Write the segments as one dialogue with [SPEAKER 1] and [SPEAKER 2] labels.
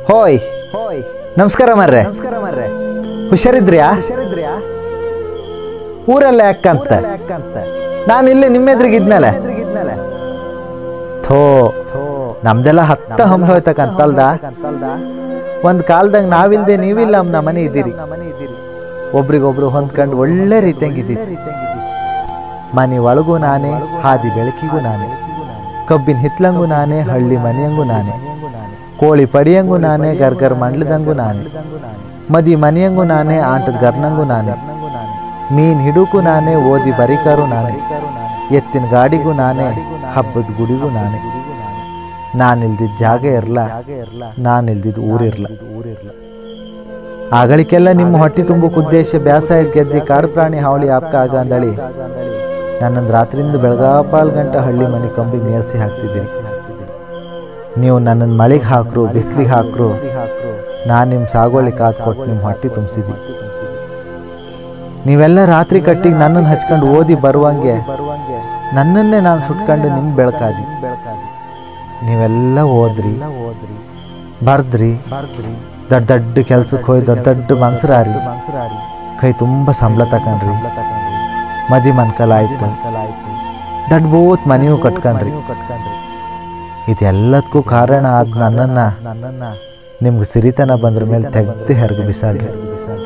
[SPEAKER 1] ಹೋಯ್
[SPEAKER 2] ಹೋಯ್
[SPEAKER 1] ನಮಸ್ಕಾರ ಮರ್ರೆ
[SPEAKER 2] ನಮಸ್ಕಾರ ಮಾರ್ರೆ
[SPEAKER 1] ಹುಷಾರಿದ್ರ್ಯಾ
[SPEAKER 2] ಹುಷಾರಿದ್ರ್ಯಾ
[SPEAKER 1] ಊರಲ್ಲೇ ಯಾಕಂತ
[SPEAKER 2] ಯಾಕಂತ
[SPEAKER 1] ನಾನು ಇಲ್ಲಿ ನಿಮ್ಮ ಎದುರಿಗೆ ಇದ್ನಲ್ಲ
[SPEAKER 2] ಎದುರಿಗಿದ್ನಲ್ಲ
[SPEAKER 1] ಥೋ
[SPEAKER 2] ಥೋ
[SPEAKER 1] ನಮ್ದೆಲ್ಲ ಹತ್ತ ಹಂಬ ಹೋಯ್ತಕ್ಕಂತಲ್ದ
[SPEAKER 2] ಅಂತಲ್ದ
[SPEAKER 1] ಒಂದ್ ಕಾಲ್ದಾಗ ನಾವಿಲ್ದೆ ನೀವಿಲ್ಲ ನಮ್ಮ ಮನೆ ಇದ್ದೀರಿ
[SPEAKER 2] ನಮ್ಮ ಮನೆ ಇದ್ದೀರಿ
[SPEAKER 1] ಒಬ್ರಿಗೊಬ್ರು ಹೊಂದ್ಕೊಂಡು ಒಳ್ಳೆ ರೀತಿಯಂಗಿದ್ದೀರಿ
[SPEAKER 2] ರೀತಿಯಾಗಿದ್ದೀರಿ
[SPEAKER 1] ಮನೆ ಒಳಗೂ ನಾನೇ ಹಾದಿ ಬೆಳಕಿಗೂ ನಾನೇ ಕಬ್ಬಿನ ಹಿತ್ಲಂಗೂ ನಾನೇ ಹಳ್ಳಿ ಮನೆಯಂಗೂ ನಾನೇ
[SPEAKER 2] ಮನೆಯಂಗೂ ನಾನೇ
[SPEAKER 1] ಕೋಳಿ ಪಡಿಯಂಗೂ ನಾನೇ ಗರ್ಗರ್ ಮಂಡ್ಲದಂಗೂ ನಾನೇ
[SPEAKER 2] ಇದಂಗೂ ನಾನೇ
[SPEAKER 1] ಮದಿ ಮನೆಯಂಗೂ ನಾನೇ ಆಂಟದ ಗರ್ನಂಗೂ ನಾನೇ
[SPEAKER 2] ನಂಗೂ ನಾನೇ
[SPEAKER 1] ಮೀನ್ ಹಿಡುಕು ನಾನೇ ಓದಿ ಬರಿಕಾರು ನಾನೇ
[SPEAKER 2] ಬರಿಕಾರು ನಾನೇ
[SPEAKER 1] ಎತ್ತಿನ ಗಾಡಿಗೂ ನಾನೇ ಹಬ್ಬದ ಗುಡಿಗೂ ನಾನೇ
[SPEAKER 2] ಗುಡಿಗೂ ನಾನೇ
[SPEAKER 1] ನಾನಿಲ್ದಿದ್ದ ಜಾಗ ಇರ್ಲ
[SPEAKER 2] ಜಾಗ ಇರ್ಲ
[SPEAKER 1] ನಾನಿಲ್ದಿದ್ದ ಊರಿರ್ಲ
[SPEAKER 2] ಇದು ಊರಿರ್ಲ
[SPEAKER 1] ಆಗಳಿಗೆಲ್ಲ ನಿಮ್ಮ ಹೊಟ್ಟೆ ತುಂಬುಕ್ ಉದ್ದೇಶ ಬ್ಯಾಸಾಯದ್ ಗೆದ್ದಿ ಕಾಡು ಪ್ರಾಣಿ ಹಾವಳಿ ಆಪ್ಕ ಆಗ ಅಂದಳಿ
[SPEAKER 2] ಆಗ ಅಂದಳಿ
[SPEAKER 1] ನನ್ನಂದ್ ರಾತ್ರಿಯಿಂದ ಬೆಳಗಾಪಾಲ್ ಗಂಟ ಹಳ್ಳಿ ಮನೆ ಕಂಬಿ ಮೇಸಿ ಹಾಕ್ತಿದ್ದೀರಿ ನೀವು ನನ್ನನ್ನು ಮಳೆಗೆ ಹಾಕ್ರು ಬಿಸ್ಲಿಗೆ ಹಾಕ್ರು
[SPEAKER 2] ಹಾಕ್ರು
[SPEAKER 1] ನಾನು ನಿಮ್ಮ ಸಾಗೋಳಿ ಕಾದ್ ಕೊಟ್ಟು ನಿಮ್ಮ ಹೊಟ್ಟೆ ತುಂಬಿಸಿದಿ ನೀವೆಲ್ಲ ರಾತ್ರಿ ಕಟ್ಟಿಗೆ ನನ್ನನ್ನು ಹಚ್ಕೊಂಡು ಓದಿ ಬರುವಂಗೆ
[SPEAKER 2] ಬರುವಂಗೆ
[SPEAKER 1] ನನ್ನನ್ನೇ ನಾನು ಸುಟ್ಕೊಂಡು ನಿಮ್ ಬೆಳಕಾದಿ
[SPEAKER 2] ಬೆಳಕಾದಿ
[SPEAKER 1] ನೀವೆಲ್ಲ ಓದ್ರಿ
[SPEAKER 2] ಎಲ್ಲ ಓದ್ರಿ
[SPEAKER 1] ಬರ್ದ್ರಿ
[SPEAKER 2] ಬರ್ದ್ರಿ
[SPEAKER 1] ದೊಡ್ಡ ದೊಡ್ಡ ಕೆಲ್ಸಕ್ಕೆ ಹೋಗಿ ದೊಡ್ಡ ದೊಡ್ಡ ಮನ್ಸರಾರಿ
[SPEAKER 2] ಮನ್ಸರಾರಿ
[SPEAKER 1] ಕೈ ತುಂಬ ಸಂಬಳ ತಕಂಡ್ರಿ
[SPEAKER 2] ಸಂಬಳ ತಕೊಂಡ್ರಿ
[SPEAKER 1] ಮದಿ ಮನ್ಕಲ್ ಆಯ್ತು
[SPEAKER 2] ಕಲಾಯ್ತು
[SPEAKER 1] ದೊಡ್ಡ ಬೋತ್ ಮನೆಯೂ ಕಟ್ಕೊಂಡ್ರಿ
[SPEAKER 2] ನೀವು ಕಟ್ಕೊಂಡ್ರಿ
[SPEAKER 1] ಇದೆಲ್ಲದಕ್ಕೂ ಕಾರಣ ಆದ ನನ್ನನ್ನ
[SPEAKER 2] ನನ್ನನ್ನ
[SPEAKER 1] ನಿಮ್ಗೆ ಸಿರಿತನ ಬಂದ್ರ ಮೇಲೆ ತೆಗ್ದು ಹೆರ್ಗ್ ಬಿಸಾಡ್ರಿ
[SPEAKER 2] ಬಿಸಾಡ್ರಿ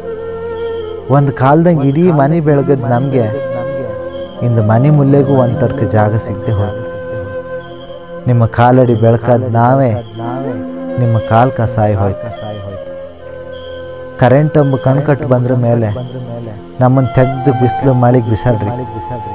[SPEAKER 1] ಒಂದು ಕಾಲ್ದಂಗೆ ಇಡೀ ಮನೆ ಬೆಳಗದ್ ನಮಗೆ
[SPEAKER 2] ನಮ್ಗೆ
[SPEAKER 1] ಇಂದು ಮನೆ ಮುಲ್ಲೆಗೂ ಒಂದು ತಡ್ಕ ಜಾಗ ಸಿಗದೆ ಹೋಯ್ತು ನಿಮ್ಮ ಕಾಲಡಿ ಬೆಳಕದ್ ನಾವೇ
[SPEAKER 2] ನಾವೇ
[SPEAKER 1] ನಿಮ್ಮ ಕಾಲ್ ಕಸಾಯಿ ಹೋಯ್ತು
[SPEAKER 2] ಸಾಯಿ ಹೋಯ್ತು
[SPEAKER 1] ಕರೆಂಟ್ ಎಂಬ ಕಣ್ಕಟ್ಟು ಬಂದ್ರ ಮೇಲೆ
[SPEAKER 2] ಬಂದ್ರ ಮೇಲೆ
[SPEAKER 1] ನಮ್ಮನ್ನು ತೆಗ್ದು ಬಿಸಿಲು ಮಳೆಗೆ ಬಿಸಾಡ್ರಿ
[SPEAKER 2] ಮಳಿಗ್ ಬಿಸಾಡ್ರಿ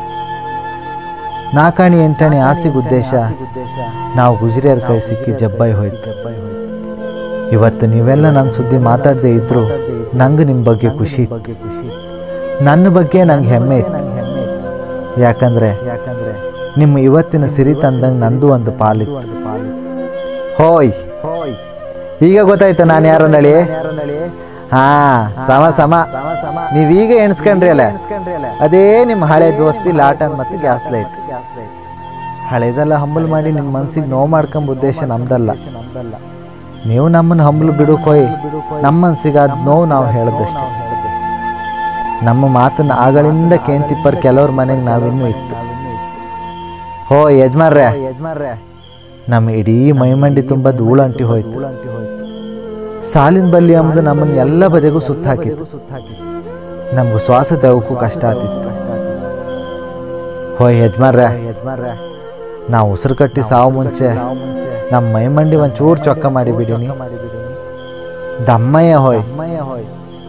[SPEAKER 1] ನಾಕಾಣಿ ಎಂಟಣಿ ಆಸೆಗೆ ಉದ್ದೇಶ
[SPEAKER 2] ಉದ್ದೇಶ
[SPEAKER 1] ನಾವು ಗುಜರಿಯರ್ ಕೈ ಸಿಕ್ಕಿ ಜಬ್ಬಾಯಿ ಹೋಯ್ತು
[SPEAKER 2] ಜಬ್ಬಾಯಿ ಹೋಯ್ತು
[SPEAKER 1] ಇವತ್ತು ನೀವೆಲ್ಲ ನನ್ನ ಸುದ್ದಿ ಮಾತಾಡದೆ ಇದ್ರು ನಂಗೆ ನಿಮ್ಮ ಬಗ್ಗೆ ಖುಷಿ ಇತ್ತು.
[SPEAKER 2] ಬಗ್ಗೆ ಖುಷಿ
[SPEAKER 1] ನನ್ನ ಬಗ್ಗೆ ನಂಗೆ ಹೆಮ್ಮೆ ಇತ್ತು
[SPEAKER 2] ನಂಗೆ ಹೆಮ್ಮೆ ಇತ್ತು
[SPEAKER 1] ಯಾಕಂದ್ರೆ
[SPEAKER 2] ಯಾಕಂದ್ರೆ
[SPEAKER 1] ನಿಮ್ಮ ಇವತ್ತಿನ ಸಿರಿ ತಂದಂಗೆ ನಂದು ಒಂದು ಪಾಲಿತ್ತು
[SPEAKER 2] ಒಂದು ಪಾಲು
[SPEAKER 1] ಹೋಯ್
[SPEAKER 2] ಹೋಯ್
[SPEAKER 1] ಈಗ ಗೊತ್ತಾಯ್ತು ನಾನು ಯಾರಂದಳಿ
[SPEAKER 2] ಯಾರು ನಳಿ
[SPEAKER 1] ಹಾ ಸಮ ಸಮ
[SPEAKER 2] ಸಮ ಸಮ
[SPEAKER 1] ನೀವೀಗ ಎಣಿಸ್ಕೊಂಡ್ರಿ ಅಲ್ಲ
[SPEAKER 2] ಅನ್ಸ್ಕೊಂಡ್ರಿ ಅಲ್ಲ
[SPEAKER 1] ಅದೇ ನಿಮ್ಮ ಹಳೆ ದೋಸ್ತಿ ಲಾಟನ್ ಮತ್ತು ಗ್ಯಾಸ್ ಲೈಟ್
[SPEAKER 2] ಗ್ಯಾಸ್ ಲೈಟ್
[SPEAKER 1] ಹಳೇದೆಲ್ಲ ಹಂಬಲ್ ಮಾಡಿ ನಿಮ್ಮ ಮನ್ಸಿಗೆ ನೋವು ಮಾಡ್ಕೊಂಬ ಉದ್ದೇಶ ನಮ್ದಲ್ಲ
[SPEAKER 2] ನಮ್ದಲ್ಲ
[SPEAKER 1] ನೀವು ನಮ್ಮನ್ನು ಹಂಬಲ್ ಬಿಡೋಕ್ ಹೋಯ್
[SPEAKER 2] ಬಿಡು
[SPEAKER 1] ನಮ್ಮ ಮನ್ಸಿಗೆ ಅದ್ ನೋವು ನಾವು ಹೇಳದಷ್ಟೇ
[SPEAKER 2] ನಾವು ಹೇಳಿದಷ್ಟೇ
[SPEAKER 1] ನಮ್ಮ ಮಾತನ್ನ ಆಗಳಿಂದ ಕೇಂತಿಪ್ಪರ್ ಕೆಲವ್ರ ಮನೆಗೆ ನಾವಿನ್ನೂ ಇತ್ತು
[SPEAKER 2] ನಾವಿನ್ನೂ ಇತ್ತು
[SPEAKER 1] ಹೋ ಯಜಮಾನ್ರೆ
[SPEAKER 2] ಯಜಮಾನ್ರೆ
[SPEAKER 1] ನಮ್ಮ ಇಡೀ ಮೈಮಂಡಿ ತುಂಬ ಧೂಳಂಟಿ ಹೋಯ್ತು
[SPEAKER 2] ಧೂಳಂಟಿ ಹೋಯ್ತು
[SPEAKER 1] ಸಾಲಿನ ಬಲ್ಲಿ ಅಂಬುದು ನಮ್ಮನ್ನ ಎಲ್ಲ ಬದಿಗೂ ಸುತ್ತ ಹಾಕಿತ್ತು
[SPEAKER 2] ಸುತ್ತ ಹಾಕಿತ್ತು
[SPEAKER 1] ನಮ್ಗೆ ಶ್ವಾಸ ತೆಗೋಕ್ಕೂ ಕಷ್ಟ ಆತಿತ್ತು
[SPEAKER 2] ಕಷ್ಟ ಆಗ್ತಿತ್ತು
[SPEAKER 1] ಹೋ ಯಜಮಾನ್ರೆ
[SPEAKER 2] ಯಜಮಾನ್ರೆ
[SPEAKER 1] ನಾವು ಉಸಿರು ಕಟ್ಟಿ ಸಾವು ಮುಂಚೆ
[SPEAKER 2] ನಾವು ಮುಂಚೆ
[SPEAKER 1] ನಮ್ಮ ಮೈಮಂಡಿ ಒಂಚೂರು ಚೊಕ್ಕ ಮಾಡಿಬಿಡೀನಿ
[SPEAKER 2] ಮಾಡಿಬಿಡೀನಿ
[SPEAKER 1] ದಮ್ಮಯ್ಯ ಹೋಯ್
[SPEAKER 2] ಅಮ್ಮಯ್ಯ ಹೋಯ್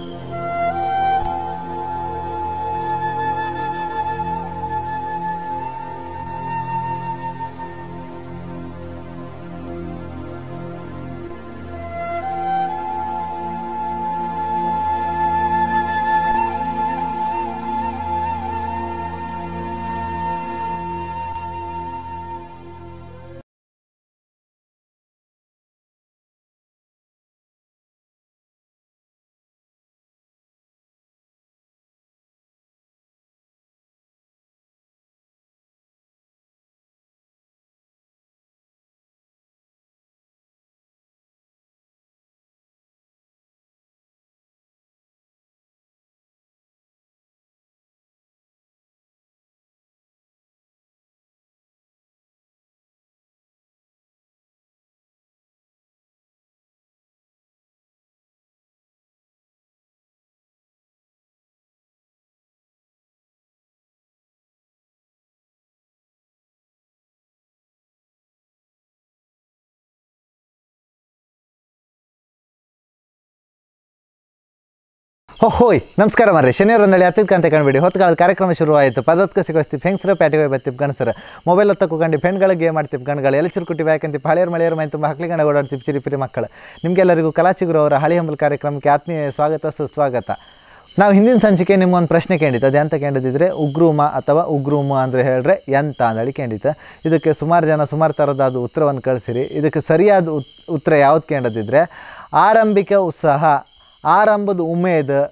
[SPEAKER 1] ಹೋ ಹೋಯ್ ನಮಸ್ಕಾರ ಮರ್ರಿ ಶನಿವಾರ ಹತ್ತಿದ ಕಂತೆ ಕಂಡುಬಿಡಿ ಹೊತ್ತುಗಾಲದ ಕಾರ್ಯಕ್ರಮ ಶುರುವಾಯಿತು ಪದತ್ಕ ಸಿಗೋಸ್ತಿ ಫೆಂಗ್ಸರ ಪ್ಯಾಟಿಗೆ ಬತ್ತಿಪ್ ಗಣಸರ ಮೊಬೈಲ್ ಹೊತ್ತ ಕಂಡು ಫ್ರೆಂಡ್ಗಳಿಗೆ ಗೇಮ್ ಮಾಡ್ತಿಪ್ ಗಣ್ಗಳು ಎಲ್ಲಿ ಚಿರುಕುಟಿ ಬ್ಯಾಕಂತಿ ಹಳೆಯರ್ ಮಳೆಯರ್ ಮೈ ತುಂಬ ಹಕ್ಲಿಗಂಡ ಓಡಾಡ್ತಿಪ್ ಚಿರಿಪಿರಿ ಮಕ್ಕಳು ನಿಮಗೆಲ್ಲರಿಗೂ ಕಲಾಚಿಗುರು ಅವರ ಹಳಿ ಹಂಬಲ್ ಕಾರ್ಯಕ್ರಮಕ್ಕೆ ಆತ್ಮೀಯ ಸ್ವಾಗತ ಸುಸ್ವಾಗತ ನಾವು ಹಿಂದಿನ ಸಂಚಿಕೆ ನಿಮ್ಗೊಂದು ಪ್ರಶ್ನೆ ಕೇಳಿತ್ತು ಅದು ಎಂತ ಕೇಳಿದ್ರೆ ಉಗ್ರೂಮ ಅಥವಾ ಉಗ್ರೂಮ ಅಂದರೆ ಹೇಳಿದ್ರೆ ಎಂತ ಅಂದೇಳಿ ಕೇಳಿತ್ತು ಇದಕ್ಕೆ ಸುಮಾರು ಜನ ಸುಮಾರು ಥರದಾದ ಉತ್ತರವನ್ನು ಕಳಿಸಿರಿ ಇದಕ್ಕೆ ಸರಿಯಾದ ಉತ್ ಉತ್ತರ ಯಾವ್ದು ಕೇಳದಿದ್ರೆ ಆರಂಭಿಕ ಉತ್ಸಾಹ ಆರಂಭದ ಉಮೇದ್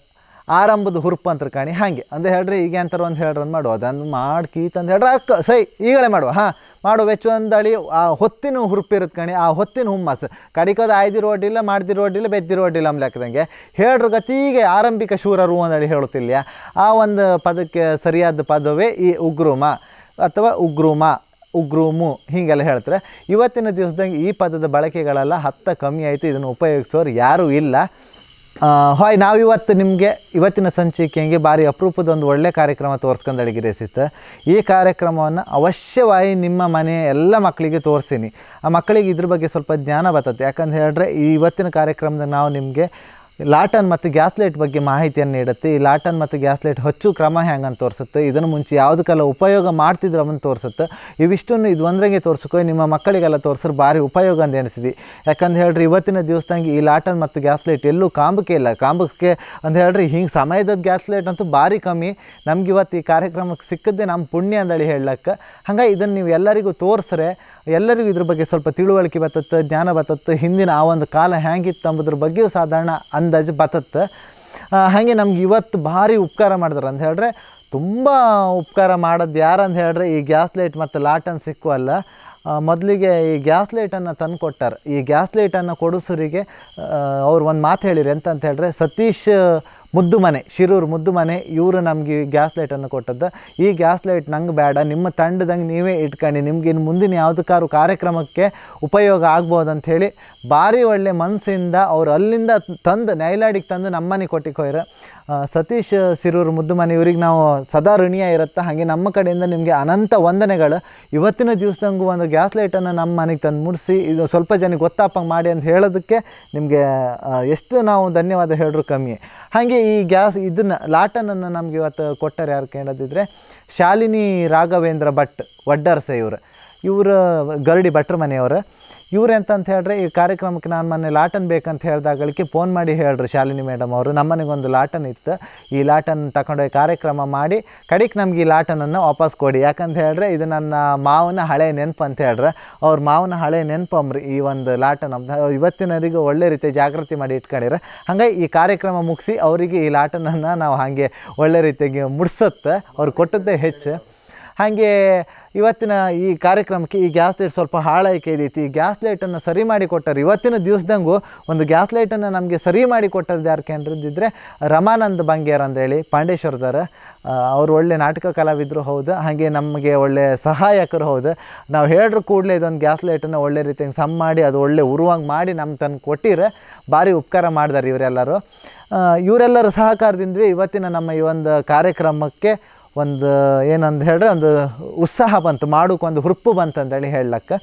[SPEAKER 1] ಆರಂಭದ ಹುರುಪು ಅಂತ ಕಾಣಿ ಹಾಗೆ ಅಂದ್ರೆ ಹೇಳ್ರಿ ಈಗ ಅಂತಾರೆ ಒಂದು ಹೇಳ್ರಿ ಒಂದು ಮಾಡುವ ಅದನ್ನು ಮಾಡಿ ಕೀತ್ ಅಂತ ಹೇಳ್ರೆ ಅಕ್ಕ ಸೈ ಈಗಲೇ ಮಾಡುವ ಹಾಂ ಮಾಡುವ ವೆಚ್ಚ ಒಂದಳಿ ಆ ಹೊತ್ತಿನ ಹುರುಪು ಇರುತ್ತೆ ಕಣಿ ಆ ಹೊತ್ತಿನ ಹುಮ್ಮಸ್ ಕಡಿಕದ ಆಯ್ದಿರೋ ಅಡ್ಡಿಲ್ಲ ಮಾಡ್ದಿರೋ ಅಡ್ಡಿಲ್ಲ ಬೆದ್ದಿರೋ ಅಡ್ಡಿಲ್ಲ ಅಂಬ್ಲಾಕದಂಗೆ ಹೇಳ್ರ ಗತಿಗೆ ಆರಂಭಿಕ ಶೂರರು ಅಂದಳಿ ಹೇಳುತ್ತಿಲ್ಲ ಆ ಒಂದು ಪದಕ್ಕೆ ಸರಿಯಾದ ಪದವೇ ಈ ಉಗ್ರುಮ ಅಥವಾ ಉಗ್ರುಮ ಉಗ್ರೂಮು ಹೀಗೆಲ್ಲ ಹೇಳ್ತಾರೆ ಇವತ್ತಿನ ದಿವಸದಂಗೆ ಈ ಪದದ ಬಳಕೆಗಳೆಲ್ಲ ಹತ್ತ ಕಮ್ಮಿ ಆಯಿತು ಇದನ್ನು ಉಪಯೋಗಿಸೋರು ಯಾರೂ ಇಲ್ಲ ಆ, ಹಾಯ್ ನಾವಿವತ್ತು ನಿಮಗೆ ಇವತ್ತಿನ ಸಂಚಿಕೆಗೆ ಭಾರಿ ಅಪರೂಪದ ಒಂದು ಒಳ್ಳೆ ಕಾರ್ಯಕ್ರಮ ತೋರಿಸ್ಕೊಂಡು ಅಡಿಗಿರೇಸಿತ್ತು ಈ ಕಾರ್ಯಕ್ರಮವನ್ನು ಅವಶ್ಯವಾಗಿ ನಿಮ್ಮ ಮನೆಯ ಎಲ್ಲ ಮಕ್ಕಳಿಗೆ ತೋರಿಸ್ತೀನಿ ಆ ಮಕ್ಕಳಿಗೆ ಇದ್ರ ಬಗ್ಗೆ ಸ್ವಲ್ಪ ಜ್ಞಾನ ಬರ್ತದೆ ಯಾಕಂತ ಹೇಳಿದ್ರೆ ಈ ಇವತ್ತಿನ ಕಾರ್ಯಕ್ರಮದಾಗ ನಾವು ನಿಮಗೆ ಲಾಟನ್ ಮತ್ತು ಗ್ಯಾಸ್ ಲೈಟ್ ಬಗ್ಗೆ ಮಾಹಿತಿಯನ್ನು ನೀಡುತ್ತೆ ಈ ಲಾಟನ್ ಮತ್ತು ಗ್ಯಾಸ್ ಲೈಟ್ ಹಚ್ಚು ಕ್ರಮ ಹೆಂಗಂತ ತೋರಿಸುತ್ತೆ ಇದನ್ನು ಮುಂಚೆ ಯಾವುದಕ್ಕೆಲ್ಲ ಉಪಯೋಗ ಮಾಡ್ತಿದ್ರು ಅವನ್ನ ತೋರಿಸುತ್ತೆ ಇವಿಷ್ಟನ್ನು ಇದು ಒಂದ್ರಂಗೆ ತೋರಿಸ್ಕೊ ನಿಮ್ಮ ಮಕ್ಕಳಿಗೆಲ್ಲ ತೋರಿಸಿದ್ರೆ ಭಾರಿ ಉಪಯೋಗ ಅಂತ ಎನಿಸಿದೆ ಯಾಕಂತ ಹೇಳ್ರಿ ಇವತ್ತಿನ ದಿವಸದಂಗೆ ಈ ಲಾಟನ್ ಮತ್ತು ಗ್ಯಾಸ್ ಲೈಟ್ ಎಲ್ಲೂ ಕಾಂಬಕ್ಕೆ ಇಲ್ಲ ಕಾಂಬಕ್ಕೆ ಅಂತ ಹೇಳ್ರಿ ಹಿಂಗೆ ಸಮಯದ ಗ್ಯಾಸ್ ಲೈಟ್ ಅಂತೂ ಭಾರಿ ಕಮ್ಮಿ ನಮ್ಗೆ ಇವತ್ತು ಈ ಕಾರ್ಯಕ್ರಮಕ್ಕೆ ಸಿಕ್ಕದ್ದೇ ನಮ್ಮ ಪುಣ್ಯ ಅಂದಳಿ ಹೇಳಕ್ಕೆ ಹಂಗೆ ಇದನ್ನು ನೀವು ಎಲ್ಲರಿಗೂ ತೋರಿಸ್ರೆ ಎಲ್ಲರಿಗೂ ಇದ್ರ ಬಗ್ಗೆ ಸ್ವಲ್ಪ ತಿಳುವಳಿಕೆ ಬರ್ತತ್ತೆ ಜ್ಞಾನ ಬರ್ತತ್ತೆ ಹಿಂದಿನ ಆ ಒಂದು ಕಾಲ ಹೆಂಗಿತ್ತು ಅಂಬುದ್ರ ಬಗ್ಗೆಯೂ ಸಾಧಾರಣ ಅಂದಾಜು ಬರ್ತತ್ತೆ ಆ, ಹಾಗೆ ನಮ್ಗೆ ಇವತ್ತು ಭಾರಿ ಉಪಕಾರ ಮಾಡಿದ್ರು ಅಂತ ಹೇಳಿದ್ರೆ ತುಂಬ ಉಪಕಾರ ಮಾಡೋದು ಯಾರಂತ ಹೇಳಿದ್ರೆ ಈ ಗ್ಯಾಸ್ ಲೈಟ್ ಮತ್ತು ಲಾಟನ್ ಸಿಕ್ಕುವಲ್ಲ ಆ, ಮೊದಲಿಗೆ ಈ ಗ್ಯಾಸ್ ಲೈಟನ್ನು ತಂದು ಕೊಟ್ಟಾರೆ ಈ ಗ್ಯಾಸ್ ಲೈಟನ್ನು ಕೊಡಿಸೋರಿಗೆ ಅವ್ರು ಒಂದು ಮಾತು ಹೇಳಿರಿ ಎಂತ ಅಂತ ಹೇಳಿದ್ರೆ ಸತೀಶ್ ಮುದ್ದು ಮನೆ ಶಿರೂರು ಮುದ್ದು ಮನೆ ಇವರು ನಮಗೆ ಗ್ಯಾಸ್ ಲೈಟನ್ನು ಕೊಟ್ಟದ್ದು ಈ ಗ್ಯಾಸ್ ಲೈಟ್ ನಂಗೆ ಬೇಡ ನಿಮ್ಮ ತಂಡದಂಗೆ ನೀವೇ ಇಟ್ಕೊಂಡು ನಿಮ್ಗೆ ಇನ್ನು ಮುಂದಿನ ಯಾವುದಕ್ಕಾದ್ರು ಕಾರ್ಯಕ್ರಮಕ್ಕೆ ಉಪಯೋಗ ಆಗ್ಬೋದು ಅಂಥೇಳಿ ಭಾರಿ ಒಳ್ಳೆ ಮನಸ್ಸಿಂದ ಅವ್ರು ಅಲ್ಲಿಂದ ತಂದು ನೈಲಾಡಿಗೆ ತಂದು ನಮ್ಮನೆ ಕೊಟ್ಟಿಗೆ ಹೋಯ್ರ ಆ, ಸತೀಶ್ ಸಿರೂರು ಮುದ್ದು ಮನೆ ಇವ್ರಿಗೆ ನಾವು ಸದಾ ಋಣಿಯ ಇರುತ್ತೆ ಹಾಗೆ ನಮ್ಮ ಕಡೆಯಿಂದ ನಿಮಗೆ ಅನಂತ ವಂದನೆಗಳು ಇವತ್ತಿನ ದಿವಸದಂಗೂ ಒಂದು ಗ್ಯಾಸ್ ಲೈಟನ್ನು ನಮ್ಮ ಮನೆಗೆ ತಂದು ಮುಡಿಸಿ ಇದು ಸ್ವಲ್ಪ ಜನಕ್ಕೆ ಗೊತ್ತಾಪಂಗೆ ಮಾಡಿ ಅಂತ ಹೇಳೋದಕ್ಕೆ ನಿಮಗೆ ಎಷ್ಟು ನಾವು ಧನ್ಯವಾದ ಹೇಳಿದ್ರು ಕಮ್ಮಿ ಹಾಗೆ ಈ ಗ್ಯಾಸ್ ಇದನ್ನು ಲಾಟನನ್ನು ನಮ್ಗೆ ಇವತ್ತು ಕೊಟ್ಟರೆ ಯಾರು ಕೇಳೋದಿದ್ರೆ ಶಾಲಿನಿ ರಾಘವೇಂದ್ರ ಭಟ್ ವಡ್ಡರ್ಸ ಇವರು ಇವರು ಗರಡಿ ಭಟ್ರ ಮನೆಯವರು ಇವ್ರು ಎಂತ ಅಂತ ಹೇಳ್ರೆ ಈ ಕಾರ್ಯಕ್ರಮಕ್ಕೆ ನಾನು ಮೊನ್ನೆ ಲಾಟನ್ ಬೇಕಂತ ಹೇಳ್ದಾಗಳಿಗೆ ಫೋನ್ ಮಾಡಿ ಹೇಳ್ರಿ ಶಾಲಿನಿ ಮೇಡಮ್ ಅವರು ನಮ್ಮನೆಗೊಂದು ಲಾಟನ್ ಇತ್ತು ಈ ಲಾಟನ್ ತಗೊಂಡೋಗಿ ಕಾರ್ಯಕ್ರಮ ಮಾಡಿ ಕಡೆಗೆ ನಮ್ಗೆ ಈ ಲಾಟನನ್ನು ವಾಪಸ್ ಕೊಡಿ ಯಾಕಂತ ಹೇಳಿದ್ರೆ ಇದು ನನ್ನ ಮಾವನ ಹಳೆ ನೆನಪು ಅಂತ ಹೇಳ್ರೆ ಅವ್ರ ಮಾವನ ಹಳೆ ನೆನಪು ಅಂಬ್ರಿ ಈ ಒಂದು ಲಾಟನ್ ಅಂತ ಇವತ್ತಿನವರೆಗೂ ಒಳ್ಳೆ ರೀತಿ ಜಾಗೃತಿ ಮಾಡಿ ಇಟ್ಕೊಂಡಿರ ಹಾಗಾಗಿ ಈ ಕಾರ್ಯಕ್ರಮ ಮುಗಿಸಿ ಅವರಿಗೆ ಈ ಲಾಟನನ್ನು ನಾವು ಹಾಗೆ ಒಳ್ಳೆ ರೀತಿಯಾಗಿ ಮುಡ್ಸತ್ತೆ ಅವ್ರು ಕೊಟ್ಟದ್ದೇ ಹೆಚ್ಚು ಹಾಗೆ ಇವತ್ತಿನ ಈ ಕಾರ್ಯಕ್ರಮಕ್ಕೆ ಈ ಗ್ಯಾಸ್ ಲೈಟ್ ಸ್ವಲ್ಪ ಹಾಳಾಯ್ಕೆ ಇದೈತಿ ಈ ಗ್ಯಾಸ್ ಲೈಟನ್ನು ಸರಿ ಮಾಡಿ ಕೊಟ್ಟರು ಇವತ್ತಿನ ದಿವಸದಂಗೂ ಒಂದು ಗ್ಯಾಸ್ ಲೈಟನ್ನು ನಮಗೆ ಸರಿ ಮಾಡಿ ಕೊಟ್ಟದ್ದು ಯಾರು ಕೇಂದ್ರದಿದ್ದರೆ ರಮಾನಂದ್ ಬಂಗೇರ್ ಅಂತೇಳಿ ಪಾಂಡೇಶ್ವರದವ್ರು ಅವರು ಒಳ್ಳೆ ನಾಟಕ ಕಲಾವಿದರು ಹೌದು ಹಾಗೆ ನಮಗೆ ಒಳ್ಳೆ ಸಹಾಯಕರು ಹೌದು ನಾವು ಹೇಳ್ರ ಕೂಡಲೇ ಇದೊಂದು ಗ್ಯಾಸ್ ಲೈಟನ್ನು ಒಳ್ಳೆ ರೀತಿಯಾಗಿ ಸಮ್ ಮಾಡಿ ಅದು ಒಳ್ಳೆ ಉರುವಂಗೆ ಮಾಡಿ ನಮ್ಮ ತನಗೆ ಕೊಟ್ಟಿರೆ ಭಾರಿ ಉಪಕಾರ ಮಾಡಿದಾರೆ ಇವರೆಲ್ಲರೂ ಆ, ಇವರೆಲ್ಲರ ಸಹಕಾರದಿಂದಲೇ ಇವತ್ತಿನ ನಮ್ಮ ಈ ಒಂದು ಕಾರ್ಯಕ್ರಮಕ್ಕೆ ಒಂದು ಏನಂತ ಹೇಳಿದ್ರೆ ಒಂದು ಉತ್ಸಾಹ ಬಂತು ಮಾಡೋಕೆ ಒಂದು ಹುರುಪು ಬಂತು ಅಂತೇಳಿ ಹೇಳಕ್ಕೆ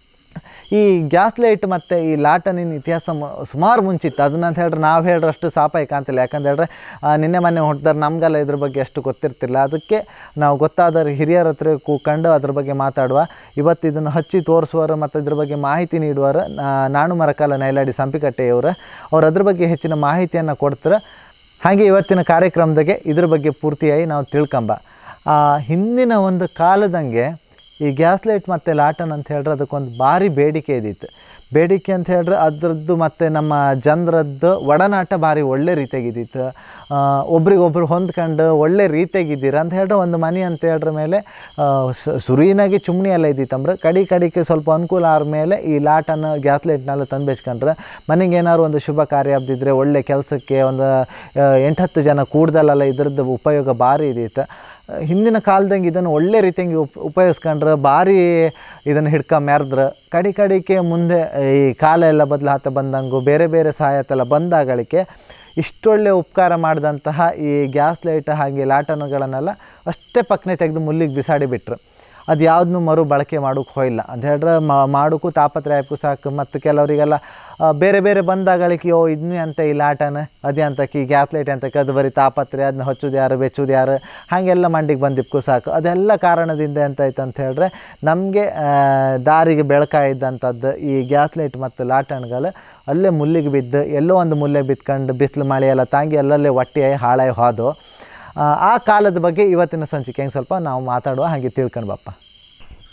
[SPEAKER 1] ಈ ಗ್ಯಾಸ್ ಲೈಟ್ ಮತ್ತು ಈ ಲಾಟನಿನ ಇತಿಹಾಸ ಮ- ಸುಮಾರು ಮುಂಚಿತ್ತು ಅದನ್ನಂತ ಹೇಳಿದ್ರೆ ನಾವು ಹೇಳ್ರಷ್ಟು ಸಾಪಾಯಿ ಕಾಣ್ತಿಲ್ಲ ಯಾಕಂತ ಹೇಳಿದ್ರೆ ಆ, ನಿನ್ನೆ ಮೊನ್ನೆ ಹೊಡ್ದಾರೆ ನಮಗೆಲ್ಲ ಇದ್ರ ಬಗ್ಗೆ ಅಷ್ಟು ಗೊತ್ತಿರ್ತಿಲ್ಲ ಅದಕ್ಕೆ ನಾವು ಗೊತ್ತಾದವ್ರು ಹಿರಿಯರ ಹತ್ರ ಕೂಕೊಂಡು ಅದ್ರ ಬಗ್ಗೆ ಮಾತಾಡುವ ಇವತ್ತು ಇದನ್ನು ಹಚ್ಚಿ ತೋರಿಸುವರು ಮತ್ತು ಇದ್ರ ಬಗ್ಗೆ ಮಾಹಿತಿ ನೀಡುವರು ನಾ- ನಾಣು ಮರಕಾಲ ನೈಲಾಡಿ ಸಂಪಿಕಟ್ಟೆಯವರು ಅವ್ರು ಅದ್ರ ಬಗ್ಗೆ ಹೆಚ್ಚಿನ ಮಾಹಿತಿಯನ್ನು ಕೊಡ್ತಾರೆ ಹಾಗೆ ಇವತ್ತಿನ ಕಾರ್ಯಕ್ರಮದಾಗೆ ಇದ್ರ ಬಗ್ಗೆ ಪೂರ್ತಿಯಾಗಿ ನಾವು ತಿಳ್ಕೊಂಬ ಆ, ಹಿಂದಿನ ಒಂದು ಕಾಲದಂಗೆ ಈ ಗ್ಯಾಸ್ ಲೈಟ್ ಮತ್ತು ಲಾಟನ್ ಅಂತ ಹೇಳಿದ್ರೆ ಅದಕ್ಕೊಂದು ಭಾರಿ ಬೇಡಿಕೆ ಇದ್ದಿತ್ತು ಬೇಡಿಕೆ ಅಂತ ಹೇಳಿದ್ರೆ ಅದರದ್ದು ಮತ್ತು ನಮ್ಮ ಜನರದ್ದು ಒಡನಾಟ ಭಾರಿ ಒಳ್ಳೆ ರೀತಿಯಾಗಿದ್ದಿತ್ತು ಆ, ಒಬ್ರಿಗೊಬ್ರು ಹೊಂದ್ಕೊಂಡು ಒಳ್ಳೆ ರೀತಿಯಾಗಿದ್ದೀರ ಅಂತ ಹೇಳಿದ್ರೆ ಒಂದು ಮನೆ ಅಂತ ಹೇಳಿದ್ರ ಮೇಲೆ ಆ, ಸ- ಸುರುವಿನಾಗೆ ಚುಮ್ನಿ ಎಲ್ಲ ಇದ್ದಿತ್ತಂದ್ರೆ ಕಡಿ ಕಡಿಕೆ ಸ್ವಲ್ಪ ಅನುಕೂಲ ಆದ್ಮೇಲೆ ಈ ಲಾಟನ್ನು ಗ್ಯಾಸ್ ಲೈಟ್ನೆಲ್ಲ ತಂದು ಬೆಚ್ಕೊಂಡ್ರೆ ಮನೆಗೆ ಏನಾದ್ರು ಒಂದು ಶುಭ ಕಾರ್ಯ ಹಬ್ದಿದ್ರೆ ಒಳ್ಳೆ ಕೆಲಸಕ್ಕೆ ಒಂದು ಆ, ಎಂಟತ್ತು ಜನ ಕೂಡ್ದಲ್ಲೆಲ್ಲ ಇದ್ರದ್ದು ಉಪಯೋಗ ಭಾರಿ ಇದ್ದಿತ್ತು ಹಿಂದಿನ ಕಾಲದಂಗೆ ಇದನ್ನು ಒಳ್ಳೆ ರೀತಿಯಾಗಿ ಉಪ್ ಉಪಯೋಗಿಸ್ಕೊಂಡ್ರೆ ಭಾರಿ ಇದನ್ನು ಹಿಡ್ಕ ಮೆರೆದ್ರೆ ಕಡಿ ಕಡಿಕೆ ಮುಂದೆ ಈ ಕಾಲ ಎಲ್ಲ ಬದಲಾತ ಬಂದಂಗು ಬೇರೆ ಬೇರೆ ಸಹಾಯತೆಲ್ಲ ಬಂದಾಗಳಿಕೆ ಇಷ್ಟೊಳ್ಳೆ ಉಪಕಾರ ಮಾಡಿದಂತಹ ಈ ಗ್ಯಾಸ್ ಲೈಟ್ ಹಾಗೆ ಲಾಟನ್ಗಳನ್ನೆಲ್ಲ ಅಷ್ಟೇ ಪಕ್ಕನೆ ತೆಗೆದು ಮುಲ್ಲಿಗೆ ಬಿಸಾಡಿ ಬಿಟ್ರು ಅದು ಯಾವುದನ್ನು ಮರು ಬಳಕೆ ಮಾಡೋಕೆ ಹೋಯಿಲ್ಲ ಅಂತ ಹೇಳಿದ್ರೆ ಮಾಡೋಕ್ಕೂ ತಾಪತ್ರಯಕ್ಕೂ ಸಾಕು ಮತ್ತು ಕೆಲವರಿಗೆಲ್ಲ ಆ, ಬೇರೆ ಬೇರೆ ಬಂದಾಗಳಿಕೆ ಓ ಇದನ್ನೇ ಅಂತ ಈ ಲಾಟನ ಅದೇ ಅಂತಕ್ಕೆ ಈ ಗ್ಯಾಸ್ ಲೈಟ್ ಅಂತಕ್ಕೆ ಅದು ಬರೀ ತಾಪತ್ರೆ ಅದನ್ನ ಹಚ್ಚೋದು ಯಾರು ಬೆಚ್ಚೋದು ಯಾರು ಹಾಗೆಲ್ಲ ಮಂಡಿಗೆ ಬಂದಿಪ್ಪು ಸಾಕು ಅದೆಲ್ಲ ಕಾರಣದಿಂದ ಎಂತಾಯ್ತು ಅಂತ ಹೇಳಿದ್ರೆ ನಮಗೆ ದಾರಿಗೆ ಬೆಳಕಾಯಿದ್ದಂಥದ್ದು ಈ ಗ್ಯಾಸ್ ಲೈಟ್ ಮತ್ತು ಲಾಟನ್ಗಳು ಅಲ್ಲೇ ಮುಲ್ಲಿಗೆ ಬಿದ್ದು ಎಲ್ಲೋ ಒಂದು ಮುಲ್ಲೆ ಬಿತ್ಕೊಂಡು ಬಿಸಿಲು ಮಳೆ ಎಲ್ಲ ತಾಂಗಿ ಅಲ್ಲಲ್ಲೇ ಹೊಟ್ಟೆಯಾಗಿ ಹಾಳಾಗಿ ಹೋದು ಆ, ಆ ಕಾಲದ ಬಗ್ಗೆ ಇವತ್ತಿನ ಸಂಚಿಕೆ ಹೆಂಗೆ ಸ್ವಲ್ಪ ನಾವು ಮಾತಾಡುವ ಹಾಗೆ ತಿಳ್ಕೊಂಡು ಬಪ್ಪ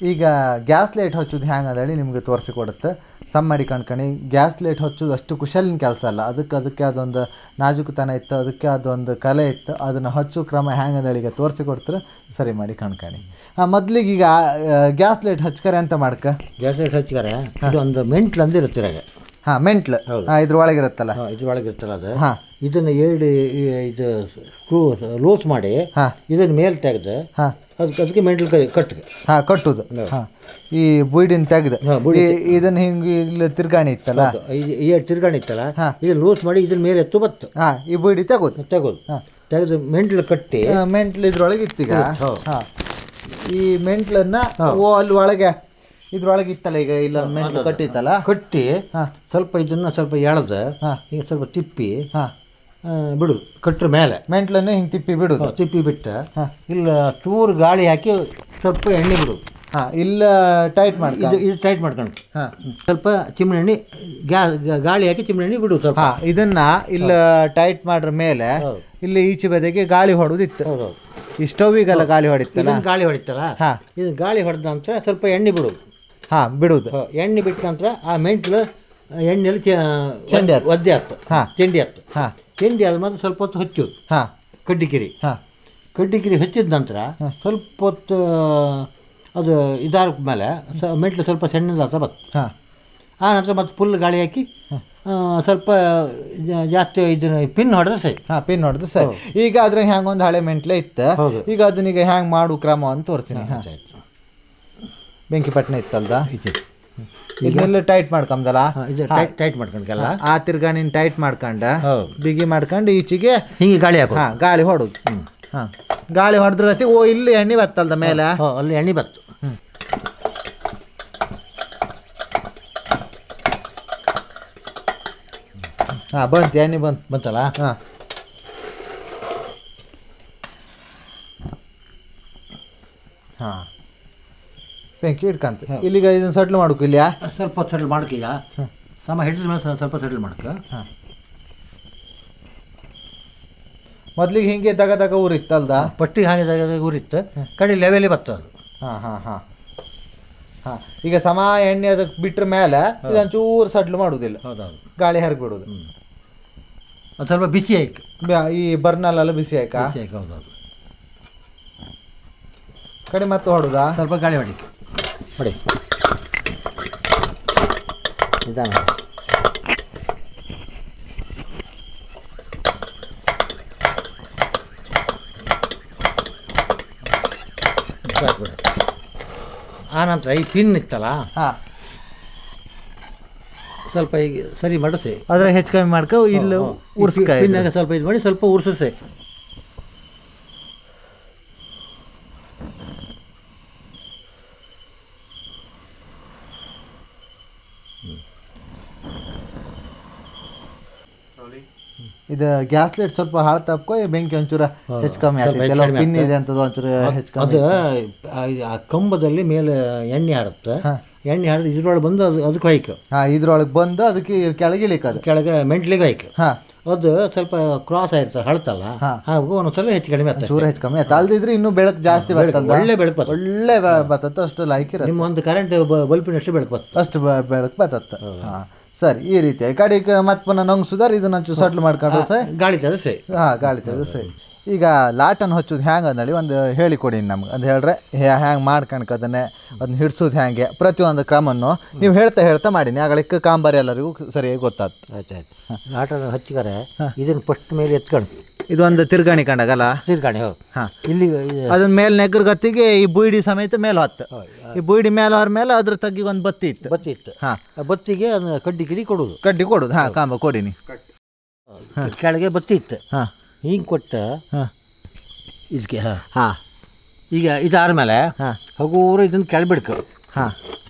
[SPEAKER 1] ಈಗ ಗ್ಯಾಸ್ ಲೈಟ್ ಹಚ್ಚೋದು ಹ್ಯಾಂಗೆ ಅಂದೇಳಿ ನಿಮ್ಗೆ ತೋರಿಸಿ ಕೊಡುತ್ತೆ ಸಮ್ ಮಾಡಿ ಕಣ್ಕಣಿ ಗ್ಯಾಸ್ ಲೈಟ್ ಹಚ್ಚೋದು ಅಷ್ಟು ಕುಶಲಿನ ಕೆಲಸ ಅಲ್ಲ ಅದಕ್ಕೆ ಅದಕ್ಕೆ ಅದೊಂದು ನಾಜೂಕುತನ ಇತ್ತು ಅದಕ್ಕೆ ಅದೊಂದು ಕಲೆ ಇತ್ತು ಅದನ್ನು ಹಚ್ಚೋ ಕ್ರಮ ಹ್ಯಾಂಗೆ ಅಂದೇಳಿ ಈಗ ತೋರಿಸಿ ಕೊಡ್ತಾರೆ ಸರಿ ಮಾಡಿ ಕಣ್ಕಣಿ ಹಾಂ ಮೊದ್ಲಿಗೆ ಈಗ ಗ್ಯಾಸ್ ಲೈಟ್ ಹಚ್ಕರೆ ಅಂತ ಮಾಡ್ಕ
[SPEAKER 2] ಗ್ಯಾಸ್ ಲೈಟ್ ಹಚ್ಚಿಗಾರೆ ಇದು ಒಂದು ಮೆಂಟ್ಲು ಅಂತ ಇರುತ್ತೆ ಇದ್ರಾಗೆ
[SPEAKER 1] ಹಾಂ ಮೆಂಟ್ಲು ಹಾಂ ಇದ್ರೊಳಗೆ ಇರುತ್ತಲ್ಲ
[SPEAKER 2] ಹಾಂ ಇದ್ರೊಳಗೆ ಇರ್ತಲ್ಲ ಅದು
[SPEAKER 1] ಹಾಂ
[SPEAKER 2] ಇದನ್ನು ಎರಡು ಈ- ಇದು ಸ್ಕ್ರೂ ಲೂಸ್ ಮಾಡಿ
[SPEAKER 1] ಹಾಂ
[SPEAKER 2] ಇದನ್ನು ಮೇಲೆ ತೆಗೆದು
[SPEAKER 1] ಹಾಂ
[SPEAKER 2] ಅದಕ್ಕೆ ಅದಕ್ಕೆ ಮೆಂಟ್ಲು ಕೈ ಕಟ್ಟು
[SPEAKER 1] ಹಾಂ ಕಟ್ಟುದು ಹಾಂ ಈ ಬುಯ್ಡಿನ ತೆಗ್ದು
[SPEAKER 2] ಹಾಂ, ಬುಯ್ಡಿ
[SPEAKER 1] ಈ- ಇದನ್ನ ಹಿಂಗೆ ಇಲ್ಲಿ ತಿರ್ಗಾಣಿ ಇತ್ತಲ್ಲ
[SPEAKER 2] ಇದು ಈ ಎರಡು ತಿರ್ಗಾಣಿ ಇತ್ತಲ್ಲ
[SPEAKER 1] ಹಾಂ.
[SPEAKER 2] ಇದನ್ನು ಲೂಸ್ ಮಾಡಿ ಇದನ್ನ ಮೇಲೆ ಎತ್ತು ಬತ್ತು
[SPEAKER 1] ಹಾಂ ಈ ಬುಯ್ಡಿ ತೆಗೋದು
[SPEAKER 2] ತೆಗೋದು
[SPEAKER 1] ಹಾಂ.
[SPEAKER 2] ತೆಗೆದು ಮೆಂಟ್ಲು ಕಟ್ಟಿ
[SPEAKER 1] ಮೆಂಟ್ಲು ಇದ್ರೊಳಗೆ ಇತ್ತೀಗ
[SPEAKER 2] ಹೌದು.
[SPEAKER 1] ಹಾಂ ಈ ಮೆಂಟ್ಲನ್ನ ಓ ಅಲ್ಲಿ ಒಳಗೆ ಇದ್ರೊಳಗೆ ಇತ್ತಲ್ಲ ಈಗ ಇಲ್ಲ ಮೆಂಟ್ಲು ಕಟ್ಟಿತ್ತಲ್ಲ
[SPEAKER 2] ಕಟ್ಟಿ
[SPEAKER 1] ಹಾಂ
[SPEAKER 2] ಸ್ವಲ್ಪ ಇದನ್ನು ಸ್ವಲ್ಪ ಎಳೆದು
[SPEAKER 1] ಹಾಂ
[SPEAKER 2] ಈಗ ಸ್ವಲ್ಪ ತಿಪ್ಪಿ
[SPEAKER 1] ಹಾಂ
[SPEAKER 2] ಆ, ಬಿಡು ಕಟ್ಟ್ರ ಮೇಲೆ
[SPEAKER 1] ಮೆಂಟ್ಲನ್ನ ಹಿಂಗೆ ತಿಪ್ಪಿ ಬಿಡುದು
[SPEAKER 2] ತಿಪ್ಪಿ ಬಿಟ್ಟು
[SPEAKER 1] ಹಾಂ
[SPEAKER 2] ಇಲ್ಲ ಚೂರು ಗಾಳಿ ಹಾಕಿ ಸ್ವಲ್ಪ ಎಣ್ಣೆ ಬಿಡು
[SPEAKER 1] ಹಾಂ ಇಲ್ಲ ಟೈಟ್ ಮಾಡ್ಕ
[SPEAKER 2] ಇದು ಇದು ಟೈಟ್ ಮಾಡ್ಕೊಂಡು
[SPEAKER 1] ಹಾಂ
[SPEAKER 2] ಸ್ವಲ್ಪ ಚಿಮಣಿ ಎಣ್ಣೆ ಗ್ಯಾಸ್ ಗಾಳಿ ಹಾಕಿ ಚಿಮಣಿ ಎಣ್ಣೆ ಬಿಡು ಸ್ವಲ್ಪ
[SPEAKER 1] ಹಾಂ ಇದನ್ನ ಇಲ್ಲ ಟೈಟ್ ಮಾಡ್ರ ಮೇಲೆ
[SPEAKER 2] ಹೌದು.
[SPEAKER 1] ಇಲ್ಲಿ ಈಚೆ ಬದಿಗೆ ಗಾಳಿ ಹೊಡೆದಿತ್ತು
[SPEAKER 2] ಹೌದು
[SPEAKER 1] ಈ ಸ್ಟೌವಿಗೆಲ್ಲ ಗಾಳಿ ಹೊಡಿತ್ತಲ್ಲ
[SPEAKER 2] ಇದನ್ನು ಗಾಳಿ ಹೊಡಿತಲ್ಲ
[SPEAKER 1] ಹಾಂ
[SPEAKER 2] ಇದನ್ನು ಗಾಳಿ ಹೊಡೆದ ನಂತರ ಸ್ವಲ್ಪ ಎಣ್ಣೆ ಬಿಡು
[SPEAKER 1] ಹಾಂ ಬಿಡುದು
[SPEAKER 2] ಹ, ಎಣ್ಣೆ ಬಿಟ್ಟ ನಂತರ ಆ ಮೆಂಟ್ಲು ಎಣ್ಣೆಯಲ್ಲಿ ಚ-
[SPEAKER 1] ಚೆಂಡಿ ಹತ್ತು.
[SPEAKER 2] ಒದ್ದೆ ಹತ್ತು
[SPEAKER 1] ಹಾಂ
[SPEAKER 2] ಚೆಂಡಿ ಹತ್ತು
[SPEAKER 1] ಹಾಂ
[SPEAKER 2] ಚೆಂಡಿ ಆದ ಮಾತ್ರ ಸ್ವಲ್ಪ ಹೊತ್ತು ಹಚ್ಚೋದು
[SPEAKER 1] ಹಾಂ
[SPEAKER 2] ಕಡ್ಡಿಕಿರಿ
[SPEAKER 1] ಹಾಂ
[SPEAKER 2] ಕಡ್ಡಿಕಿರಿ ಹಚ್ಚಿದ ನಂತರ ಸ್ವಲ್ಪ ಹೊತ್ತು ಅದು ಇದಾದ ಮೇಲೆ ಸ ಮೆಂಟ್ಲು ಸ್ವಲ್ಪ ಸಣ್ಣದಾತ ಬತ್ತು
[SPEAKER 1] ಹಾಂ
[SPEAKER 2] ಆ ನಂತರ ಮತ್ತೆ ಫುಲ್ ಗಾಳಿ ಹಾಕಿ ಆ, ಸ್ವಲ್ಪ ಜಾ- ಜಾಸ್ತಿ ಇದನ್ನು ಪಿನ್ ಹೊಡೆದ್ರೆ ಸರಿ
[SPEAKER 1] ಹಾಂ ಪಿನ್ ಹೊಡೆದು ಸರಿ ಈಗ ಅದ್ರ ಹ್ಯಾಂಗ ಒಂದು ಹಳೆ ಮೆಂಟ್ಲೆ ಇತ್ತು
[SPEAKER 2] ಹೌದು.
[SPEAKER 1] ಈಗ ಅದನ್ನೀಗ ಹ್ಯಾಂಗ್ ಮಾಡು ಕ್ರಮ ಅಂತ ತೋರಿಸ್ತೀನಿ ಹಾಂ
[SPEAKER 2] ಆಯ್ತು
[SPEAKER 1] ಬೆಂಕಿ ಪಟ್ಟಣ ಇತ್ತಲ್ದ
[SPEAKER 2] ಇದೆ.
[SPEAKER 1] ಇದನ್ನೆಲ್ಲ ಟೈಟ್ ಮಾಡ್ಕೊಂಬದಲ್ಲ
[SPEAKER 2] ಹಾ, ಇದು ಟೈಟ್ ಟೈಟ್ ಮಾಡ್ಕೊಂಡ್ಕಲ್ಲ
[SPEAKER 1] ಆ ತಿರ್ಗಾಣಿನ ಟೈಟ್ ಮಾಡ್ಕೊಂಡ
[SPEAKER 2] ಹೌದು
[SPEAKER 1] ಬಿಗಿ ಮಾಡ್ಕೊಂಡು ಈಚೆಗೆ
[SPEAKER 2] ಹಿಂಗೆ ಗಾಳಿ ಹಾಕೋ
[SPEAKER 1] ಹಾಂ ಗಾಳಿ ಹೊಡೋದು ಹಾಂ ಗಾಳಿ ಹೊಡೆದ್ರ ಗತಿ ಓ ಇಲ್ಲಿ ಎಣ್ಣೆ ಬತ್ತಲ್ದ ಮೇಲೆ
[SPEAKER 2] ಹೋ ಅಲ್ಲಿ ಎಣ್ಣೆ ಬತ್ತು
[SPEAKER 1] ಹಾಂ ಬಂತು ಎಣ್ಣೆ ಬಂತು
[SPEAKER 2] ಬಂತಲ್ಲ
[SPEAKER 1] ಹಾಂ ಹಾಂ ಬೆಂಕಿ ಇಟ್ಕಂತ ಇಲ್ಲಿಗ ಇದನ್ನ ಸಟ್ಲು ಮಾಡ್ಕೊ ಇಲ್ಲಿಯಾ
[SPEAKER 2] ಸ್ವಲ್ಪ ಸೆಟಲ್ ಮಾಡ್ಕೀಗ ಸಮ ಹಿಡಿದ ಮೇಲೆ ಸ್ವಲ್ಪ- ಸ್ವಲ್ಪ ಸೆಟಲ್ ಮಾಡ್ಕ
[SPEAKER 1] ಹಾಂ ಮೊದ್ಲಿಗೆ ಹಿಂಗೆ ದಗ ದಗ ಊರಿತ್ತಲ್ದ
[SPEAKER 2] ಪಟ್ಟಿ ಹಾಕಿದಾಗ ಊರಿತ್ತು ಕಡೆ ಲೆವೆಲೇ ಬತ್ತು ಅದು
[SPEAKER 1] ಹಾಂ ಹಾಂ ಹಾಂ ಹಾಂ ಈಗ ಸಮ ಎಣ್ಣೆ ಅದಕ್ಕೆ ಬಿಟ್ರ ಮೇಲೆ ಇದೊಂಚೂರು ಸಡ್ಲು ಮಾಡುವುದಿಲ್ಲ
[SPEAKER 2] ಹೌದೌದು
[SPEAKER 1] ಗಾಳಿ ಹರಿಗ್ ಬಿಡುದು
[SPEAKER 2] ಅದು ಸ್ವಲ್ಪ ಬಿಸಿ ಆಯ್ತು
[SPEAKER 1] ಬ್ಯಾ- ಈ ಬರ್ನಲ್ಲೆಲ್ಲ ಬಿಸಿ ಆಯ್ಕಾ
[SPEAKER 2] ಬಿಸಿ ಆಯ್ತು ಹೌದೌದು
[SPEAKER 1] ಕಡೆ ಮತ್ತೆ ಹೊಡುದಾ
[SPEAKER 2] ಸ್ವಲ್ಪ ಗಾಳಿ ಹೊಡಿಕೆ ಹೊಡಿ ನಿಧಾನ ಸಾಕು ಬಿಡು. ಆ ನಂತರ ಈ ಪಿನ್ ಇತ್ತಲ್ಲ
[SPEAKER 1] ಹಾಂ
[SPEAKER 2] ಸ್ವಲ್ಪ ಈಗ ಸರಿ ಮಡಸಿ
[SPEAKER 1] ಅದ್ರ ಹೆಚ್ಚು ಕಮ್ಮಿ ಮಾಡ್ಕೊ ಇಲ್ಲ ಉರ್ಸ್ಕ
[SPEAKER 2] ಪಿನ್ನಾಗ ಸ್ವಲ್ಪ ಇದು ಮಾಡಿ ಸ್ವಲ್ಪ ಉರ್ಸಸೆ
[SPEAKER 1] ಇದು ಗ್ಯಾಸ್ ಲೈಟ್ ಸ್ವಲ್ಪ ಹಾಳು ತಪ್ಕೊ ಈ ಬೆಂಕಿ ಒಂಚೂರ ಹೆಚ್ಚು ಕಮ್ಮಿ
[SPEAKER 2] ಸ್ವಲ್ಪ
[SPEAKER 1] ಆಗ್ತೈತೆ
[SPEAKER 2] ಹೆಚ್ಚು
[SPEAKER 1] ಕೆಲವು
[SPEAKER 2] ಕಮ್ಮಿ
[SPEAKER 1] ಪಿನ್ ಇದೆ ಅಂತದ್ದು ಒಂಚೂರು ಹೆಚ್ಚು ಕಮ್ಮಿ
[SPEAKER 2] ಅದು ಆ- ಆ ಕಂಬದಲ್ಲಿ ಮೇಲೆ ಎಣ್ಣೆ ಹಾರುತ್ತೆ
[SPEAKER 1] ಹಾ.
[SPEAKER 2] ಎಣ್ಣೆ ಹಾರಿದ ಇದ್ರೊಳಗೆ ಬಂದು ಅದು ಅದಕ್ಕೆ ಹೋಯ್ಕು
[SPEAKER 1] ಹಾಂ ಇದ್ರೊಳಗೆ ಬಂದು ಅದಕ್ಕೆ ಕೆಳಗೆ ಇಳಿಕದು
[SPEAKER 2] ಕೆಳಗೆ ಮೆಂಟ್ಲಿಗೆ ಹೋಯ್ಕು
[SPEAKER 1] ಹಾಂ
[SPEAKER 2] ಅದು ಸ್ವಲ್ಪ ಕ್ರಾಸ್ ಆಗಿರ್ತದೆ ಹಳತಲ್ಲ
[SPEAKER 1] ಹಾ.
[SPEAKER 2] ಹಾಗೂ ಒಂದೊಂದ್ಸಲ ಹೆಚ್ಚು ಕಡಿಮೆ ಆಗ್ತದೆ
[SPEAKER 1] ಚೂರು ಹೆಚ್ಚು ಕಮ್ಮಿ ಆಯ್ತು ಅಲ್ದಿದ್ರೆ ಇನ್ನೂ ಬೆಳಕು ಜಾಸ್ತಿ ಬರ್ತಲ್ಲ
[SPEAKER 2] ಒಳ್ಳೆ ಬೆಳಕು ಬರ್ತದೆ
[SPEAKER 1] ಒಳ್ಳೆ ಬ- ಬರ್ತತ್ತೆ ಅಷ್ಟು ಲೈಕ್ ಇರುತ್ತೆ
[SPEAKER 2] ನಿಮ್ಮ ಒಂದು ಕರೆಂಟ್ ಬಲ್ಪಿನಷ್ಟು ಬೆಳಕು ಬರ್ತದೆ
[SPEAKER 1] ಅಷ್ಟು ಬ- ಬೆಳಕು ಬರ್ತತ್ತೆ ಹಾಂ ಸರಿ ಈ ರೀತಿ ಈ ಕಡೆಗೆ ಮತ್ತೆ ಪುನಃ ನಂಗೆ ಸುಧಾರ್ ಇದನ್ನ ಒಂಚೂರು ಸಟ್ಲ್ ಮಾಡ್ಕೊಂಡ್ರೆ ಸರ್
[SPEAKER 2] ಗಾಳಿ ತದ ಸರಿ
[SPEAKER 1] ಹಾಂ ಗಾಳಿ ತೆಗೆದು ಸರಿ ಈಗ ಲಾಟನ್ ಹಚ್ಚೋದು ಹ್ಯಾಂಗೆ ಅಂದೇಳಿ ಒಂದು ಹೇಳಿಕೊಡಿ ನಮ್ಗೆ ಅದು ಹೇಳ್ರೆ ಹ್ಯಾಂಗೆ ಮಾಡ್ಕಣಕ್ಕೆ ಅದನ್ನೇ ಅದನ್ನ ಹಿಡ್ಸೋದು ಹ್ಯಾಂಗೆ ಪ್ರತಿಯೊಂದು ಕ್ರಮನ್ನು ನೀವು ಹೇಳ್ತಾ ಹೇಳ್ತಾ ಮಾಡೀನಿ ಆಗಳಿಕ್ಕೆ ಕಾಂಬಾರಿ ಎಲ್ಲರಿಗೂ ಸರಿಯಾಗಿ ಗೊತ್ತಾಯ್ತು
[SPEAKER 2] ಆಯ್ತು ಆಯ್ತು ಆಟ ಹಚ್ಚಿಕಾರೆ ಇದನ್ನು ಫಸ್ಟ್ ಮೇಲೆ ಎತ್ಕೊಂಡು
[SPEAKER 1] ಇದೊಂದು ತಿರ್ಗಾಣಿ ಕಂಡಾಗಲ್ಲ
[SPEAKER 2] ತಿರ್ಗಾಣಿ ಹೌದು
[SPEAKER 1] ಹಾಂ
[SPEAKER 2] ಇಲ್ಲಿ
[SPEAKER 1] ಅದನ್ನ ಮೇಲೆ ನೆಗ್ರ ಗತ್ತಿಗೆ ಈ ಬುಯ್ಡಿ ಸಮೇತ ಮೇಲೆ ಹೊತ್ತು ಈ ಬುಯ್ಡಿ ಮೇಲೆ ಹೊರ ಮೇಲೆ ಅದ್ರ ತಗ್ಗಿ ಒಂದು ಬತ್ತಿ ಇತ್ತು
[SPEAKER 2] ಬತ್ತಿ ಇತ್ತು
[SPEAKER 1] ಹಾಂ
[SPEAKER 2] ಆ ಬತ್ತಿಗೆ ಅದನ್ನ ಕಡ್ಡಿ ಕಿಡಿ ಕೊಡೋದು
[SPEAKER 1] ಕಡ್ಡಿ ಕೊಡೋದು ಹಾಂ ಕಾಂಬ ಕೊಡಿನಿ
[SPEAKER 2] ಕೆಳಗೆ ಬತ್ತಿ ಇತ್ತು
[SPEAKER 1] ಹಾಂ
[SPEAKER 2] ಹಿಂಗೆ ಕೊಟ್ಟ
[SPEAKER 1] ಹಾಂ
[SPEAKER 2] ಇದಕ್ಕೆ ಹಾಂ
[SPEAKER 1] ಹಾಂ
[SPEAKER 2] ಈಗ ಇದಾದ್ಮೇಲೆ
[SPEAKER 1] ಹಾಂ
[SPEAKER 2] ಹಗುರ ಇದನ್ನು ಕೆಳಬಿಡ್ಕು
[SPEAKER 1] ಹಾಂ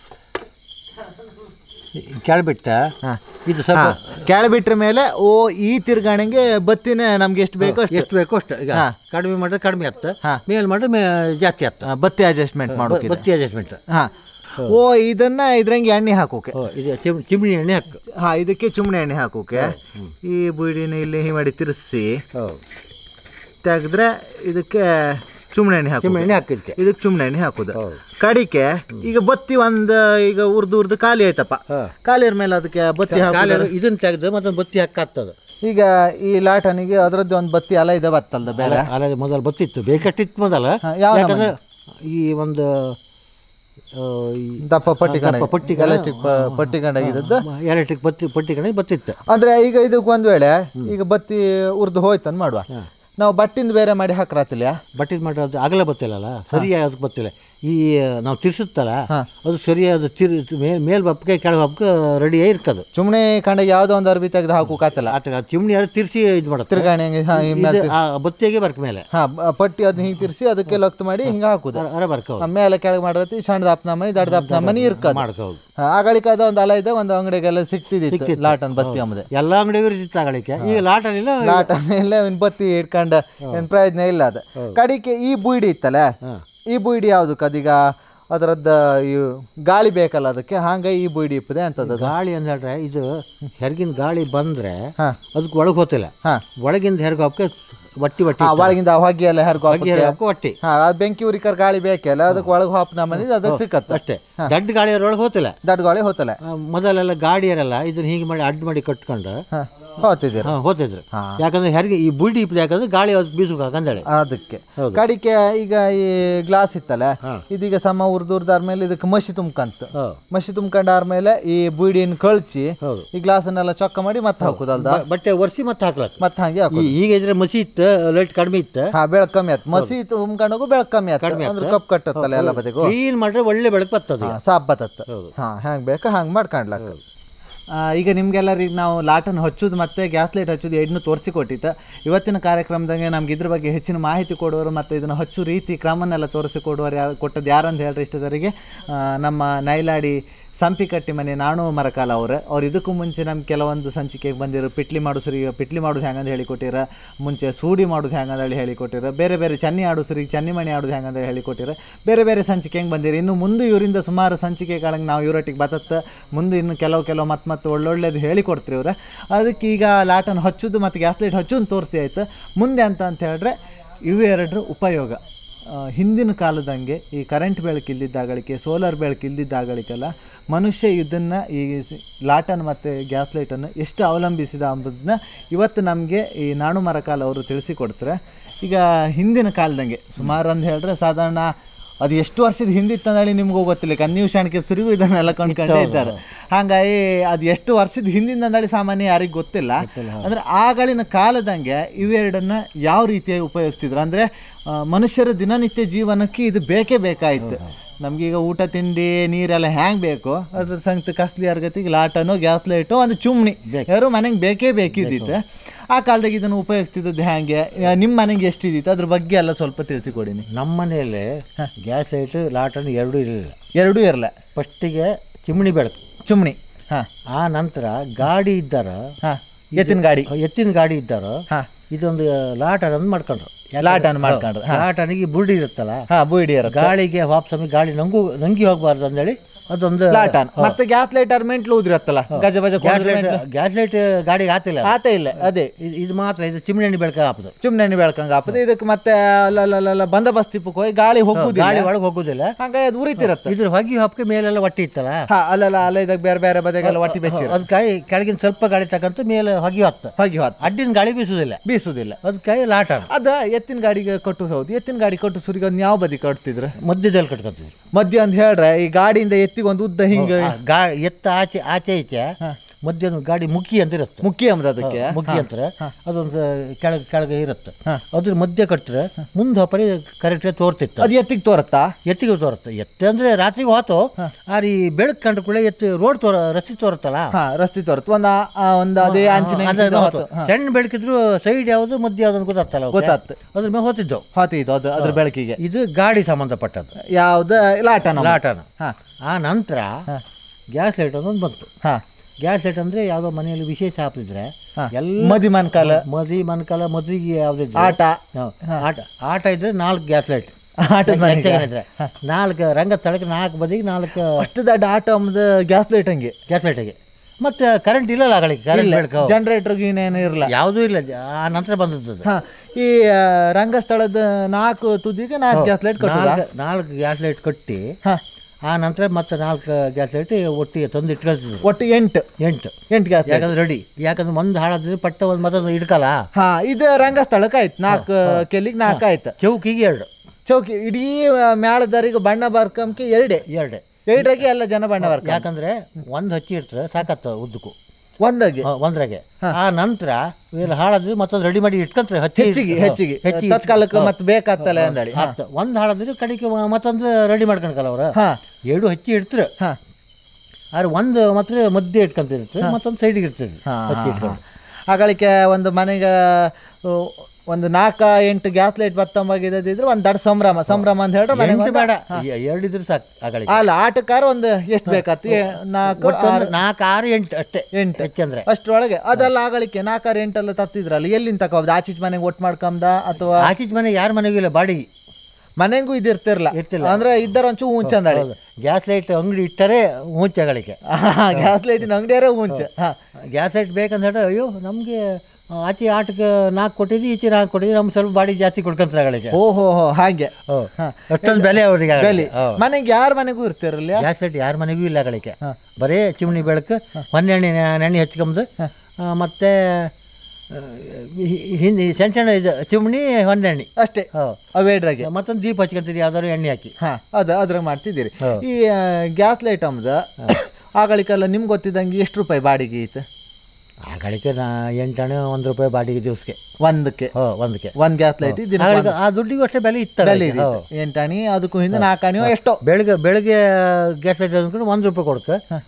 [SPEAKER 2] ಕೆಳಬಿಟ್ಟ
[SPEAKER 1] ಹಾಂ
[SPEAKER 2] ಇದು ಸ್ವಲ್ಪ
[SPEAKER 1] ಹಾಂ ಕೆಳ ಬಿಟ್ರ ಮೇಲೆ ಓ ಈ ತಿರ್ಗಾಣಿಗೆ ಬತ್ತಿನ ನಮ್ಗೆ ಎಷ್ಟು ಬೇಕೋ ಅಷ್ಟು
[SPEAKER 2] ಎಷ್ಟು ಬೇಕೋ ಅಷ್ಟು ಈಗ
[SPEAKER 1] ಹಾ.
[SPEAKER 2] ಕಡಿಮೆ ಮಾಡಿದ್ರೆ ಕಡಿಮೆ ಆತ್ತ
[SPEAKER 1] ಹಾ.
[SPEAKER 2] ಮೇಲ್ ಮಾಡಿದ್ರೆ ಮೇ ಜಾಸ್ತಿ ಆತ್ತ
[SPEAKER 1] ಆ, ಬತ್ತಿ ಅಡ್ಜಸ್ಟ್ಮೆಂಟ್ ಮಾಡೋಕೆ
[SPEAKER 2] ಬತ್ತಿ ಅಡ್ಜಸ್ಟ್ಮೆಂಟ್
[SPEAKER 1] ಹಾಂ ಓ ಇದನ್ನ ಇದ್ರಂಗೆ ಎಣ್ಣೆ ಹಾಕೋಕೆ
[SPEAKER 2] ಇದು ಚಿಮ್- ಚಿಮ್ನಿ ಎಣ್ಣೆ ಹಾಕು
[SPEAKER 1] ಹಾಂ ಇದಕ್ಕೆ ಚುಮ್ನೆ ಎಣ್ಣೆ ಹಾಕೋಕೆ ಈ ಬುಡಿನ ಇಲ್ಲಿ ಹೀ ಮಾಡಿ ತಿರ್ಸಿ
[SPEAKER 2] ಹೌದು
[SPEAKER 1] ತೆಗೆದ್ರೆ ಇದಕ್ಕೆ ಚುಮ್ನೆ ಎಣ್ಣೆ ಹಾಕುದು
[SPEAKER 2] ಚಿಮ್ಮಣ್ಣೆ ಹಾಕಿದ್ಕೆ
[SPEAKER 1] ಇದಕ್ಕೆ ಚುಮ್ನೆ ಎಣ್ಣೆ ಹಾಕುದು
[SPEAKER 2] ಹೌದು
[SPEAKER 1] ಕಡಿಕೆ ಈಗ ಬತ್ತಿ ಒಂದು ಈಗ ಉರ್ದು ಉರ್ದು ಖಾಲಿ ಆಯ್ತಪ್ಪ
[SPEAKER 2] ಹಾ.
[SPEAKER 1] ಖಾಲಿ ಮೇಲೆ ಅದಕ್ಕೆ ಬತ್ತಿ ಹಾಕಿ
[SPEAKER 2] ಕಾಲು ಇದನ್ನ ತೆಗೆದು ಮತ್ತೊಂದು ಬತ್ತಿ ಹಾಕಾಗ್ತದೆ
[SPEAKER 1] ಈಗ ಈ ಲಾಟನಿಗೆ ಅದರದ್ದು ಒಂದು ಬತ್ತಿ ಅಲ ಇದೆ ಬತ್ತಲ್ದ ಬೇರೆ
[SPEAKER 2] ಅಲ್ಲ ಮೊದಲು ಬತ್ತಿತ್ತು ಬೇಕಟ್ಟಿತ್ತು ಮೊದಲ
[SPEAKER 1] ಹಾ, ಯಾವ
[SPEAKER 2] ಯಾಕಂದ್ರೆ ಈ ಒಂದು ಆ, ಈ
[SPEAKER 1] ದಪ್ಪ ಪಟ್ಟಿ ಕಂಡ
[SPEAKER 2] ದಪ್ಪ ಪಟ್ಟಿ
[SPEAKER 1] ಎಲೆಕ್ಟ್ರಿಕ್ ಪಟ್ಟಿ ಕಂಡಾಗಿದ್ದದ್ದು
[SPEAKER 2] ಎಲೆಕ್ಟ್ರಿಕ್ ಬತ್ತಿ ಪಟ್ಟಿ ಕಡೆ ಬತ್ತಿತ್ತು
[SPEAKER 1] ಅಂದ್ರೆ ಈಗ ಇದಕ್ಕೆ ಒಂದ್ ವೇಳೆ ಈಗ ಬತ್ತಿ ಉರ್ದು ಹೋಯ್ತನ್ ಮಾಡುವ ನಾವು ಬಟ್ಟಿಂದ ಬೇರೆ ಮಾಡಿ ಹಾಕ್ರಾತಿಲ್ಲ
[SPEAKER 2] ಬಟ್ಟಿದ್ ಮಾಡೋದು ಅಗಲ ಬತ್ತಿಲ್ಲಲ್ಲ ಸರಿಯಾಗಿ ಅದಕ್ಕೆ ಬತ್ತಿಲ್ಲ ಈ ನಾವು ತಿರ್ಸುತ್ತಲ್ಲ ಅದು ಸರಿಯಾದ ತಿರ್ ಮೇಲ್ ಮೇಲ್ ಬಪ್ಪಗೆ ಕೆಳಗೆ ಹಬ್ಬಕ್ಕೆ ರೆಡಿ ಇರ್ತದೆ
[SPEAKER 1] ಸುಮ್ಮನೆ ಕಂಡ ಯಾವ್ದೋ ಒಂದು ಅರ್ಬಿ ತೆಗೆದು ಹಾಕೋಕಾತಲ್ಲ
[SPEAKER 2] ಆತ ಚಿಮ್ನಿ ಯಾರು ತಿರ್ಸಿ ಇದು ಮಾಡುತ್ತೆ
[SPEAKER 1] ತಿರ್ಗಾಣಿ ಹಂಗೆ ಹಾ, ಈ ಮ್ಯಾಲ್
[SPEAKER 2] ಇದು ಆ ಬತ್ತಿಗೆ ಬರ್ಕ ಮೇಲೆ
[SPEAKER 1] ಹಾ ಬ- ಪಟ್ಟಿ ಅದನ್ನ ಹಿಂಗೆ ತಿರ್ಸಿ ಅದಕ್ಕೆ ಲೊಕ್ತ್ ಮಾಡಿ ಹಿಂಗೆ ಹಾಕುದು
[SPEAKER 2] ಅರ- ಅರ ಬರ್ಕ
[SPEAKER 1] ಆ ಮೇಲೆ ಕೆಳಗೆ ಮಾಡಿರತಿ ಸಣ್ಣ ದಪ್ಪ ಮನಿ ದೊಡ್ಡ ದಪ್ಪ ಮನಿ ಇರ್ಕದ
[SPEAKER 2] ಮಾಡ್ಕೋದು
[SPEAKER 1] ಆಗಳಿಕ ಅದ ಒಂದು ಅಲ ಇದೆ ಒಂದು ಅಂಗಡಿಗೆಲ್ಲ ಸಿಕ್ತಿದ್ದಿತ್ತು ಲಾಟನ್ ಬತ್ತಿ ಅಂಬುದು
[SPEAKER 2] ಎಲ್ಲ ಅಂಗಡಿಗೂ ಇರ್ತಿತ್ತು ಆಗಳಿಕೆ ಈಗ ಲಾಟನಿಲ್ಲ
[SPEAKER 1] ಲಾಟನ್ ಎಲ್ಲ ಒಂದು ಬತ್ತಿ ಇಟ್ಕೊಂಡ ಏನ್ ಪ್ರಯೋಜನ ಇಲ್ಲ ಅದು ಕಡಿಕೆ ಈ ಬುಯ್ಡಿ ಇತ್ತಲ್ಲ ಈ ಬುಯ್ಡಿ ಯಾವ್ದಕ್ಕೆ ಅದೀಗ ಅದರದ್ದು ಈ ಗಾಳಿ ಬೇಕಲ್ಲ ಅದಕ್ಕೆ ಹಂಗ ಈ ಬುಯ್ಡಿ ಇಪ್ಪದೆ ಅಂತದ್ದು
[SPEAKER 2] ಗಾಳಿ ಅಂತ ಹೇಳ್ರೆ ಇದು ಹೆರ್ಗಿನ ಗಾಳಿ ಬಂದ್ರೆ
[SPEAKER 1] ಹಾ.
[SPEAKER 2] ಅದಕ್ಕೆ ಒಳಗೆ ಹೋತಿಲ್ಲ
[SPEAKER 1] ಹಾ
[SPEAKER 2] ಒಳಗಿಂದ ಹೆರ್ಗ ಹಬ್ಬಕ್ಕೆ ಒಟ್ಟಿ ಒಟ್ಟಿ
[SPEAKER 1] ಆ, ಒಳಗಿಂದ ಆ ಹೊಗೆ ಎಲ್ಲ ಹರ್ಕೊ
[SPEAKER 2] ಹೊಗೆ ಹೆರ್ಗ ಹಬ್ಬಕ್ಕೆ ಒಟ್ಟಿ
[SPEAKER 1] ಹಾ ಅದು ಬೆಂಕಿ ಉರಿಕರ್ ಗಾಳಿ ಬೇಕಲ್ಲ ಅದಕ್ಕೆ ಒಳಗೆ ಹಾಪ್ ನಮ್ಮನಿ ಅದಕ್ಕೆ ಸಿಕ್ಕತ್ತ
[SPEAKER 2] ಅಷ್ಟೇ ದೊಡ್ಡ ಗಾಳಿ ಒಳಗೆ ಹೋತಿಲ್ಲ
[SPEAKER 1] ದೊಡ್ಡ ಗಾಳಿ ಹೋತಲ್ಲ
[SPEAKER 2] ಆ, ಮೊದಲೆಲ್ಲ ಗಾಡಿಯರೆಲ್ಲ ಇದನ್ನ ಹೀಗೆ ಮಾಡಿ ಅಡ್ಡ ಮಾಡಿ ಕಟ್ಕೊಂಡು
[SPEAKER 1] ಹಾ ಹೋತಿದ್ದೀರ
[SPEAKER 2] ಹಾ, ಹೋತಿದ್ರು
[SPEAKER 1] ಹಾ.
[SPEAKER 2] ಯಾಕಂದ್ರೆ ಹೆರಿಗೆ ಈ ಬುಡ್ಡಿ ಇಪ್ಪದು ಯಾಕಂದ್ರೆ ಗಾಳಿ ಅದಕ್ಕೆ ಬೀಸಬೇಕಂದೇಳಿ
[SPEAKER 1] ಅದಕ್ಕೆ ಕಡಿಕೆ ಈಗ ಈ ಗ್ಲಾಸ್ ಇತ್ತಲ್ಲ ಇದೀಗ ಸಮ ಉರ್ದು ಉರ್ದಾದ್ಮೇಲೆ ಇದಕ್ಕೆ ಮಸಿ ತುಂಬ್ಕಂತ ಮಸಿ ತುಂಬ್ಕೊಂಡಾದ್ಮೇಲೆ ಈ ಬುಡಿನ ಕಳ್ಚಿ
[SPEAKER 2] ಹೌದು.
[SPEAKER 1] ಈ ಗ್ಲಾಸನ್ನೆಲ್ಲ ಚೊಕ್ಕ ಮಾಡಿ ಮತ್ತೆ ಹಾಕುದಲ್ದ
[SPEAKER 2] ಬಟ್ಟೆ ಒರೆಸಿ ಮತ್ತೆ ಹಾಕ್ಲಕ್ಕ
[SPEAKER 1] ಮತ್ತೆ ಹಂಗೆ ಹಾಕುದು
[SPEAKER 2] ಈಗ ಇದ್ರೆ ಮಸಿ ಇತ್ತು ಲೈಟ್ ಕಡಿಮೆ ಇತ್ತು
[SPEAKER 1] ಹಾ ಬೆಳಕ್ ಕಮ್ಮಿ ಆಯ್ತು ಮಸಿ ತುಂಬ್ಕೊಂಡೋಗು ಬೆಳಕ್ ಕಮ್ಮಿ ಆಯ್ತು ಅಂದ್ರೆ ಕಪ್ ಕಟ್ಟತ್ತಲ್ಲ ಎಲ್ಲ ಬದಿಗೂ
[SPEAKER 2] ಕ್ಲೀನ್ ಮಾಡ್ರೆ ಒಳ್ಳೆ ಬೆಳಕು ಬರ್ತದೆ
[SPEAKER 1] ಹಾ, ಸಾಪ್ ಬತ್ತತ್ತ ಹಾ ಹ್ಯಾಂಗ್ ಬೇಕಾ ಹಂಗ್ ಮಾಡ್ಕೊಂಡ್ಲಕ್ಕ ಈಗ ನಿಮ್ಗೆಲ್ಲರಿಗೆ ನಾವು ಲಾಟನ್ ಹಚ್ಚೋದು ಮತ್ತೆ ಗ್ಯಾಸ್ ಲೈಟ್ ಹಚ್ಚೋದು ಎರಡನ್ನೂ ತೋರಿಸಿ ಕೊಟ್ಟಿತ್ತು ಇವತ್ತಿನ ಕಾರ್ಯಕ್ರಮದಂಗೆ ನಮ್ಗೆ ಇದ್ರ ಬಗ್ಗೆ ಹೆಚ್ಚಿನ ಮಾಹಿತಿ ಕೊಡುವರು ಮತ್ತು ಇದನ್ನು ಹಚ್ಚು ರೀತಿ ಕ್ರಮನೆಲ್ಲ ತೋರಿಸಿ ಕೊಡುವರು ಯಾರು ಕೊಟ್ಟದ್ದು ಯಾರಂತ ಹೇಳ್ರಿ ಇಷ್ಟದವರಿಗೆ ಆ, ನಮ್ಮ ನೈಲಾಡಿ ಸಂಪಿಕಟ್ಟಿ ಮನೆ ನಾಣು ಮರಕಾಲ ಅವ್ರು ಅವ್ರು ಇದಕ್ಕೂ ಮುಂಚೆ ನಮ್ಗೆ ಕೆಲವೊಂದು ಸಂಚಿಕೆಗೆ ಬಂದಿರೋ ಪಿಟ್ಲಿ ಮಾಡಿಸ್ರಿ ಪಿಟ್ಲಿ ಮಾಡೋದು ಹೆಂಗಂತ ಹೇಳಿಕೊಟ್ಟಿರ ಮುಂಚೆ ಸೂಡಿ ಮಾಡೋದು ಹೆಂಗಂತ ಹೇಳಿ ಹೇಳಿಕೊಟ್ಟಿರ ಬೇರೆ ಬೇರೆ ಚನ್ನಿ ಆಡಿಸ್ರಿ ಚನ್ನಿ ಮಣಿ ಆಡೋದು ಹೆಂಗಂತ ಹೇಳಿಕೊಟ್ಟಿರ ಬೇರೆ ಬೇರೆ ಸಂಚಿಕೆ ಹೆಂಗೆ ಬಂದಿರಿ ಇನ್ನು ಮುಂದೆ ಇವರಿಂದ ಸುಮಾರು ಸಂಚಿಕೆಗಳಂಗೆ ನಾವು ಇವರೊಟ್ಟಿಗೆ ಬತ್ತತ್ತ ಮುಂದೆ ಇನ್ನು ಕೆಲವು ಕೆಲವು ಮತ್ತೆ ಮತ್ತೆ ಒಳ್ಳೊಳ್ಳೇದು ಹೇಳಿಕೊಡ್ತೀರಿ ಇವ್ರು ಅದಕ್ಕೆ ಈಗ ಲಾಟನ್ ಹಚ್ಚೋದು ಮತ್ತು ಗ್ಯಾಸ್ ಲೈಟ್ ಹಚ್ಚೋದು ತೋರಿಸಿ ಆಯ್ತು ಮುಂದೆ ಅಂತ ಅಂತ ಹೇಳಿದ್ರೆ ಇವೆರಡರ ಉಪಯೋಗ ಆ, ಹಿಂದಿನ ಕಾಲದಂಗೆ ಈ ಕರೆಂಟ್ ಬೆಳಕು ಇಲ್ದಿದ್ದಾಗಳಿಕೆ ಸೋಲಾರ್ ಬೆಳಕು ಇಲ್ದಿದ್ದಾಗಳಿಗೆಲ್ಲ ಮನುಷ್ಯ ಇದನ್ನು ಈ ಸ- ಲಾಟನ್ ಮತ್ತು ಗ್ಯಾಸ್ ಲೈಟನ್ನು ಎಷ್ಟು ಅವಲಂಬಿಸಿದ ಅಂಬುದನ್ನ ಇವತ್ತು ನಮಗೆ ಈ ನಾಣು ಮರಕಾಲ ಅವರು ತಿಳಿಸಿಕೊಡ್ತಾರೆ ಈಗ ಹಿಂದಿನ ಕಾಲದಂಗೆ ಸುಮಾರು ಅಂತ ಹೇಳಿದ್ರೆ ಸಾಧಾರಣ ಅದು ಎಷ್ಟು ವರ್ಷದ ಹಿಂದಿತ್ತು ಹೇಳಿ ನಿಮಗೂ ಗೊತ್ತಿಲ್ಲ ಯಾಕಂದ್ರೆ ನೀವು ಶಾಣಕ್ಕೆ ಸುರಿಗೂ ಇದನ್ನೆಲ್ಲ ಕಂಡ್ಕೊಂಡೇ ಇದ್ದಾರೆ ಹಾಗಾಗಿ ಅದು ಎಷ್ಟು ವರ್ಷದ ಹಿಂದಿಂದ ಅಂದೇಳಿ ಸಾಮಾನ್ಯ ಯಾರಿಗೆ ಗೊತ್ತಿಲ್ಲ ಅಂದ್ರೆ ಆಗಳಿನ ಕಾಲದಂಗೆ ಇವೆರಡನ್ನ ಯಾವ ರೀತಿಯಾಗಿ ಉಪಯೋಗಿಸ್ತಿದ್ರು ಅಂದ್ರೆ ಆ, ಮನುಷ್ಯರ ದಿನನಿತ್ಯ ಜೀವನಕ್ಕೆ ಇದು ಬೇಕೇ ಬೇಕಾಯ್ತು ನಮ್ಗೀಗ ಊಟ ತಿಂಡಿ ನೀರೆಲ್ಲ ಹ್ಯಾಂಗ್ ಬೇಕು ಅದ್ರ ಸಂಗತಿ ಕಸ್ಲಿ ಅರ್ಗತಿಗೆ ಲಾಟನು ಗ್ಯಾಸ್ ಲೈಟು ಒಂದು ಚುಮ್ನಿ ಯಾರು ಮನೆಗೆ ಬೇಕೇ ಬೇಕಿದ್ದಿತ್ತು ಆ ಕಾಲದಾಗ ಇದನ್ನು ಉಪಯೋಗಿಸ್ತಿದ್ದದ್ದು ಹ್ಯಾಂಗೆ ನಿಮ್ಮ ಮನೆಗೆ ಎಷ್ಟಿದ್ದಿತ್ತು ಅದ್ರ ಬಗ್ಗೆ ಎಲ್ಲ ಸ್ವಲ್ಪ ತಿಳಿಸಿಕೊಡಿನಿ
[SPEAKER 2] ನಮ್ಮ ಮನೆಯಲ್ಲಿ ಗ್ಯಾಸ್ ಲೈಟ್ ಲಾಟನ್ ಎರಡೂ ಇರಲಿಲ್ಲ
[SPEAKER 1] ಎರಡೂ ಇರಲ್ಲ
[SPEAKER 2] ಫಸ್ಟಿಗೆ ಚಿಮಣಿ ಬೆಳಕು
[SPEAKER 1] ಚುಮ್ನಿ ಹಾ
[SPEAKER 2] ಆ ನಂತರ ಗಾಡಿ ಇದ್ದಾರ
[SPEAKER 1] ಹಾ ಎತ್ತಿನ ಗಾಡಿ
[SPEAKER 2] ಎತ್ತಿನ ಗಾಡಿ ಇದ್ದಾರ
[SPEAKER 1] ಹಾ
[SPEAKER 2] ಇದೊಂದು ಲಾಟನ್ ಅಂತ ಮಾಡ್ಕೊಂಡ್ರು
[SPEAKER 1] ಲಾಟನ್ ಮಾಡ್ಕೊಂಡ್ರು ಹಾ
[SPEAKER 2] ಲಾಟನಿಗೆ ಬುಡಿ ಇರುತ್ತಲ್ಲ
[SPEAKER 1] ಹಾ ಬುಯ್ಡಿ ಇರುತ್ತೆ
[SPEAKER 2] ಗಾಳಿಗೆ ವಾಪಸ್ಸಮಿ ಗಾಳಿ ನಂಗು ನಂಗಿ ಹೋಗ್ಬಾರ್ದು ಅಂದೇಳಿ ಅದೊಂದು
[SPEAKER 1] ಲಾಟನ್ ಮತ್ತೆ ಗ್ಯಾಸ್ ಲೈಟರ್ ಮೆಂಟ್ಲು ಉದ್ರತ್ತಲ್ಲ ಗಜ ಬಜ
[SPEAKER 2] ಗ್ಯಾಸ್ ಲೈಟ್ ಗ್ಯಾಸ್ ಲೈಟ್ ಗಾಡಿಗೆ ಆತಿಲ್ಲ
[SPEAKER 1] ಆತ ಇಲ್ಲ ಅದೇ
[SPEAKER 2] ಇದು- ಇದು ಮಾತ್ರ ಇದು ಚಿಮಣಿ ಬೆಳಕ ಹಾಪದು
[SPEAKER 1] ಚುಮ್ನೆಣ್ಣೆ ಬೆಳ್ಕಂಗ ಹಾಪದ ಇದಕ್ಕೆ ಮತ್ತೆ ಅಲ್ಲ ಬಂದೋಬಸ್ತ್ ತಿಪ್ಪಕ್ಕೆ ಹೋಗಿ ಗಾಳಿ ಹೋಗುದಿಲ್ಲ
[SPEAKER 2] ಗಾಳಿ ಒಳಗೆ ಹೋಗೋದಿಲ್ಲ
[SPEAKER 1] ಹಂಗಾಗಿ ಅದು ಉರಿತಿರತ್ತೆ
[SPEAKER 2] ಇದ್ರ ಹೊಗಿ ಹಪ್ಪಕ್ಕೆ ಮೇಲೆಲ್ಲ ಒಟ್ಟಿ ಇತ್ತಲ್ಲ
[SPEAKER 1] ಹಾ ಅಲ್ಲಲ್ಲ ಅಲ್ಲ ಇದಾಗ ಬೇರೆ ಬೇರೆ ಬದಿಗೆಲ್ಲ ಒಟ್ಟಿ ಬೆಚ್ಚಿರ
[SPEAKER 2] ಅದಕ್ಕಾಗಿ ಕೆಳಗಿನ ಸ್ವಲ್ಪ ಗಾಳಿ ತಕ್ಕಂತ ಮೇಲೆ ಹೊಗಿ ಹೊತ್ತ
[SPEAKER 1] ಹೋಗಿ ಹೋತ್
[SPEAKER 2] ಅಡ್ಡಿನ ಗಾಳಿ ಬೀಸುದಿಲ್ಲ
[SPEAKER 1] ಬೀಸುದಿಲ್ಲ
[SPEAKER 2] ಅದಕ್ಕಾಗಿ ಲಾಟನ್
[SPEAKER 1] ಅದ ಎತ್ತಿನ ಗಾಡಿಗೆ ಕಟ್ಟು ಹೌದು ಎತ್ತಿನ ಗಾಡಿ ಕಟ್ಟು ಸುರಿಗೆ ಒಂದು ಯಾವ ಬದಿ ಕಟ್ತಿದ್ರ
[SPEAKER 2] ಮಧ್ಯದಲ್ಲಿ ಕಟ್ಕೊತೀವಿ
[SPEAKER 1] ಮಧ್ಯ ಅಂತ ಹೇಳ್ರೆ ಈ ಗಾಡಿಯಿಂದ ಎತ್ತಿಗೆ ಒಂದು ಉದ್ದ ಹಿಂಗ
[SPEAKER 2] ಆ ಗಾ ಎತ್ತ ಆಚೆ ಆಚೆ ಈಚೆ ಮಧ್ಯ ಒಂದು ಗಾಡಿ ಮುಕ್ಕಿ ಅಂತ ಇರುತ್ತೆ
[SPEAKER 1] ಮುಖ್ಯ ಅಂಬುದು ಅದಕ್ಕೆ
[SPEAKER 2] ಮುಗ್ಗಿ ಅಂತಾರೆ ಅದೊಂದು ಕೆಳಗೆ ಕೆಳಗೆ ಇರುತ್ತೆ ಅದ್ರ ಮಧ್ಯೆ ಕಟ್ಟಿದ್ರೆ ಮುಂದೆ ಹಪ್ಪರಿ ಕರೆಕ್ಟ್ ತೋರ್ತಿತ್ತು
[SPEAKER 1] ಅದು ಎತ್ತಿಗೆ ತೋರತ್ತಾ
[SPEAKER 2] ಎತ್ತಿಗೆ ತೋರುತ್ತೆ ಎತ್ತೆ ಅಂದ್ರೆ ರಾತ್ರಿಗೆ ಹೋತು ಆ ಈ ಬೆಳಕು ಕಂಡ ಕೂಡ ಎತ್ತು ರೋಡ್ ತೋರ ರಸ್ತೆ ತೋರುತ್ತಲ್ಲ
[SPEAKER 1] ಹಾ ರಸ್ತೆ ತೋರತ್ ಒಂದ ಆ, ಒಂದು ಅದೇ ಅಂಚಿನ
[SPEAKER 2] ಅದು ಹೋತು. ಸಣ್ಣ ಬೆಳಕಿದ್ರು ಸೈಡ್ ಯಾವುದು ಮಧ್ಯ ಯಾವ್ದು ಅಂತ ಗೊತ್ತಾಗ್ತಲ್ಲ ಅವ್ಕೆ.
[SPEAKER 1] ಗೊತ್ತಾತ್
[SPEAKER 2] ಅದ್ರ ಮೇಲೆ ಹೋತಿದ್ದವು
[SPEAKER 1] ಹಾತಿ ಇದು ಅದು ಅದ್ರ ಬೆಳಕಿಗೆ
[SPEAKER 2] ಇದು ಗಾಡಿ ಸಂಬಂಧಪಟ್ಟದ್ದು
[SPEAKER 1] ಯಾವ್ದು ಲಾಟನ
[SPEAKER 2] ಲಾಟನ
[SPEAKER 1] ಹಾ
[SPEAKER 2] ಆ ನಂತರ ಗ್ಯಾಸ್ ಲೈಟ್ ಅನ್ನೊಂದು ಬಂತು
[SPEAKER 1] ಹಾ
[SPEAKER 2] ಗ್ಯಾಸ್ ಲೈಟ್ ಅಂದ್ರೆ ಯಾವುದೋ ಮನೆಯಲ್ಲಿ ವಿಶೇಷ ಹಾಕಿದ್ರೆ
[SPEAKER 1] ಹಾ.
[SPEAKER 2] ಎಲ್ಲ
[SPEAKER 1] ಮದಿ ಮನ್ಕಾಲ
[SPEAKER 2] ಮದಿ ಮನ್ಕಾಲ ಮದುವೆಗೆ ಯಾವ್ದಿದ್ರು
[SPEAKER 1] ಆಟ
[SPEAKER 2] ಆಟ ಆಟ ಇದ್ರೆ ನಾಲ್ಕು ಗ್ಯಾಸ್ ಲೈಟ್
[SPEAKER 1] ಆಟದ ಮನೆಗೆ
[SPEAKER 2] ಇದ್ರೆ ನಾಲ್ಕು ರಂಗ ತಳಕ್ಕೆ ನಾಲ್ಕು ಬದಿಗೆ ನಾಲ್ಕು
[SPEAKER 1] ಅಷ್ಟು ದೊಡ್ಡ ಆಟ ಅಂಬುದು ಗ್ಯಾಸ್ ಲೈಟ್ ಹಂಗೆ
[SPEAKER 2] ಗ್ಯಾಸ್ ಲೈಟಿಗೆ ಮತ್ತೆ ಕರೆಂಟ್ ಇಲ್ಲಲ್ಲ ಆಗಲಿಕ್ಕೆ ಕರೆಂಟ್ ಬೆಳಕು
[SPEAKER 1] ಜನರೇಟರ್ ಏನೇನು ಇರಲ್ಲ
[SPEAKER 2] ಯಾವುದೂ ಇಲ್ಲ ಜ- ಆ ನಂತರ ಬಂದದ್ದು ಅದು.
[SPEAKER 1] ಹಾ ಈ ಆ, ರಂಗಸ್ಥಳದ ನಾಲ್ಕು ತುದಿಗೆ ನಾಲ್ಕು ಗ್ಯಾಸ್ ಲೈಟ್ ಕೊಟ್ಟದ
[SPEAKER 2] ನಾಲ್ಕು ನಾಲ್ಕು ಗ್ಯಾಸ್ ಲೈಟ್ ಕಟ್ಟಿ
[SPEAKER 1] ಹಾ
[SPEAKER 2] ಆ ನಂತರ ಮತ್ತೆ ನಾಲ್ಕು ಗ್ಯಾಸ್ ಲೈಟ್ ಒಟ್ಟಿಗೆ ತಂದು ಇಟ್ಕೊಳ್ತಿದ್ರು
[SPEAKER 1] ಒಟ್ಟು ಎಂಟು
[SPEAKER 2] ಎಂಟು
[SPEAKER 1] ಎಂಟು ಗ್ಯಾಸ್ ಲೈಟ್
[SPEAKER 2] ಯಾಕಂದ್ರೆ ರೆಡಿ ಯಾಕಂದ್ರೆ ಒಂದು ಹಾಳಾದ್ರೆ ಪಟ್ಟ ಒಂದು ಮತ್ತೊಂದು ಇಡ್ಕಲ್ಲ
[SPEAKER 1] ಹಾ ಇದು ರಂಗಸ್ಥಳಕ್ಕೆ ಆಯ್ತು ನಾಲ್ಕು ಕೆಲಿಗೆ ನಾಲ್ಕು ಆಯ್ತು
[SPEAKER 2] ಚೌಕಿಗೆ ಎರಡು
[SPEAKER 1] ಚೌಕಿ ಇಡೀ ಮ್ಯಾಳದರಿಗೆ ಬಣ್ಣ ಬರ್ಕಂಕೆ ಎರಡೇ
[SPEAKER 2] ಎರಡೇ
[SPEAKER 1] ಎರಡರಾಗೆ ಎಲ್ಲ ಜನ ಬಣ್ಣ ಬರ್ಕ
[SPEAKER 2] ಯಾಕಂದ್ರೆ ಒಂದು ಹಚ್ಚಿ ಇಡ್ತಾರೆ ಸಾಕತ್ತ ಉದ್ದಕ್ಕೂ
[SPEAKER 1] ಒಂದಾಗಿ
[SPEAKER 2] ಆ, ಒಂದ್ರಾಗೆ ಆ ನಂತರ ಇವೆಲ್ಲ ಹಾಳಾದ್ರೆ ಮತ್ತೊಂದು ರೆಡಿ ಮಾಡಿ ಇಟ್ಕೊಂತಾರೆ ಹಚ್ಚಿ
[SPEAKER 1] ಹೆಚ್ಚಿಗೆ
[SPEAKER 2] ಹಾ,
[SPEAKER 1] ಹೆಚ್ಚಿಗೆ
[SPEAKER 2] ಹೆಚ್ಚಿಗೆ
[SPEAKER 1] ತತ್ಕಾಲಕ್ಕೆ ಮತ್ತೆ ಬೇಕಾಗ್ತಲ್ಲ ಅಂದಳಿ
[SPEAKER 2] ಆತ ಒಂದು ಹಾಳಾದ್ರೆ ಕಡೆಗೆ ಮ- ಮತ್ತೊಂದು ರೆಡಿ ಮಾಡ್ಕೊಳಕಲ್ಲ ಅವ್ರು
[SPEAKER 1] ಹಾ
[SPEAKER 2] ಎರಡು ಹಚ್ಚಿ ಇಡ್ತಾರೆ
[SPEAKER 1] ಹಾ
[SPEAKER 2] ಆದ್ರೆ ಒಂದು ಮಾತ್ರ ಮಧ್ಯೆ ಇಟ್ಕೊಂತಿರ್ತಾರೆ ಮತ್ತೊಂದು ಸೈಡಿಗೆ ಇರ್ತದೆ
[SPEAKER 1] ಹಾ,
[SPEAKER 2] ಹಚ್ಚಿ
[SPEAKER 1] ಹಾ,
[SPEAKER 2] ಇಟ್ಕೊಂಡು
[SPEAKER 1] ಆಗಳಿಕೆ ಒಂದು ಮನೆಗೆ ಆ, ಒಂದು ನಾಲ್ಕ ಎಂಟು ಗ್ಯಾಸ್ ಲೈಟ್ ಬತ್ತಂಬಾಗಿದ್ದಿದ್ರೆ ಒಂದು ದೊಡ್ಡ ಸಂಭ್ರಮ ಸಂಭ್ರಮ ಅಂತ ಹೇಳಿದ್ರೆ ಮನೆಗೆ
[SPEAKER 2] ಎಂಟು
[SPEAKER 1] ಒಂದು-
[SPEAKER 2] ಬೇಡ ಎ- ಎರಡು ಇದ್ರೆ ಸಾಕು ಆಗಳಿಗೆ
[SPEAKER 1] ಅಲ್ಲ ಆಟಕ್ಕಾರ ಒಂದು ಎಷ್ಟು ಬೇಕಾತು ಏ- ನಾಲ್ಕು
[SPEAKER 2] ಒಟ್ಟು ಒಂದು ನಾಲ್ಕು ಆರು ಎಂಟು ಅಷ್ಟೇ
[SPEAKER 1] ಎಂಟು
[SPEAKER 2] ಹೆಚ್ಚಂದ್ರೆ
[SPEAKER 1] ಅಷ್ಟರೊಳಗೆ ಅದೆಲ್ಲ ಆಗಳಿಕೆ ನಾಲ್ಕಾರು ಎಂಟೆಲ್ಲ ತತ್ತಿದ್ರಲ್ಲ ಎಲ್ಲಿಂದ ತಗೋಬೋದು ಆಚೀಚ್ ಮನೆಗೆ ಒಟ್ಟು ಮಾಡ್ಕೊಂಬ ಅಥವಾ
[SPEAKER 2] ಆಚೀಚ್ ಮನೆ ಯಾರ ಮನೆಗೂ ಇಲ್ಲ ಬಾಡಿಗೆ
[SPEAKER 1] ಮನೆಗೂ ಇದಿರ್ತಿರ್ಲ
[SPEAKER 2] ಇರ್ತಿಲ್ಲ.
[SPEAKER 1] ಅಂದ್ರೆ ಇದ್ದರ ಒಂಚೂರು ಹುಂಚಂದಳಿ
[SPEAKER 2] ಗ್ಯಾಸ್ ಲೈಟ್ ಅಂಗಡಿ ಇಟ್ಟರೆ ಮೂಚಗಳಿಗೆ
[SPEAKER 1] ಗ್ಯಾಸ್ ಲೈಟಿನ ಅಂಗಡಿಯಾರ ಹುಂಚ ಹಾ
[SPEAKER 2] ಗ್ಯಾಸ್ ಲೈಟ್ ಬೇಕಂತ ಹೇಳಿ ಅಯ್ಯೋ ನಮಗೆ ಆಚೆ ಆಟಕ್ಕೆ ನಾಲ್ಕು ಕೊಟ್ಟಿದ್ವಿ ಈಚೆ ನಾಲ್ಕು ಕೊಟ್ಟಿದ್ವಿ ನಮ್ಗೆ ಸ್ವಲ್ಪ ಬಾಡಿಗೆ ಜಾಸ್ತಿ ಕೊಡ್ಕೊಂತಾರೆ ಅಗಳಿಗೆ
[SPEAKER 1] ಓ ಹೋ ಹೋ ಹಾಗೆ ಹಾ.
[SPEAKER 2] ಅಷ್ಟೊಂದು ಬೆಲೆ ಅವರಿಗೆ
[SPEAKER 1] ಬೆಲೆ ಮನೆಗೆ ಯಾರ ಮನೆಗೂ ಇರ್ತಿರಲ್ಲ
[SPEAKER 2] ಗ್ಯಾಸ್ ಲೈಟ್ ಯಾರ ಮನೆಗೂ ಇಲ್ಲ ಅಗಳಿಗೆ ಬರೇ ಚಿಮಣಿ ಬೆಳಕು ಹೊನ್ನೆಣ್ಣೆ ನೆಣ್ಣೆ ಹಚ್ಕೊಂಬುದು ಆ, ಮತ್ತೆ ಆ, ಹಿ- ಹಿಂದೆ ಸಣ್ಣ ಸಣ್ಣ ಇದು ಚಿಮಣಿ ಹೊನ್ನೆಣ್ಣೆ
[SPEAKER 1] ಅಷ್ಟೇ
[SPEAKER 2] ಹೋ
[SPEAKER 1] ಅವೇಡ್ರಾಗೆ
[SPEAKER 2] ಮತ್ತೊಂದು ದೀಪ ಹಚ್ಕೊಂತೀರಿ ಯಾವ್ದಾದ್ರು ಎಣ್ಣೆ ಹಾಕಿ
[SPEAKER 1] ಹಾ ಅದ ಅದ್ರಾಗ ಮಾಡ್ತಿದ್ದೀರಿ
[SPEAKER 2] ಹಾ.
[SPEAKER 1] ಈ ಗ್ಯಾಸ್ ಲೈಟ್ ಅಂಬದ ಆಗಳಿಗೆಲ್ಲ ನಿಮ್ಗೆ ಗೊತ್ತಿದ್ದಂಗೆ ಎಷ್ಟು ರೂಪಾಯಿ ಬಾಡಿಗೆ ಐತೆ
[SPEAKER 2] ಆಗಳಿಗೆ ನಾ ಎಂಟಣೆ ಒಂದು ರೂಪಾಯಿ ಬಾಡಿಗೆ ದಿವಸಕ್ಕೆ
[SPEAKER 1] ಒಂದಕ್ಕೆ
[SPEAKER 2] ಹೋ ಒಂದಕ್ಕೆ
[SPEAKER 1] ಒಂದ್ ಗ್ಯಾಸ್ ಲೈಟ್ ದಿನ
[SPEAKER 2] ಆಗಳಿಗೆ ಆ ದುಡ್ಡಿಗೂ ಅಷ್ಟೇ ಬೆಲೆ ಇತ್ತು
[SPEAKER 1] ಬೆಲೆ ಇದೆ ಎಂಟಾಣಿ ಅದಕ್ಕೂ ಹಿಂದೆ ನಾಲ್ಕಾಣಿಯೋ ಎಷ್ಟೋ
[SPEAKER 2] ಬೆಳಗ್ಗೆ ಬೆಳಗ್ಗೆ ಗ್ಯಾಸ್ ಲೈಟ್ ಅಂದ್ಕೊಂಡು ಒಂದು ರೂಪಾಯಿ ಕೊಡ್ಕ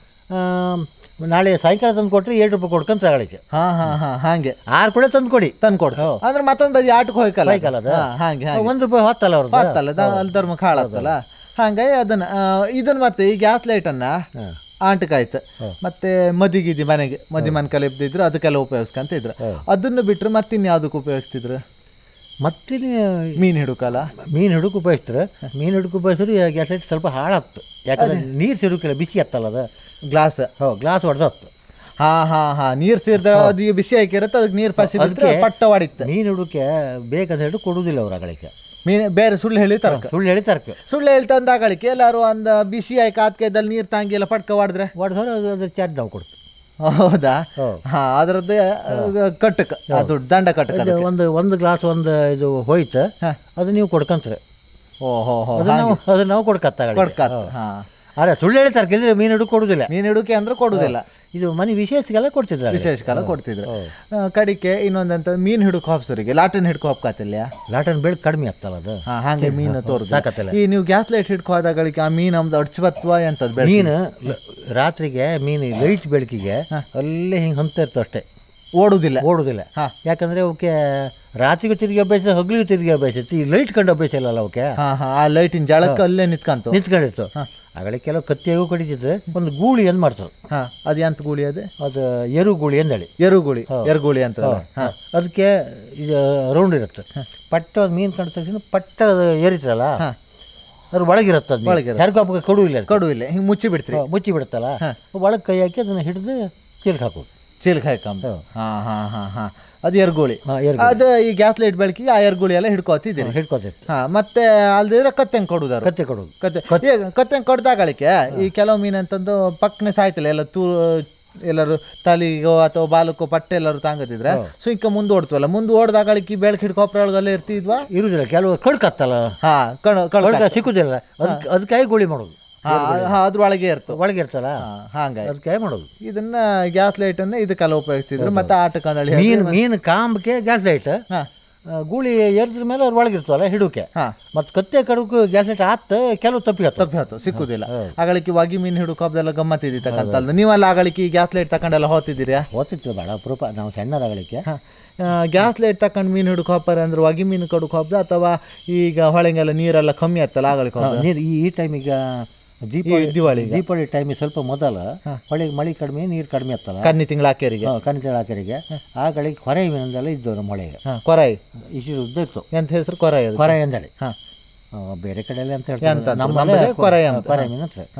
[SPEAKER 2] ನಾಳೆ ಸಾಯಂಕಾಲ ತಂದು ಕೊಟ್ಟರೆ ಏಳು ರೂಪಾಯಿ ಕೊಡ್ಕೊಂತ ತಗೊಳಿಕ್ಕೆ
[SPEAKER 1] ಹಾ ಹಾ ಹಾ ಹಾಗೆ
[SPEAKER 2] ಆರು ಕೂಡ ತಂದು ಕೊಡಿ
[SPEAKER 1] ತಂದು ಕೊಡು
[SPEAKER 2] ಹೋ.
[SPEAKER 1] ಅಂದ್ರೆ ಮತ್ತೊಂದು ಬದಿ ಆಟಕ್ಕೆ ಹೋಯ್ಕಲ್ಲ
[SPEAKER 2] ಹೋಯ್ಕಲ್ಲ ಅದು?
[SPEAKER 1] ಹಾ, ಹಾಗೆ ಹಾಗೆ
[SPEAKER 2] ಒಂದು ರೂಪಾಯಿ ಹೊತ್ತಲ್ಲ ಅವ್ರದ್ದು
[SPEAKER 1] ಆತಲ್ಲ ಅಲ್ಲಿ ಧರ್ಮಕ್ಕೆ ಹಾಳಾಗ್ತಲ್ಲ ಹಂಗಾಗಿ ಅದನ್ನ ಆ, ಇದನ್ನ ಮತ್ತೆ ಈ ಗ್ಯಾಸ್ ಲೈಟನ್ನ
[SPEAKER 2] ಹಾ.
[SPEAKER 1] ಆಂಟಕಾಯ್ತು ಮತ್ತೆ ಮದಿಗಿದಿ ಮನೆಗೆ ಮದಿ ಮನೆ ಕಲೆ ಇದ್ದಿದ್ರು ಅದಕ್ಕೆಲ್ಲ ಉಪಯೋಗಿಸ್ಕೊಂತ ಇದ್ರು ಅದನ್ನ ಬಿಟ್ರೆ ಮತ್ತಿನ್ಯಾವ್ದಕ್ಕೆ ಉಪಯೋಗಿಸ್ತಿದ್ರು
[SPEAKER 2] ಮತ್ತೆ
[SPEAKER 1] ಮೀನ್ ಹಿಡುಕಲ್ಲ
[SPEAKER 2] ಮೀನು ಹಿಡುಕು ಉಪಯೋಗಿಸ್ತಾರೆ ಮೀನು ಹಿಡುಕು ಉಪಯೋಗಿಸಿದ್ರೆ ಗ್ಯಾಸ್ ಲೈಟ್ ಸ್ವಲ್ಪ ಹಾಳಾಗ್ತು ಯಾಕಂದ್ರೆ ನೀರು ಸಿರುಕಿಲ್ಲ ಬಿಸಿ ಹತ್ತಲ್ಲ ಅದು
[SPEAKER 1] ಗ್ಲಾಸ್
[SPEAKER 2] ಹೋ ಗ್ಲಾಸ್ ಹೊಡೆದತ್ತು
[SPEAKER 1] ಹಾ ಹಾ ಹಾ ನೀರ್ ಸೇರ್ದ ಅದು ಬಿಸಿ ಹಾಕಿರತ್ತೆ ಅದಕ್ಕೆ ನೀರ್ ಪಸಿ ಬಿಟ್ರೆ ಪಟ್ಟ ಹೊಡಿತ್ತೆ
[SPEAKER 2] ಮೀನು ಹಿಡುಕೆ ಬೇಕಂತ ಹೇಳಿ ಕೊಡುವುದಿಲ್ಲ ಅವ್ರು ಅಗಳಿಗೆ
[SPEAKER 1] ಮೀನ್ ಬೇರೆ ಸುಳ್ಳು ಹೇಳಿ ತರಕ
[SPEAKER 2] ಸುಳ್ಳು ಹೇಳಿ ತರಕ
[SPEAKER 1] ಸುಳ್ಳು ಹೇಳ್ತಾ ಅಂದಾಗಳಿಕೆ ಎಲ್ಲಾರು ಒಂದು ಬಿಸಿ ಆಗಿ ಕಾತ್ಕೆದಲ್ಲಿ ನೀರ್ ತಾಂಗಿ ಎಲ್ಲ ಪಟ್ಕ ಹೊಡೆದ್ರೆ
[SPEAKER 2] ಹೊಡೆದವ್ರು ಅದು ಅದ್ರ ಚಾರ್ಜ್ ನಾವು ಕೊಡ್ತೀವಿ
[SPEAKER 1] ಹೌದಾ
[SPEAKER 2] ಹೋ.
[SPEAKER 1] ಹಾ ಅದ್ರದ್ದು ಕಟ್ಟಕ ಅದು ದಂಡ ಕಟ್ಟಕ
[SPEAKER 2] ಇದು ಒಂದು ಒಂದು ಗ್ಲಾಸ್ ಒಂದು ಇದು ಹೋಯ್ತು
[SPEAKER 1] ಹಾ.
[SPEAKER 2] ಅದು ನೀವು ಕೊಡ್ಕೊಂತಾರೆ
[SPEAKER 1] ಓ ಹೋ ಹೋ
[SPEAKER 2] ಅದು ನಾವು ಅದು ನಾವು ಕೊಡ್ಕತ್ತ
[SPEAKER 1] ಕೊಡ್ಕಾತ್ ಹಾ
[SPEAKER 2] ಅರೆ ಸುಳ್ಳು ಹೇಳ್ತಾರೆ ಇದ್ರೆ ಮೀನು ಹಿಡುಕು ಕೊಡುದಿಲ್ಲ
[SPEAKER 1] ಮೀನ್ ಹಿಡುಕೆ ಅಂದ್ರೆ ಕೊಡುದಿಲ್ಲ
[SPEAKER 2] ಇದು ಮನೆ ವಿಶೇಷಗೆಲ್ಲ ಕೊಡ್ತಿದ್ರು
[SPEAKER 1] ವಿಶೇಷ ಕಾಲ ಕೊಡ್ತಿದ್ರು ಆ, ಕಡಿಕೆ ಇನ್ನೊಂದಂತ ಮೀನ್ ಹಿಡುಕು ಹಾಪ್ಸರಿಗೆ ಲಾಟನ್ ಹಿಡ್ಕೊ ಹಾಪ್ಕಾತಿಲ್ಲ
[SPEAKER 2] ಲಾಟನ್ ಬೆಳಕು ಕಡಿಮೆ ಆಗ್ತಲ್ಲ ಅದು
[SPEAKER 1] ಹಾ ಹಂಗೆ ಮೀನು ತೋರ್ದು
[SPEAKER 2] ಸಾಕತ್ತಲ್ಲ
[SPEAKER 1] ಈ ನೀವು ಗ್ಯಾಸ್ ಲೈಟ್ ಹಿಡ್ಕೊ ಹೋದಾಗಳಿಗೆ ಆ ಮೀನ್ ನಮ್ದು ಅಡ್ಚ ಬತ್ವ ಎಂತದ್ ಬೆಳೆ
[SPEAKER 2] ಮೀನು ಲ- ರಾತ್ರಿಗೆ ಮೀನು ಲೈಟ್ ಬೆಳಕಿಗೆ ಅಲ್ಲೇ ಹಿಂಗೆ ಹಂತ ಇರ್ತವೆ ಅಷ್ಟೇ
[SPEAKER 1] ಓಡುದಿಲ್ಲ
[SPEAKER 2] ಓಡುದಿಲ್ಲ
[SPEAKER 1] ಹಾ.
[SPEAKER 2] ಯಾಕಂದ್ರೆ ಅವಕ್ಕೆ ರಾತ್ರಿಗೂ ತಿರುಗಿ ಅಭ್ಯಾಸ ಹಗಲಿಗೂ ತಿರುಗಿ ಅಭ್ಯಾಸ ಇತ್ತು ಈ ಲೈಟ್ ಕಂಡು ಅಭ್ಯಾಸ ಇಲ್ಲಲ್ಲ ಅವಕ್ಕೆ
[SPEAKER 1] ಹಾ ಹಾ ಆ ಲೈಟಿನ ಜಳಕ್ಕೆ ಅಲ್ಲೇ ನಿಂತ್ಕಂತು
[SPEAKER 2] ನಿಂತ್ಕೊಂಡಿರ್ತು ಆಗಲೇ ಕೆಲವು ಕತ್ತಿಯಾಗೂ ಕಡಿತಿದ್ರೆ ಒಂದು ಗೂಳಿ ಏನು ಮಾಡ್ತಾರೆ
[SPEAKER 1] ಹಾ ಅದು ಎಂತ ಗೂಳಿ ಅದು
[SPEAKER 2] ಅದು ಎರು ಗೂಳಿ ಅಂದೇಳಿ
[SPEAKER 1] ಎರುಗುಳಿ ಎರುಗುಳಿ ಅಂತ ಹಾ
[SPEAKER 2] ಅದಕ್ಕೆ ಇದು ರೌಂಡ್ ಇರುತ್ತೆ ಪಟ್ಟ ಅದು ಮೀನು ಕಂಡ ತಕ್ಷಣ ಪಟ್ಟ ಅದು ಏರಿತಲ್ಲ
[SPEAKER 1] ಹಾ.
[SPEAKER 2] ಅದ್ರ ಒಳಗಿರುತ್ತೆ ಅದು
[SPEAKER 1] ಒಳಗಿರುತ್ತೆ.
[SPEAKER 2] ಯಾರಿಗೂ ಹಬ್ಬಕ್ಕೆ ಕೊಡು ಇಲ್ಲ ಅದು.
[SPEAKER 1] ಕಡು ಇಲ್ಲ ಹಿಂಗೆ ಮುಚ್ಚಿ ಬಿಡ್ತೀರಿ
[SPEAKER 2] ಹಾ, ಮುಚ್ಚಿ ಬಿಡುತ್ತಲ್ಲ ಒಳಗೆ ಕೈ ಹಾಕಿ ಅದನ್ನು ಹಿಡಿದು ಚೀಲಕ್ಕೆ ಹಾಕೋದು
[SPEAKER 1] ಚೀಲಕ್ಕೆ ಹಾಕಂಬ ಹಾ ಹಾ ಹಾ ಹಾ ಅದು ಎರ್ಗುಳಿ
[SPEAKER 2] ಹಾಂ ಏರ್
[SPEAKER 1] ಅದು ಈ ಗ್ಯಾಸ್ ಲೈಟ್ ಬೆಳಕಿಗೆ ಆ ಎರ್ಗುಳಿ ಎಲ್ಲ ಹಿಡ್ಕೋತಿದ್ದೀರಿ
[SPEAKER 2] ಹಿಡ್ಕೊತೈತೆ
[SPEAKER 1] ಹಾ ಮತ್ತೆ ಅಲ್ದಿದ್ರೆ ಕತ್ತೆಂಗ್ ಕೊಡುದಾರು
[SPEAKER 2] ಕತ್ತೆ ಕೊಡೋದು
[SPEAKER 1] ಕತ್ತೆ ಈಗ ಕತ್ತೆಂಗ್ ಕೊಡ್ದಾಗಳಿಕೆ ಈ ಕೆಲವು ಮೀನು ಅಂತಂದು ಪಕ್ಕನೆ ಸಾಯ್ತಿಲ್ಲ ಎಲ್ಲ ತೂ ಎಲ್ಲರೂ ತಲಿಗೋ ಅಥವಾ ಬಾಲಕ್ಕೋ ಪಟ್ಟೆ ಎಲ್ಲರೂ ತಾಂಗತಿದ್ರೆ ಸೊ ಇಂಕ ಮುಂದೆ ಓಡ್ತವಲ್ಲ ಮುಂದೆ ಓಡ್ದಾಗಳಿಕೆ ಬೆಳಕು ಹಿಡ್ಕೊಪ್ರ ಒಳಗೆಲ್ಲ ಇರ್ತಿದ್ವಾ
[SPEAKER 2] ಇರುವುದಿಲ್ಲ ಕೆಲವು ಕಡ್ಕತ್ತಲ್ಲ
[SPEAKER 1] ಹಾ ಕಣ ಕಳ
[SPEAKER 2] ಕಡ್ಕ ಸಿಕ್ಕುದಿಲ್ಲ ಅದಕ್ಕೆ ಅದಕ್ಕಾಗಿ ಗುಳಿ ಮಾಡೋದು
[SPEAKER 1] ಹಾ ಹಾ ಅದ್ರೊಳಗೆ ಇರ್ತು
[SPEAKER 2] ಒಳಗೆ ಇರ್ತಲ್ಲ
[SPEAKER 1] ಹಾ ಹಂಗಾಗಿ
[SPEAKER 2] ಅದಕ್ಕಾಗಿ ಮಾಡೋದು
[SPEAKER 1] ಇದನ್ನ ಗ್ಯಾಸ್ ಲೈಟ್ ಅನ್ನ ಇದಕ್ಕೆಲ್ಲ ಉಪಯೋಗಿಸ್ತಿದ್ರು ಮತ್ತೆ ಆಟ ಕನ್ನಡಿ
[SPEAKER 2] ಮೀನು ಮೀನು ಕಾಂಬಕ್ಕೆ ಗ್ಯಾಸ್ ಲೈಟ್
[SPEAKER 1] ಹಾ
[SPEAKER 2] ಗೂಳಿ ಎರ್ದ್ರ ಮೇಲೆ ಅವ್ರು ಒಳಗಿರ್ತವಲ್ಲ ಹಿಡುಕೆ
[SPEAKER 1] ಹಾ
[SPEAKER 2] ಮತ್ತು ಕತ್ತೆ ಕಡುಕು ಗ್ಯಾಸ್ ಲೈಟ್ ಆತ ಕೆಲವು ತಪ್ಪಿ ಆತ
[SPEAKER 1] ತಪ್ಪಿ ಹೋತು ಸಿಕ್ಕುದಿಲ್ಲ ಆಗಳಿಕೆ ವಾಗಿ ಮೀನು ಹಿಡು ಕಬ್ದೆಲ್ಲ ಗಮ್ಮತ್ತಿದ್ದಿತ್ತಕ್ಕಂತಲ್ಲ ನೀವೆಲ್ಲ ಆಗಳಿಕೆ ಈ ಗ್ಯಾಸ್ ಲೈಟ್ ತಕೊಂಡೆಲ್ಲ ಹೋಗ್ತಿದ್ದೀರಾ
[SPEAKER 2] ಓದ್ತಿತ್ತು ಬೇಡ ಅಪರೂಪ ನಾವು ಸಣ್ಣರಾಗಲಿಕ್ಕೆ
[SPEAKER 1] ಗ್ಯಾಸ್ ಲೈಟ್ ತಕೊಂಡು ಮೀನು ಹಿಡ್ಕೊ ಹೋಗ್ತಾರೆ ಅಂದ್ರೆ ವಾಗಿ ಮೀನು ಕಡುಕ್ ಹೋಗ್ದ ಅಥವಾ ಈಗ ಹೊಳೆಗೆಲ್ಲ ನೀರೆಲ್ಲ ಕಮ್ಮಿ ಆಯ್ತಲ್ಲ ಆಗಳಿಕೆ ಹೋಗ್ದ
[SPEAKER 2] ನೀರು ಈ ಈ ಟೈಮಿಗ ದೀಪಾವಳಿ
[SPEAKER 1] ದಿವಾಳಿಗೆ.
[SPEAKER 2] ದೀಪಾವಳಿ ಟೈಮಿಗೆ ಸ್ವಲ್ಪ ಮೊದಲ ಹೊಳೆಗೆ ಮಳೆ ಕಡಿಮೆ ನೀರು ಕಡಿಮೆ ಆಗ್ತಲ್ಲ
[SPEAKER 1] ಕನ್ನಿ ತಿಂಗಳ ಹಾಕ್ಯರಿಗೆ
[SPEAKER 2] ಕನಿತಳ ಹಾಕರಿಗೆ ಆ ಗಳಿಗೆ ಕೊರೆ ಮೀನೆಲ್ಲ ಇದ್ದವು ನಮ್ಮ ಹೊಳೆಗೆ
[SPEAKER 1] ಹಾ ಕೊರಾಯಿ
[SPEAKER 2] ಇಷ್ಟು ಉದ್ದ ಇತ್ತು
[SPEAKER 1] ಎಂತ ಹೆಸರು ಕೊರಾಯಿ ಅದು
[SPEAKER 2] ಕೊರೆ ಅಂದೇಳಿ
[SPEAKER 1] ಹಾ
[SPEAKER 2] ಆ, ಬೇರೆ ಕಡೆ ಎಲ್ಲ ಅಂತ
[SPEAKER 1] ಎಂತ
[SPEAKER 2] ಹೇಳ್ತಾರೆ
[SPEAKER 1] ಅದು?
[SPEAKER 2] ನಮ್ಮ
[SPEAKER 1] ನಮ್ಮಲ್ಲಿ ಕೊರೆ ಅಂತ.
[SPEAKER 2] ಕೊರೆ ಮೀನು ಅಂತ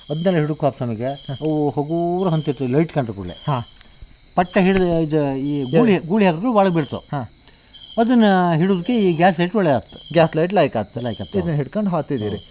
[SPEAKER 2] ಅದನ್ನೆಲ್ಲ ಹಿಡುಕು ಹಾಪ್ ನಮಗೆ ಅವು ಹಗೂರ ಹೊಂತಿರ್ತವೆ ಲೈಟ್ ಕಂಡ್ರೆ ಕೂಡಲೇ
[SPEAKER 1] ಹಾಂ
[SPEAKER 2] ಪಟ್ಟ ಹಿಡಿದು ಇದು ಈ ಗೂಳಿ ಗೂಳಿ ಹಾಕಿದ್ರು ಒಳಗೆ ಬೀಳ್ತಾವೆ
[SPEAKER 1] ಹಾಂ
[SPEAKER 2] ಅದನ್ನು ಹಿಡಿದಕ್ಕೆ ಈ ಗ್ಯಾಸ್ ಲೈಟ್ ಒಳ್ಳೆ ಆಗ್ತದೆ
[SPEAKER 1] ಗ್ಯಾಸ್ ಲೈಟ್ ಲೈಕ್ ಆಗ್ತದೆ
[SPEAKER 2] ಲೈಕ್ ಆಗ್ತದೆ
[SPEAKER 1] ಇದನ್ನ ಹಿಡ್ಕೊಂಡು ಹಾತಿದ್ದೀರಿ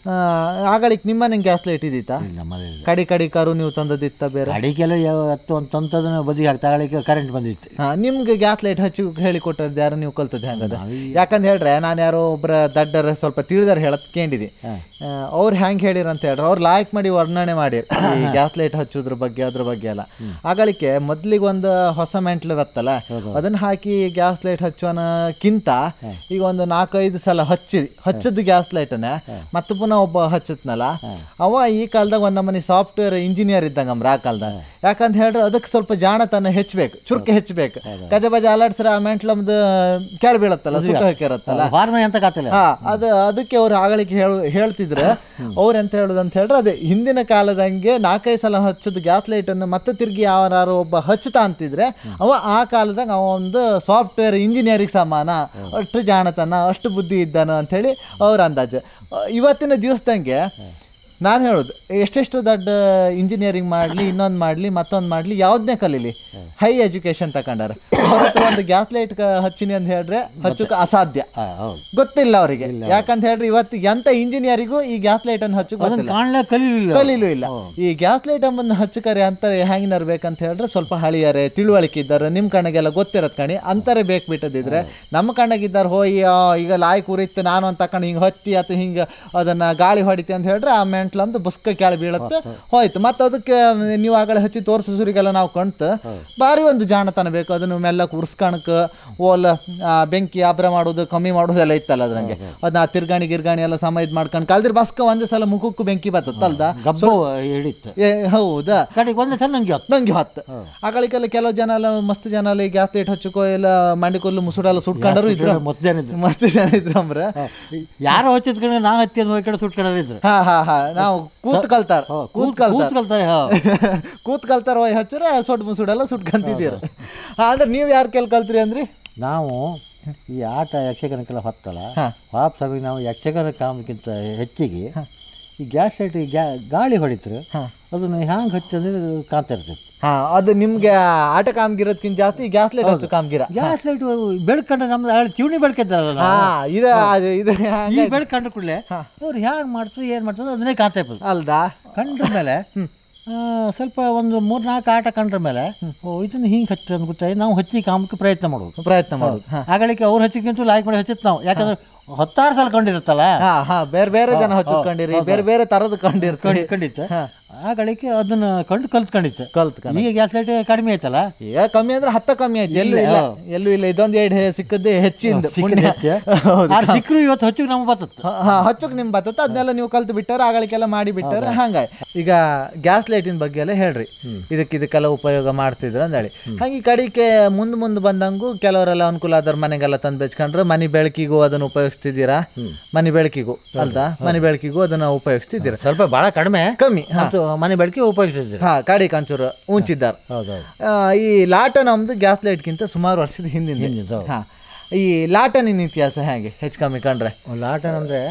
[SPEAKER 1] ಆಗಳಿಕ್ ನಿಮ್ಮನೆ ಗ್ಯಾಸ್ ಲೈಟ್ ಇದ್ದಿತ್ತಾ
[SPEAKER 2] ಇಲ್ಲ ಮನೇಲಿ
[SPEAKER 1] ಕಡಿ ಕಡಿ ಕಾರು ನೀವು ತಂದದಿತ್ತ ಬೇರೆ
[SPEAKER 2] ಅಡಿಗೆಲ್ಲ ಯಾವ ಹತ್ತು ಒಂದು ತಂತದನ್ನ ಬದಿಗೆ ಹಾಕಿ ತಗೊಳ್ಳಿಕ್ಕೆ ಕರೆಂಟ್ ಬಂದಿತ್ತು
[SPEAKER 1] ಹಾ, ನಿಮ್ಗೆ ಗ್ಯಾಸ್ ಲೈಟ್ ಹಚ್ಚಿ ಹೇಳಿ ಕೊಟ್ಟದ್ದು ಯಾರು ನೀವು ಕಲ್ತದ್ದು ಹೆಂಗದ ಯಾಕಂತ ಹೇಳ್ರೆ ನಾನು ಯಾರೋ ಒಬ್ಬರ ದಡ್ಡರ ಸ್ವಲ್ಪ ತಿಳಿದಾರ ಹೇಳತ್ ಕೇಳಿದೆ ಅವ್ರು ಹೆಂಗೆ ಹೇಳಿರ ಅಂತ ಹೇಳ್ರೆ ಅವ್ರು ಲಾಯ್ಕ್ ಮಾಡಿ ವರ್ಣನೆ ಮಾಡಿ ಈ ಗ್ಯಾಸ್ ಲೈಟ್ ಹಚ್ಚೋದ್ರ ಬಗ್ಗೆ ಅದ್ರ ಬಗ್ಗೆ ಎಲ್ಲ ಆಗಳಿಕೆ ಮೊದ್ಲಿಗೆ ಒಂದು ಹೊಸ ಮೆಂಟ್ಲು ಬತ್ತಲ್ಲ ಅದನ್ನ ಹಾಕಿ ಗ್ಯಾಸ್ ಲೈಟ್ ಹಚ್ಚೋನಕ್ಕಿಂತ ಈಗ ಒಂದು ನಾಲ್ಕೈದು ಸಲ ಹಚ್ಚಿ ಹಚ್ಚದ ಗ್ಯಾಸ್ ಲೈಟನ್ನ ಮತ್ತೆ ಪುನಃ ಒಬ್ಬ ಹಚ್ಚತ್ನಲ್ಲ ಅವ ಈ ಕಾಲದಾಗ ಒಂದ್ ನಮ್ಮನೆ ಸಾಫ್ಟ್ವೇರ್ ಇಂಜಿನಿಯರ್ ಇದ್ದಂಗ ಆ ಕಾಲದಾಗ ಯಾಕಂತ ಹೇಳ್ರೆ ಅದಕ್ಕೆ ಸ್ವಲ್ಪ ಜಾಣತನ ಹೆಚ್ಚಬೇಕು ಚುರುಕೆ ಹೆಚ್ಚಬೇಕು ಗಜ ಬಜ ಅಲಾಡ್ಸ್ರ ಆ ಮೆಂಟ್ಲಮ್ದು ಕೆಳ ಬೀಳತ್ತಲ್ಲ ಸುಟ್ಟು ಹಾಕಿರತ್ತಲ್ಲ
[SPEAKER 2] ಫಾರ್ಮೆ ಅಂತ ಕಾತಿಲ್ಲ
[SPEAKER 1] ಹಾ ಅದು ಅದಕ್ಕೆ ಅವ್ರು ಆಗಳಿಗೆ ಹೇಳ ಹೇಳ್ತಿದ್ರು ಅವ್ರು ಎಂತ ಹೇಳುದು ಅಂತ ಹೇಳಿದ್ರೆ ಅದೇ ಹಿಂದಿನ ಕಾಲದಂಗೆ ನಾಲ್ಕೈದು ಸಲ ಹಚ್ಚದ ಗ್ಯಾಸ್ ಲೈಟ್ ಅನ್ನು ಮತ್ತೆ ತಿರುಗಿ ಯಾರು ಒಬ್ಬ ಹಚ್ಚತಾ ಅಂತಿದ್ರೆ ಅವ ಆ ಕಾಲದಾಗ ಅವ ಒಂದು ಸಾಫ್ಟ್ವೇರ್ ಇಂಜಿನಿಯರಿಂಗ್ ಸಮಾನ ಅಷ್ಟು ಜಾಣತನ ಅಷ್ಟು ಬುದ್ಧಿ ಇದ್ದಾನ ಅಂಥೇಳಿ ಅವ್ರ ಅಂದಾಜು ಅಹ್, ಇವತ್ತಿನ ದಿವಸದಂಗೆ ನಾನು ಹೇಳೋದು ಎಷ್ಟೆಷ್ಟು ದೊಡ್ಡ ಇಂಜಿನಿಯರಿಂಗ್ ಮಾಡಲಿ ಇನ್ನೊಂದು ಮಾಡಲಿ ಮತ್ತೊಂದು ಮಾಡಲಿ ಯಾವ್ದನ್ನೇ ಕಲೀಲಿ ಹೈ ಎಜುಕೇಶನ್ ತಗೊಂಡಾರ ಹೊರತು ಒಂದು ಗ್ಯಾಸ್ ಲೈಟ್ ಹಚ್ಚಿನಿ ಅಂತ ಹೇಳಿದ್ರೆ ಹಚ್ಚಕ್ಕೆ ಅಸಾಧ್ಯ
[SPEAKER 2] ಹೌದು
[SPEAKER 1] ಗೊತ್ತಿಲ್ಲ ಅವರಿಗೆ ಯಾಕಂತ ಹೇಳ್ರಿ ಇವತ್ತು ಎಂತ ಇಂಜಿನಿಯರಿಗೂ ಈ ಗ್ಯಾಸ್ ಲೈಟ್ ಅನ್ನು ಹಚ್ಚು
[SPEAKER 2] ಅದನ್ನ
[SPEAKER 1] ಗೊತ್ತಿಲ್ಲ
[SPEAKER 2] ಕಾಣಲೇ ಕಲೀಲಿಲ್ಲ
[SPEAKER 1] ಕಲೀಲು ಇಲ್ಲ ಈ ಗ್ಯಾಸ್ ಲೈಟ್ ಅಂಬನ್ನ ಹಚ್ಚಕರೆ ಅಂತಾರೆ ಹೆಂಗ್ ನರ್ಬೇಕಂತ ಹೇಳಿದ್ರೆ ಸ್ವಲ್ಪ ಹಳಿಯರೆ ತಿಳುವಳಿಕೆ ಇದ್ದಾರೆ ನಿಮ್ ಕಣ್ಣಿಗೆಲ್ಲ ಗೊತ್ತಿರತ್ ಕಣಿ ಅಂತಾರೆ ಬೇಕು ಬಿಟ್ಟದಿದ್ರೆ ನಮ್ಮ ಕಣ್ಣಾಗಿದ್ದಾರೆ ಹೋಯ್ ಆ, ಈಗ ಲಾಯ್ ಕೂರಿತ್ತು ನಾನು ಅಂತ ತಕೊಂಡು ಹಿಂಗೆ ಹೊತ್ತಿ ಅಥವಾ ಹಿಂಗೆ ಅದನ್ನ ಗಾಳಿ ಹೊಡಿತಿ ಅಂತ ಹೇಳಿದ್ರೆ ಆ ಮೆಂಟ್ಲಂದು ಬುಸ್ಕ ಕೆಳ ಬೀಳತ್ತೆ ಹೋಯ್ತು ಮತ್ತೆ ಅದಕ್ಕೆ ನೀವು ಆಗಲೇ ಹಚ್ಚಿ ತೋರಿಸೋ ಸುರಿಗೆಲ್ಲ ನಾವು ಕಂತು ಭಾರಿ ಒಂದು ಜಾಣತನ ಬೇಕು ಅದನ್ನು ಮೆಲ್ಲ ಉರ್ಸ್ಕಣಕ್ ಓಲ್ ಆ, ಬೆಂಕಿ ಆಬ್ರ ಮಾಡೋದು ಕಮ್ಮಿ ಮಾಡೋದೆಲ್ಲ ಇತ್ತಲ್ಲ ಅದ್ರಂಗೆ ಅದನ್ನ ತಿರ್ಗಾಣಿ ಗಿರ್ಗಾಣಿ ಎಲ್ಲ ಸಮ ಇದ್ ಮಾಡ್ಕೊಂಡು ಕಲ್ದಿರ್ ಬಸ್ಕ ಒಂದೇ ಸಲ ಮುಖಕ್ಕೂ ಬೆಂಕಿ ಬತ್ತಲ್ದ
[SPEAKER 2] ಗಬ್ಬು ಹಿಡಿತ್ತು
[SPEAKER 1] ಏ ಹೌದಾ
[SPEAKER 2] ಕಡೆಗೆ ಒಂದೇ ಸಲ ನಂಗೆ ಹೊತ್ತು
[SPEAKER 1] ನಂಗೆ ಹೊತ್ತು ಆಗಳಿಗೆಲ್ಲ ಕೆಲವು ಜನ ಎಲ್ಲ ಮಸ್ತ್ ಜನ ಎಲ್ಲ ಈ ಗ್ಯಾಸ್ ಲೈಟ್ ಹಚ್ಚಕೋ ಎಲ್ಲ ಮಂಡಿಕೊಲ್ಲು ಮುಸುಡೆಲ್ಲ ಸುಟ್ಕೊಂಡರು ಇದ್ರು
[SPEAKER 2] ಮೊತ್ತೇನಿದ್ರು
[SPEAKER 1] ಮಸ್ತ್ ಜನ ಇದ್ರಂಬ್ರ
[SPEAKER 2] ಯಾರೋ ಹಚ್ಚಿದ್ಕೊಂಡು ನಾವು ಹತ್ತಿ ಅಂತ ಹೋಗಿ ಕಡೆ ಸುಟ್ಕೊಂಡ್ರು ಇದ್ರು
[SPEAKER 1] ಹಾ ಹಾ ಹಾ ನಾವು ಕೂತ್ ಕಲ್ತಾರ ಕೂತ್ ಕಲ್ತಾರ
[SPEAKER 2] ಕೂತ್ಕೊಳ್ತಾರೆ ಹಾ
[SPEAKER 1] ಕೂತ್ ಕಲ್ತಾರ ಹೋಯ್ ಹಚ್ಚರ ಸೊಟ್ ಮುಸುಡೆಲ್ಲ ಸುಟ್ಕಂತಿದ್ದೀರ ಅಂದ್ರೆ ನೀವು ಯಾರು ಕೆಲ್ ಕಲ್ತ್ರಿ ಅಂದ್ರಿ
[SPEAKER 2] ನಾವು ಈ ಆಟ ಯಕ್ಷಗಾನಕ್ಕೆಲ್ಲ ಹೊತ್ತಲ್ಲ
[SPEAKER 1] ಹಾ.
[SPEAKER 2] ಪಾಪ ಸಭೆಗೆ ನಾವು ಯಕ್ಷಗಾನ ಕಾಮಕ್ಕಿಂತ ಹೆಚ್ಚಿಗೆ ಈ ಗ್ಯಾಸ್ ಲೈಟ್ ಗ್ಯಾ ಗಾಳಿ ಹೊಡಿತ್ರು
[SPEAKER 1] ಹಾ.
[SPEAKER 2] ಅದನ್ನು ಹ್ಯಾಂಗೆ ಹಚ್ಚಂದ್ರೆ ಅದು ಕಾಣ್ತಾ ಇರ್ತೈತೆ
[SPEAKER 1] ಹಾ ಅದು ನಿಮ್ಗೆ ಆಟ ಕಾಮ್ಗಿರೋದ್ಕಿಂತ ಜಾಸ್ತಿ ಗ್ಯಾಸ್ ಲೈಟ್ ಹಚ್ಚು ಕಾಮ್ಗಿರ
[SPEAKER 2] ಗ್ಯಾಸ್ ಲೈಟ್ ಬೆಳ್ಕೊಂಡ್ರೆ ನಮ್ದು ಹಳೆ ತಿವಣಿ ಬೆಳ್ಕಿದ್ದಾರಲ್ಲ
[SPEAKER 1] ಹಾ
[SPEAKER 2] ನಾವು.
[SPEAKER 1] ಇದ ಅದು ಇದು
[SPEAKER 2] ಈ ಬೆಳ್ಕೊಂಡ್ರೆ ಕೂಡಲೇ ಅವ್ರು ಹ್ಯಾಂಗೆ ಮಾಡ್ತಾರೆ ಏನು ಮಾಡ್ತಾರೆ ಅದನ್ನೇ ಕಾಣ್ತಾ ಇರ್ತದೆ
[SPEAKER 1] ಅಲ್ದಾ
[SPEAKER 2] ಕಂಡ್ರ ಮೇಲೆ ಆ, ಸ್ವಲ್ಪ ಒಂದು ಮೂರು ನಾಲ್ಕು ಆಟ ಕಂಡ್ರ ಮೇಲೆ ಓ ಇದನ್ನು ಹಿಂಗೆ ಹಚ್ಚ ಅಂತ ಗೊತ್ತಾಯ್ತು ನಾವು ಹಚ್ಚಿ ಕಾಮಕ್ಕೆ ಪ್ರಯತ್ನ ಮಾಡೋದು
[SPEAKER 1] ಪ್ರಯತ್ನ ಮಾಡೋದು ಹಾ
[SPEAKER 2] ಆಗಳಿಕೆ ಅವ್ರು ಹಚ್ಚಿಕ್ಕಿಂತ ಲಾಯ್ಕ್ ಮಾಡಿ ಹಚ್ಚಿತ್ತು ನಾವು ಯಾಕಂದ್ರೆ ಹತ್ತಾರು ಸಲ ಕಂಡಿರುತ್ತಲ್ಲ
[SPEAKER 1] ಹಾ ಹಾ ಬೇರೆ ಬೇರೆ ಜನ ಹಚ್ಕೊಂಡಿರಿ ಬೇರೆ ಬೇರೆ ತರದ್ ಕಂಡಿರ್ತೀರಿ
[SPEAKER 2] ಕಂಡಿತ್ತು ಆಗಳಿಕೆ ಅದನ್ನ ಕಂಡು ಕಲ್ತ್ಕೊಂಡಿತ್ತು
[SPEAKER 1] ಕಲ್ತ್
[SPEAKER 2] ಈಗ ಗ್ಯಾಸ್ ಲೈಟ್ ಕಡಿಮೆ ಆಯ್ತಲ್ಲ
[SPEAKER 1] ಈಗ ಕಮ್ಮಿ ಅಂದ್ರೆ ಹತ್ತ ಕಮ್ಮಿ ಆಯ್ತು ಎಲ್ಲೂ ಇಲ್ಲ ಎಲ್ಲೂ ಇಲ್ಲ ಇದೊಂದು ಎರಡು ಸಿಕ್ಕದ್ದೇ ಹೆಚ್ಚಿಂದ
[SPEAKER 2] ಸಿಕ್ಕಿದೆ
[SPEAKER 1] ಪುಣ್ಯ.
[SPEAKER 2] ಹೆಚ್ಚು.
[SPEAKER 1] ಹೌದು
[SPEAKER 2] ಆದ್ರೆ ಸಿಕ್ಕರು ಇವತ್ತು ಹಚ್ಚಿಗೆ ನಮ್ಗೆ ಬರ್ತತ್ತು
[SPEAKER 1] ಹ- ಹಾ ಹಚ್ಚಕ್ ನಿಮ್ ಬರ್ತದ ಅದನ್ನೆಲ್ಲ ನೀವು ಕಲ್ತು ಬಿಟ್ಟಾರ ಆಗಳಿಗೆಲ್ಲ ಮಾಡಿ ಬಿಟ್ಟಾರ ಹಂಗ ಈಗ ಗ್ಯಾಸ್ ಲೈಟಿನ ಬಗ್ಗೆ ಎಲ್ಲ ಹೇಳ್ರಿ ಇದಕ್ಕೆ ಇದಕ್ಕೆಲ್ಲ ಉಪಯೋಗ ಮಾಡ್ತಿದ್ರು ಅಂದೇಳಿ ಹಂಗೆ ಈ ಕಡಿಕೆ ಮುಂದ್ ಮುಂದ್ ಬಂದಂಗೂ ಕೆಲವರೆಲ್ಲ ಅನುಕೂಲ ಆದ್ರ ಮನೆಗೆಲ್ಲ ತಂದು ಬೆಚ್ಕೊಂಡ್ರೆ ಮನೆ ಬೆಳಕಿಗೂ ಅದನ್ನ ಉಪಯೋಗಿಸ್ತಿದ್ದೀರಾ ಮನೆ ಬೆಳಕಿಗೂ ಅಲ್ದಾ ಮನೆ ಬೆಳಕಿಗೂ ಅದನ್ನ ಉಪಯೋಗಿಸ್ತಿದ್ದೀರಾ
[SPEAKER 2] ಸ್ವಲ್ಪ ಭಾಳ ಕಡಿಮೆ
[SPEAKER 1] ಕಮ್ಮಿ ಹಾ
[SPEAKER 2] ಮತ್ತು ಮನೆ ಬೆಳಕಿಗೆ ಉಪಯೋಗಿಸಿದ್ರು
[SPEAKER 1] ಹಾ ಕಾಡಿ ಕಂಚೂರು ಉಂಚಿದ್ದಾರೆ
[SPEAKER 2] ಹೌದೌದು
[SPEAKER 1] ಆ, ಈ ಲಾಟ ನಮ್ದು ಗ್ಯಾಸ್ ಲೈಟ್ಗಿಂತ ಸುಮಾರು ವರ್ಷದ ಹಿಂದಿನ
[SPEAKER 2] ಹಿಂದಿನ, ಹೌದು.
[SPEAKER 1] ಹಾ ಈ ಲಾಟನಿನ ಇತಿಹಾಸ ಹೇಗೆ ಹೆಚ್ಚು ಕಮ್ಮಿ ಕಂಡ್ರೆ
[SPEAKER 2] ಒಂದು ಆಟ ಅಂದರೆ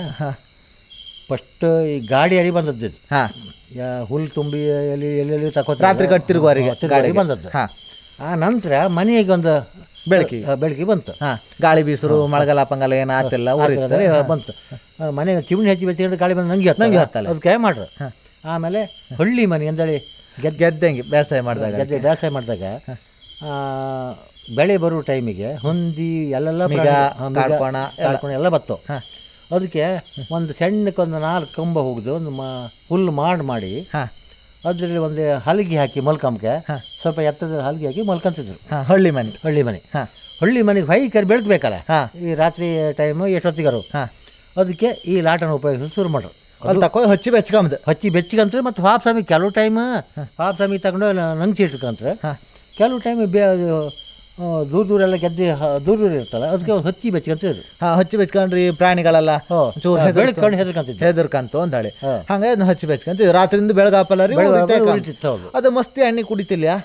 [SPEAKER 2] ಫಸ್ಟ್ ಈ ಗಾಡಿ ಅಡಿ ಬಂದದ್ದು ಇದು.
[SPEAKER 1] ಹಾ
[SPEAKER 2] ಯಾ ಹುಲ್ಲು ತುಂಬಿ ಎಲ್ಲಿ ಎಲ್ಲೆಲ್ಲಿ ತಕೋತಾರೆ
[SPEAKER 1] ರಾತ್ರಿ ಕಟ್ ತಿರುಗುವವರೆಗೆ ಗಾಡಿಗೆ.
[SPEAKER 2] ಬಂದದ್ದು
[SPEAKER 1] ಹಾ
[SPEAKER 2] ಆ ನಂತರ ಮನೆಗೆ ಒಂದು
[SPEAKER 1] ಬೆಳಕಿಗೆ.
[SPEAKER 2] ಆ, ಬೆಳಕಿಗೆ ಬಂತು
[SPEAKER 1] ಹಾ ಗಾಳಿ ಬೀಸರು ಮಳೆಗಾಲ ಪಂಗಲ ಏನ್ ಆತಿಲ್ಲ
[SPEAKER 2] ಆಚರಣೆ ಬಂತು ಆ, ಮನೆಗೆ ಚಿಮಣಿ ಹಚ್ಚಿ ಬೆಚ್ಚಿಕೊಂಡು ಗಾಳಿ ಬಂದು ನಂಗೆ
[SPEAKER 1] ನಂಗೆ ಹತ್ತಲ್ಲ.
[SPEAKER 2] ಅದಕ್ಕೆ ಮಾಡ್ರು ಆಮೇಲೆ ಹಳ್ಳಿ ಮನೆ ಅಂದೇಳಿ ಗೆದ್ದೆ
[SPEAKER 1] ಗೆದ್ದಂಗೆ ಬೇಸಾಯ ಮಾಡಿದಾಗ
[SPEAKER 2] ಗದ್ದೆ ಬೇಸಾಯ ಮಾಡಿದಾಗ ಆ, ಬೆಳೆ ಬರೋ ಟೈಮಿಗೆ ಹೊಂದಿ ಎಲ್ಲೆಲ್ಲ
[SPEAKER 1] ಮಿಗ,
[SPEAKER 2] ಪ್ರಾಣಿ- ಹಾ, ಮಿಗ,
[SPEAKER 1] ಕಾಡ್ಕೋಣ
[SPEAKER 2] ಕಾಡ್ಕೋಣ ಎಲ್ಲ ಬತ್ತು ಅದಕ್ಕೆ ಒಂದು ಸಣ್ಣಕ್ಕೊಂದು ನಾಲ್ಕು ಕಂಬ ಹೋಗುದು ಒಂದು ಮಾ ಹುಲ್ಲು ಮಾಡಿ ಮಾಡಿ
[SPEAKER 1] ಹಾ
[SPEAKER 2] ಅದರಲ್ಲಿ ಒಂದು ಹಲಗೆ ಹಾಕಿ ಮಲ್ಕಂಬಕ್ಕೆ ಸ್ವಲ್ಪ ಎತ್ತರದ ಹಲಗೆ ಹಾಕಿ ಮಲ್ಕೊಂತಿದ್ರು
[SPEAKER 1] ಹಾ ಹಳ್ಳಿ ಮನೆ
[SPEAKER 2] ಹಳ್ಳಿ ಮನೆ
[SPEAKER 1] ಹಾ
[SPEAKER 2] ಹಳ್ಳಿ ಮನೆಗೆ ಭಯಂಕರ ಬೆಳಕಬೇಕಲ್ಲ
[SPEAKER 1] ಹಾ
[SPEAKER 2] ಈ ರಾತ್ರಿ ಟೈಮು ಎಷ್ಟೊತ್ತಿಗಾರು
[SPEAKER 1] ಹಾ
[SPEAKER 2] ಅದಕ್ಕೆ ಈ ಲಾಟನ ಉಪಯೋಗಿಸಲು ಶುರು ಮಾಡ್ರು
[SPEAKER 1] ಅಲ್ಲಿ ತಕೋ ಹಚ್ಚಿ ಬೆಚ್ಕೊಂಬದು
[SPEAKER 2] ಹಚ್ಚಿ ಬೆಚ್ಚಗಂತ್ರೆ ಮತ್ತು ಹಾಫ್ ಸ್ವಾಮಿ ಕೆಲವು ಟೈಮ್ ಹಾಫ್ ಸ್ವಾಮಿ ತಗೊಂಡು ನಂಗ್ಸಿ ಇಟ್ಕೊಂತ್ರೆ
[SPEAKER 1] ಹಾ.
[SPEAKER 2] ಕೆಲವು ಟೈಮ್ ಬೇ ಅದು, ಆ, ದೂರ ದೂರ ಎಲ್ಲ ಗೆದ್ದೆ ಹ- ದೂರ ದೂರ ಇರ್ತಲ್ಲ ಅದಕ್ಕೆ ಹಚ್ಚಿ ಬೆಚ್ಚಗಂತಿದ್ರು
[SPEAKER 1] ಹಾ ಹಚ್ಚಿ ಬೆಚ್ಕೊಂಡ್ರಿ ಪ್ರಾಣಿಗಳೆಲ್ಲ ಚೂರು
[SPEAKER 2] ಬೆಳಕೊಂಡು ಹೆದರ್ಕಂತಿದ್ರು
[SPEAKER 1] ಹೆದರ್ಕಂತು ಅಂತ ಹೇಳಿ
[SPEAKER 2] ಹಾ.
[SPEAKER 1] ಹಂಗಾಗಿ ಅದನ್ನ ಹಚ್ಚಿ ಬೆಚ್ಕೊಂತ ರಾತ್ರಿಯಿಂದ ಬೆಳಗಾಪಲ್ಲ ರೀ
[SPEAKER 2] ಬೆಳಗ್ಗೆ
[SPEAKER 1] ಉರಿತೈತೆ.
[SPEAKER 2] ಉರಿತಿತ್ತು ಹೌದು.
[SPEAKER 1] ಅದು ಮಸ್ತಿ ಎಣ್ಣೆ ಕುಡಿತಿಲ್ಲ